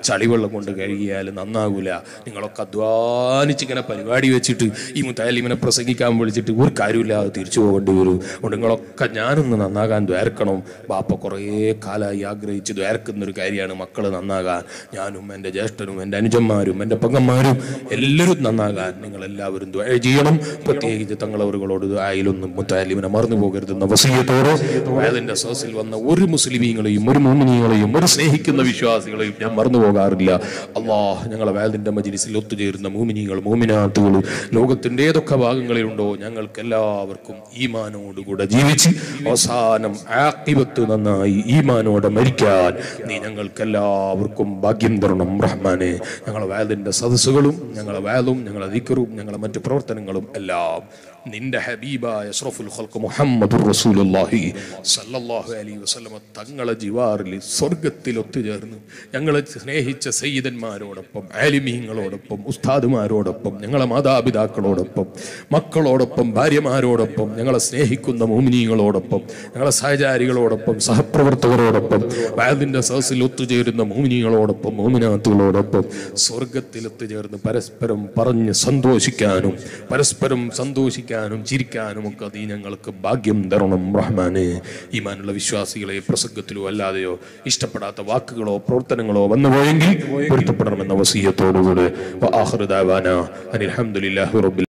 ചളിവെള്ളം കൊണ്ട് കഴുകിയാൽ നന്നാകൂല നിങ്ങളൊക്കെ അധ്വാനിച്ച് ഇങ്ങനെ പരിപാടി വെച്ചിട്ട് ഈ മുത്താലിമിനെ പ്രസംഗിക്കാൻ വിളിച്ചിട്ട് ഒരു കാര്യമില്ലാതെ തിരിച്ചു പോകേണ്ടി വരും അതുകൊണ്ട് നിങ്ങളൊക്കെ ഞാനൊന്ന് നന്നാകാൻ ദ്വാരക്കണം ബാപ്പ കുറേ കാലമായി ആഗ്രഹിച്ച് ദ്വാരക്കുന്ന ഒരു കാര്യമാണ് മക്കൾ നന്നാകാൻ ഞാനും എൻ്റെ ജ്യേഷ്ഠനും എൻ്റെ അനുജന്മാരും എൻ്റെ പെങ്ങന്മാരും എല്ലാവരും നന്നാകാൻ നിങ്ങളെല്ലാവരും ദ്വാര ചെയ്യണം പ്രത്യേകിച്ച് തങ്ങളവറുകളോട് ആയിലൊന്നും മുത്താലിമിനെ മറന്നു പോകരുതെന്ന വസീയത്തോടെ അതിൻ്റെ സോസിൽ വന്ന ഒരു മുസ്ലിമീങ്ങളെയും ഒരു മോമിനികളെയും ഒരു സ്നേഹിക്കുന്ന വിശ്വാസികളെയും ഞാൻ മറന്നു പോകാറില്ല അള്ളാഹ് ഞങ്ങളെ വേദിന്റെ മജിലിസിൽ ഒത്തുചേരുന്ന മൂമിനികൾ മൂമിനാത്തുകൾ ലോകത്തിന്റെ ഏതൊക്കെ ഭാഗങ്ങളിലുണ്ടോ ഞങ്ങൾക്ക് എല്ലാവർക്കും ഈമാനോടുകൂടെ ജീവിച്ച് അവസാനം ആക്കിബത്ത് നന്നായി ഈമാനോടെ മരിക്കാൻ നീ ഞങ്ങൾക്ക് എല്ലാവർക്കും ഭാഗ്യം തരണം റഹ്മാനെ ഞങ്ങളെ വേദിന്റെ സദസ്സുകളും ഞങ്ങളെ വേദും ഞങ്ങളെ ദിക്കറും ഞങ്ങളെ മറ്റു പ്രവർത്തനങ്ങളും എല്ലാം നിന്റെ ഹബീബായ അഷ്റഫുൽ ഖൽഖ് മുഹമ്മദുർ റസൂലുള്ളാഹി സല്ലല്ലാഹു അലൈഹി വസല്ലമ തങ്ങളെ ജിവാറിൽ സ്വർഗത്തിൽ ഒത്തുചേർന്ന് ഞങ്ങളെ സ്നേഹിച്ച സയ്യിദന്മാരോടൊപ്പം ആലിമീങ്ങളോടൊപ്പം ഉസ്താദുമാരോടൊപ്പം ഞങ്ങളെ മാതാപിതാക്കളോടൊപ്പം മക്കളോടൊപ്പം ഭാര്യമാരോടൊപ്പം ഞങ്ങളെ സ്നേഹിക്കുന്ന മോമിനികളോടൊപ്പം ഞങ്ങളെ സഹചാരികളോടൊപ്പം സഹപ്രവർത്തകരോടൊപ്പം വാദിന്റെ സഹസിൽ ഒത്തുചേരുന്ന മോമിനികളോടൊപ്പം മോമിനാത്തുകളോടൊപ്പം സ്വർഗത്തിൽ ഒത്തുചേർന്ന് പരസ്പരം പറഞ്ഞ് സന്തോഷിക്കാനും പരസ്പരം സന്തോഷിക്കാനും ചിരിക്കാനും ഒക്കെ നീ ഞങ്ങൾക്ക് ഭാഗ്യം തരണം റഹ്മാനെ ഈമാനുള്ള വിശ്വാസികളെ പ്രസംഗത്തിലോ അല്ലാതെയോ ഇഷ്ടപ്പെടാത്ത വാക്കുകളോ പ്രവർത്തനങ്ങളോ വന്നുപോയെങ്കിൽ പൊരുത്തപ്പെടണമെന്ന വസീയത്തോടുകൂടെ അനിൽ അഹമ്മദില്ലാഹി റബ്ബിൽ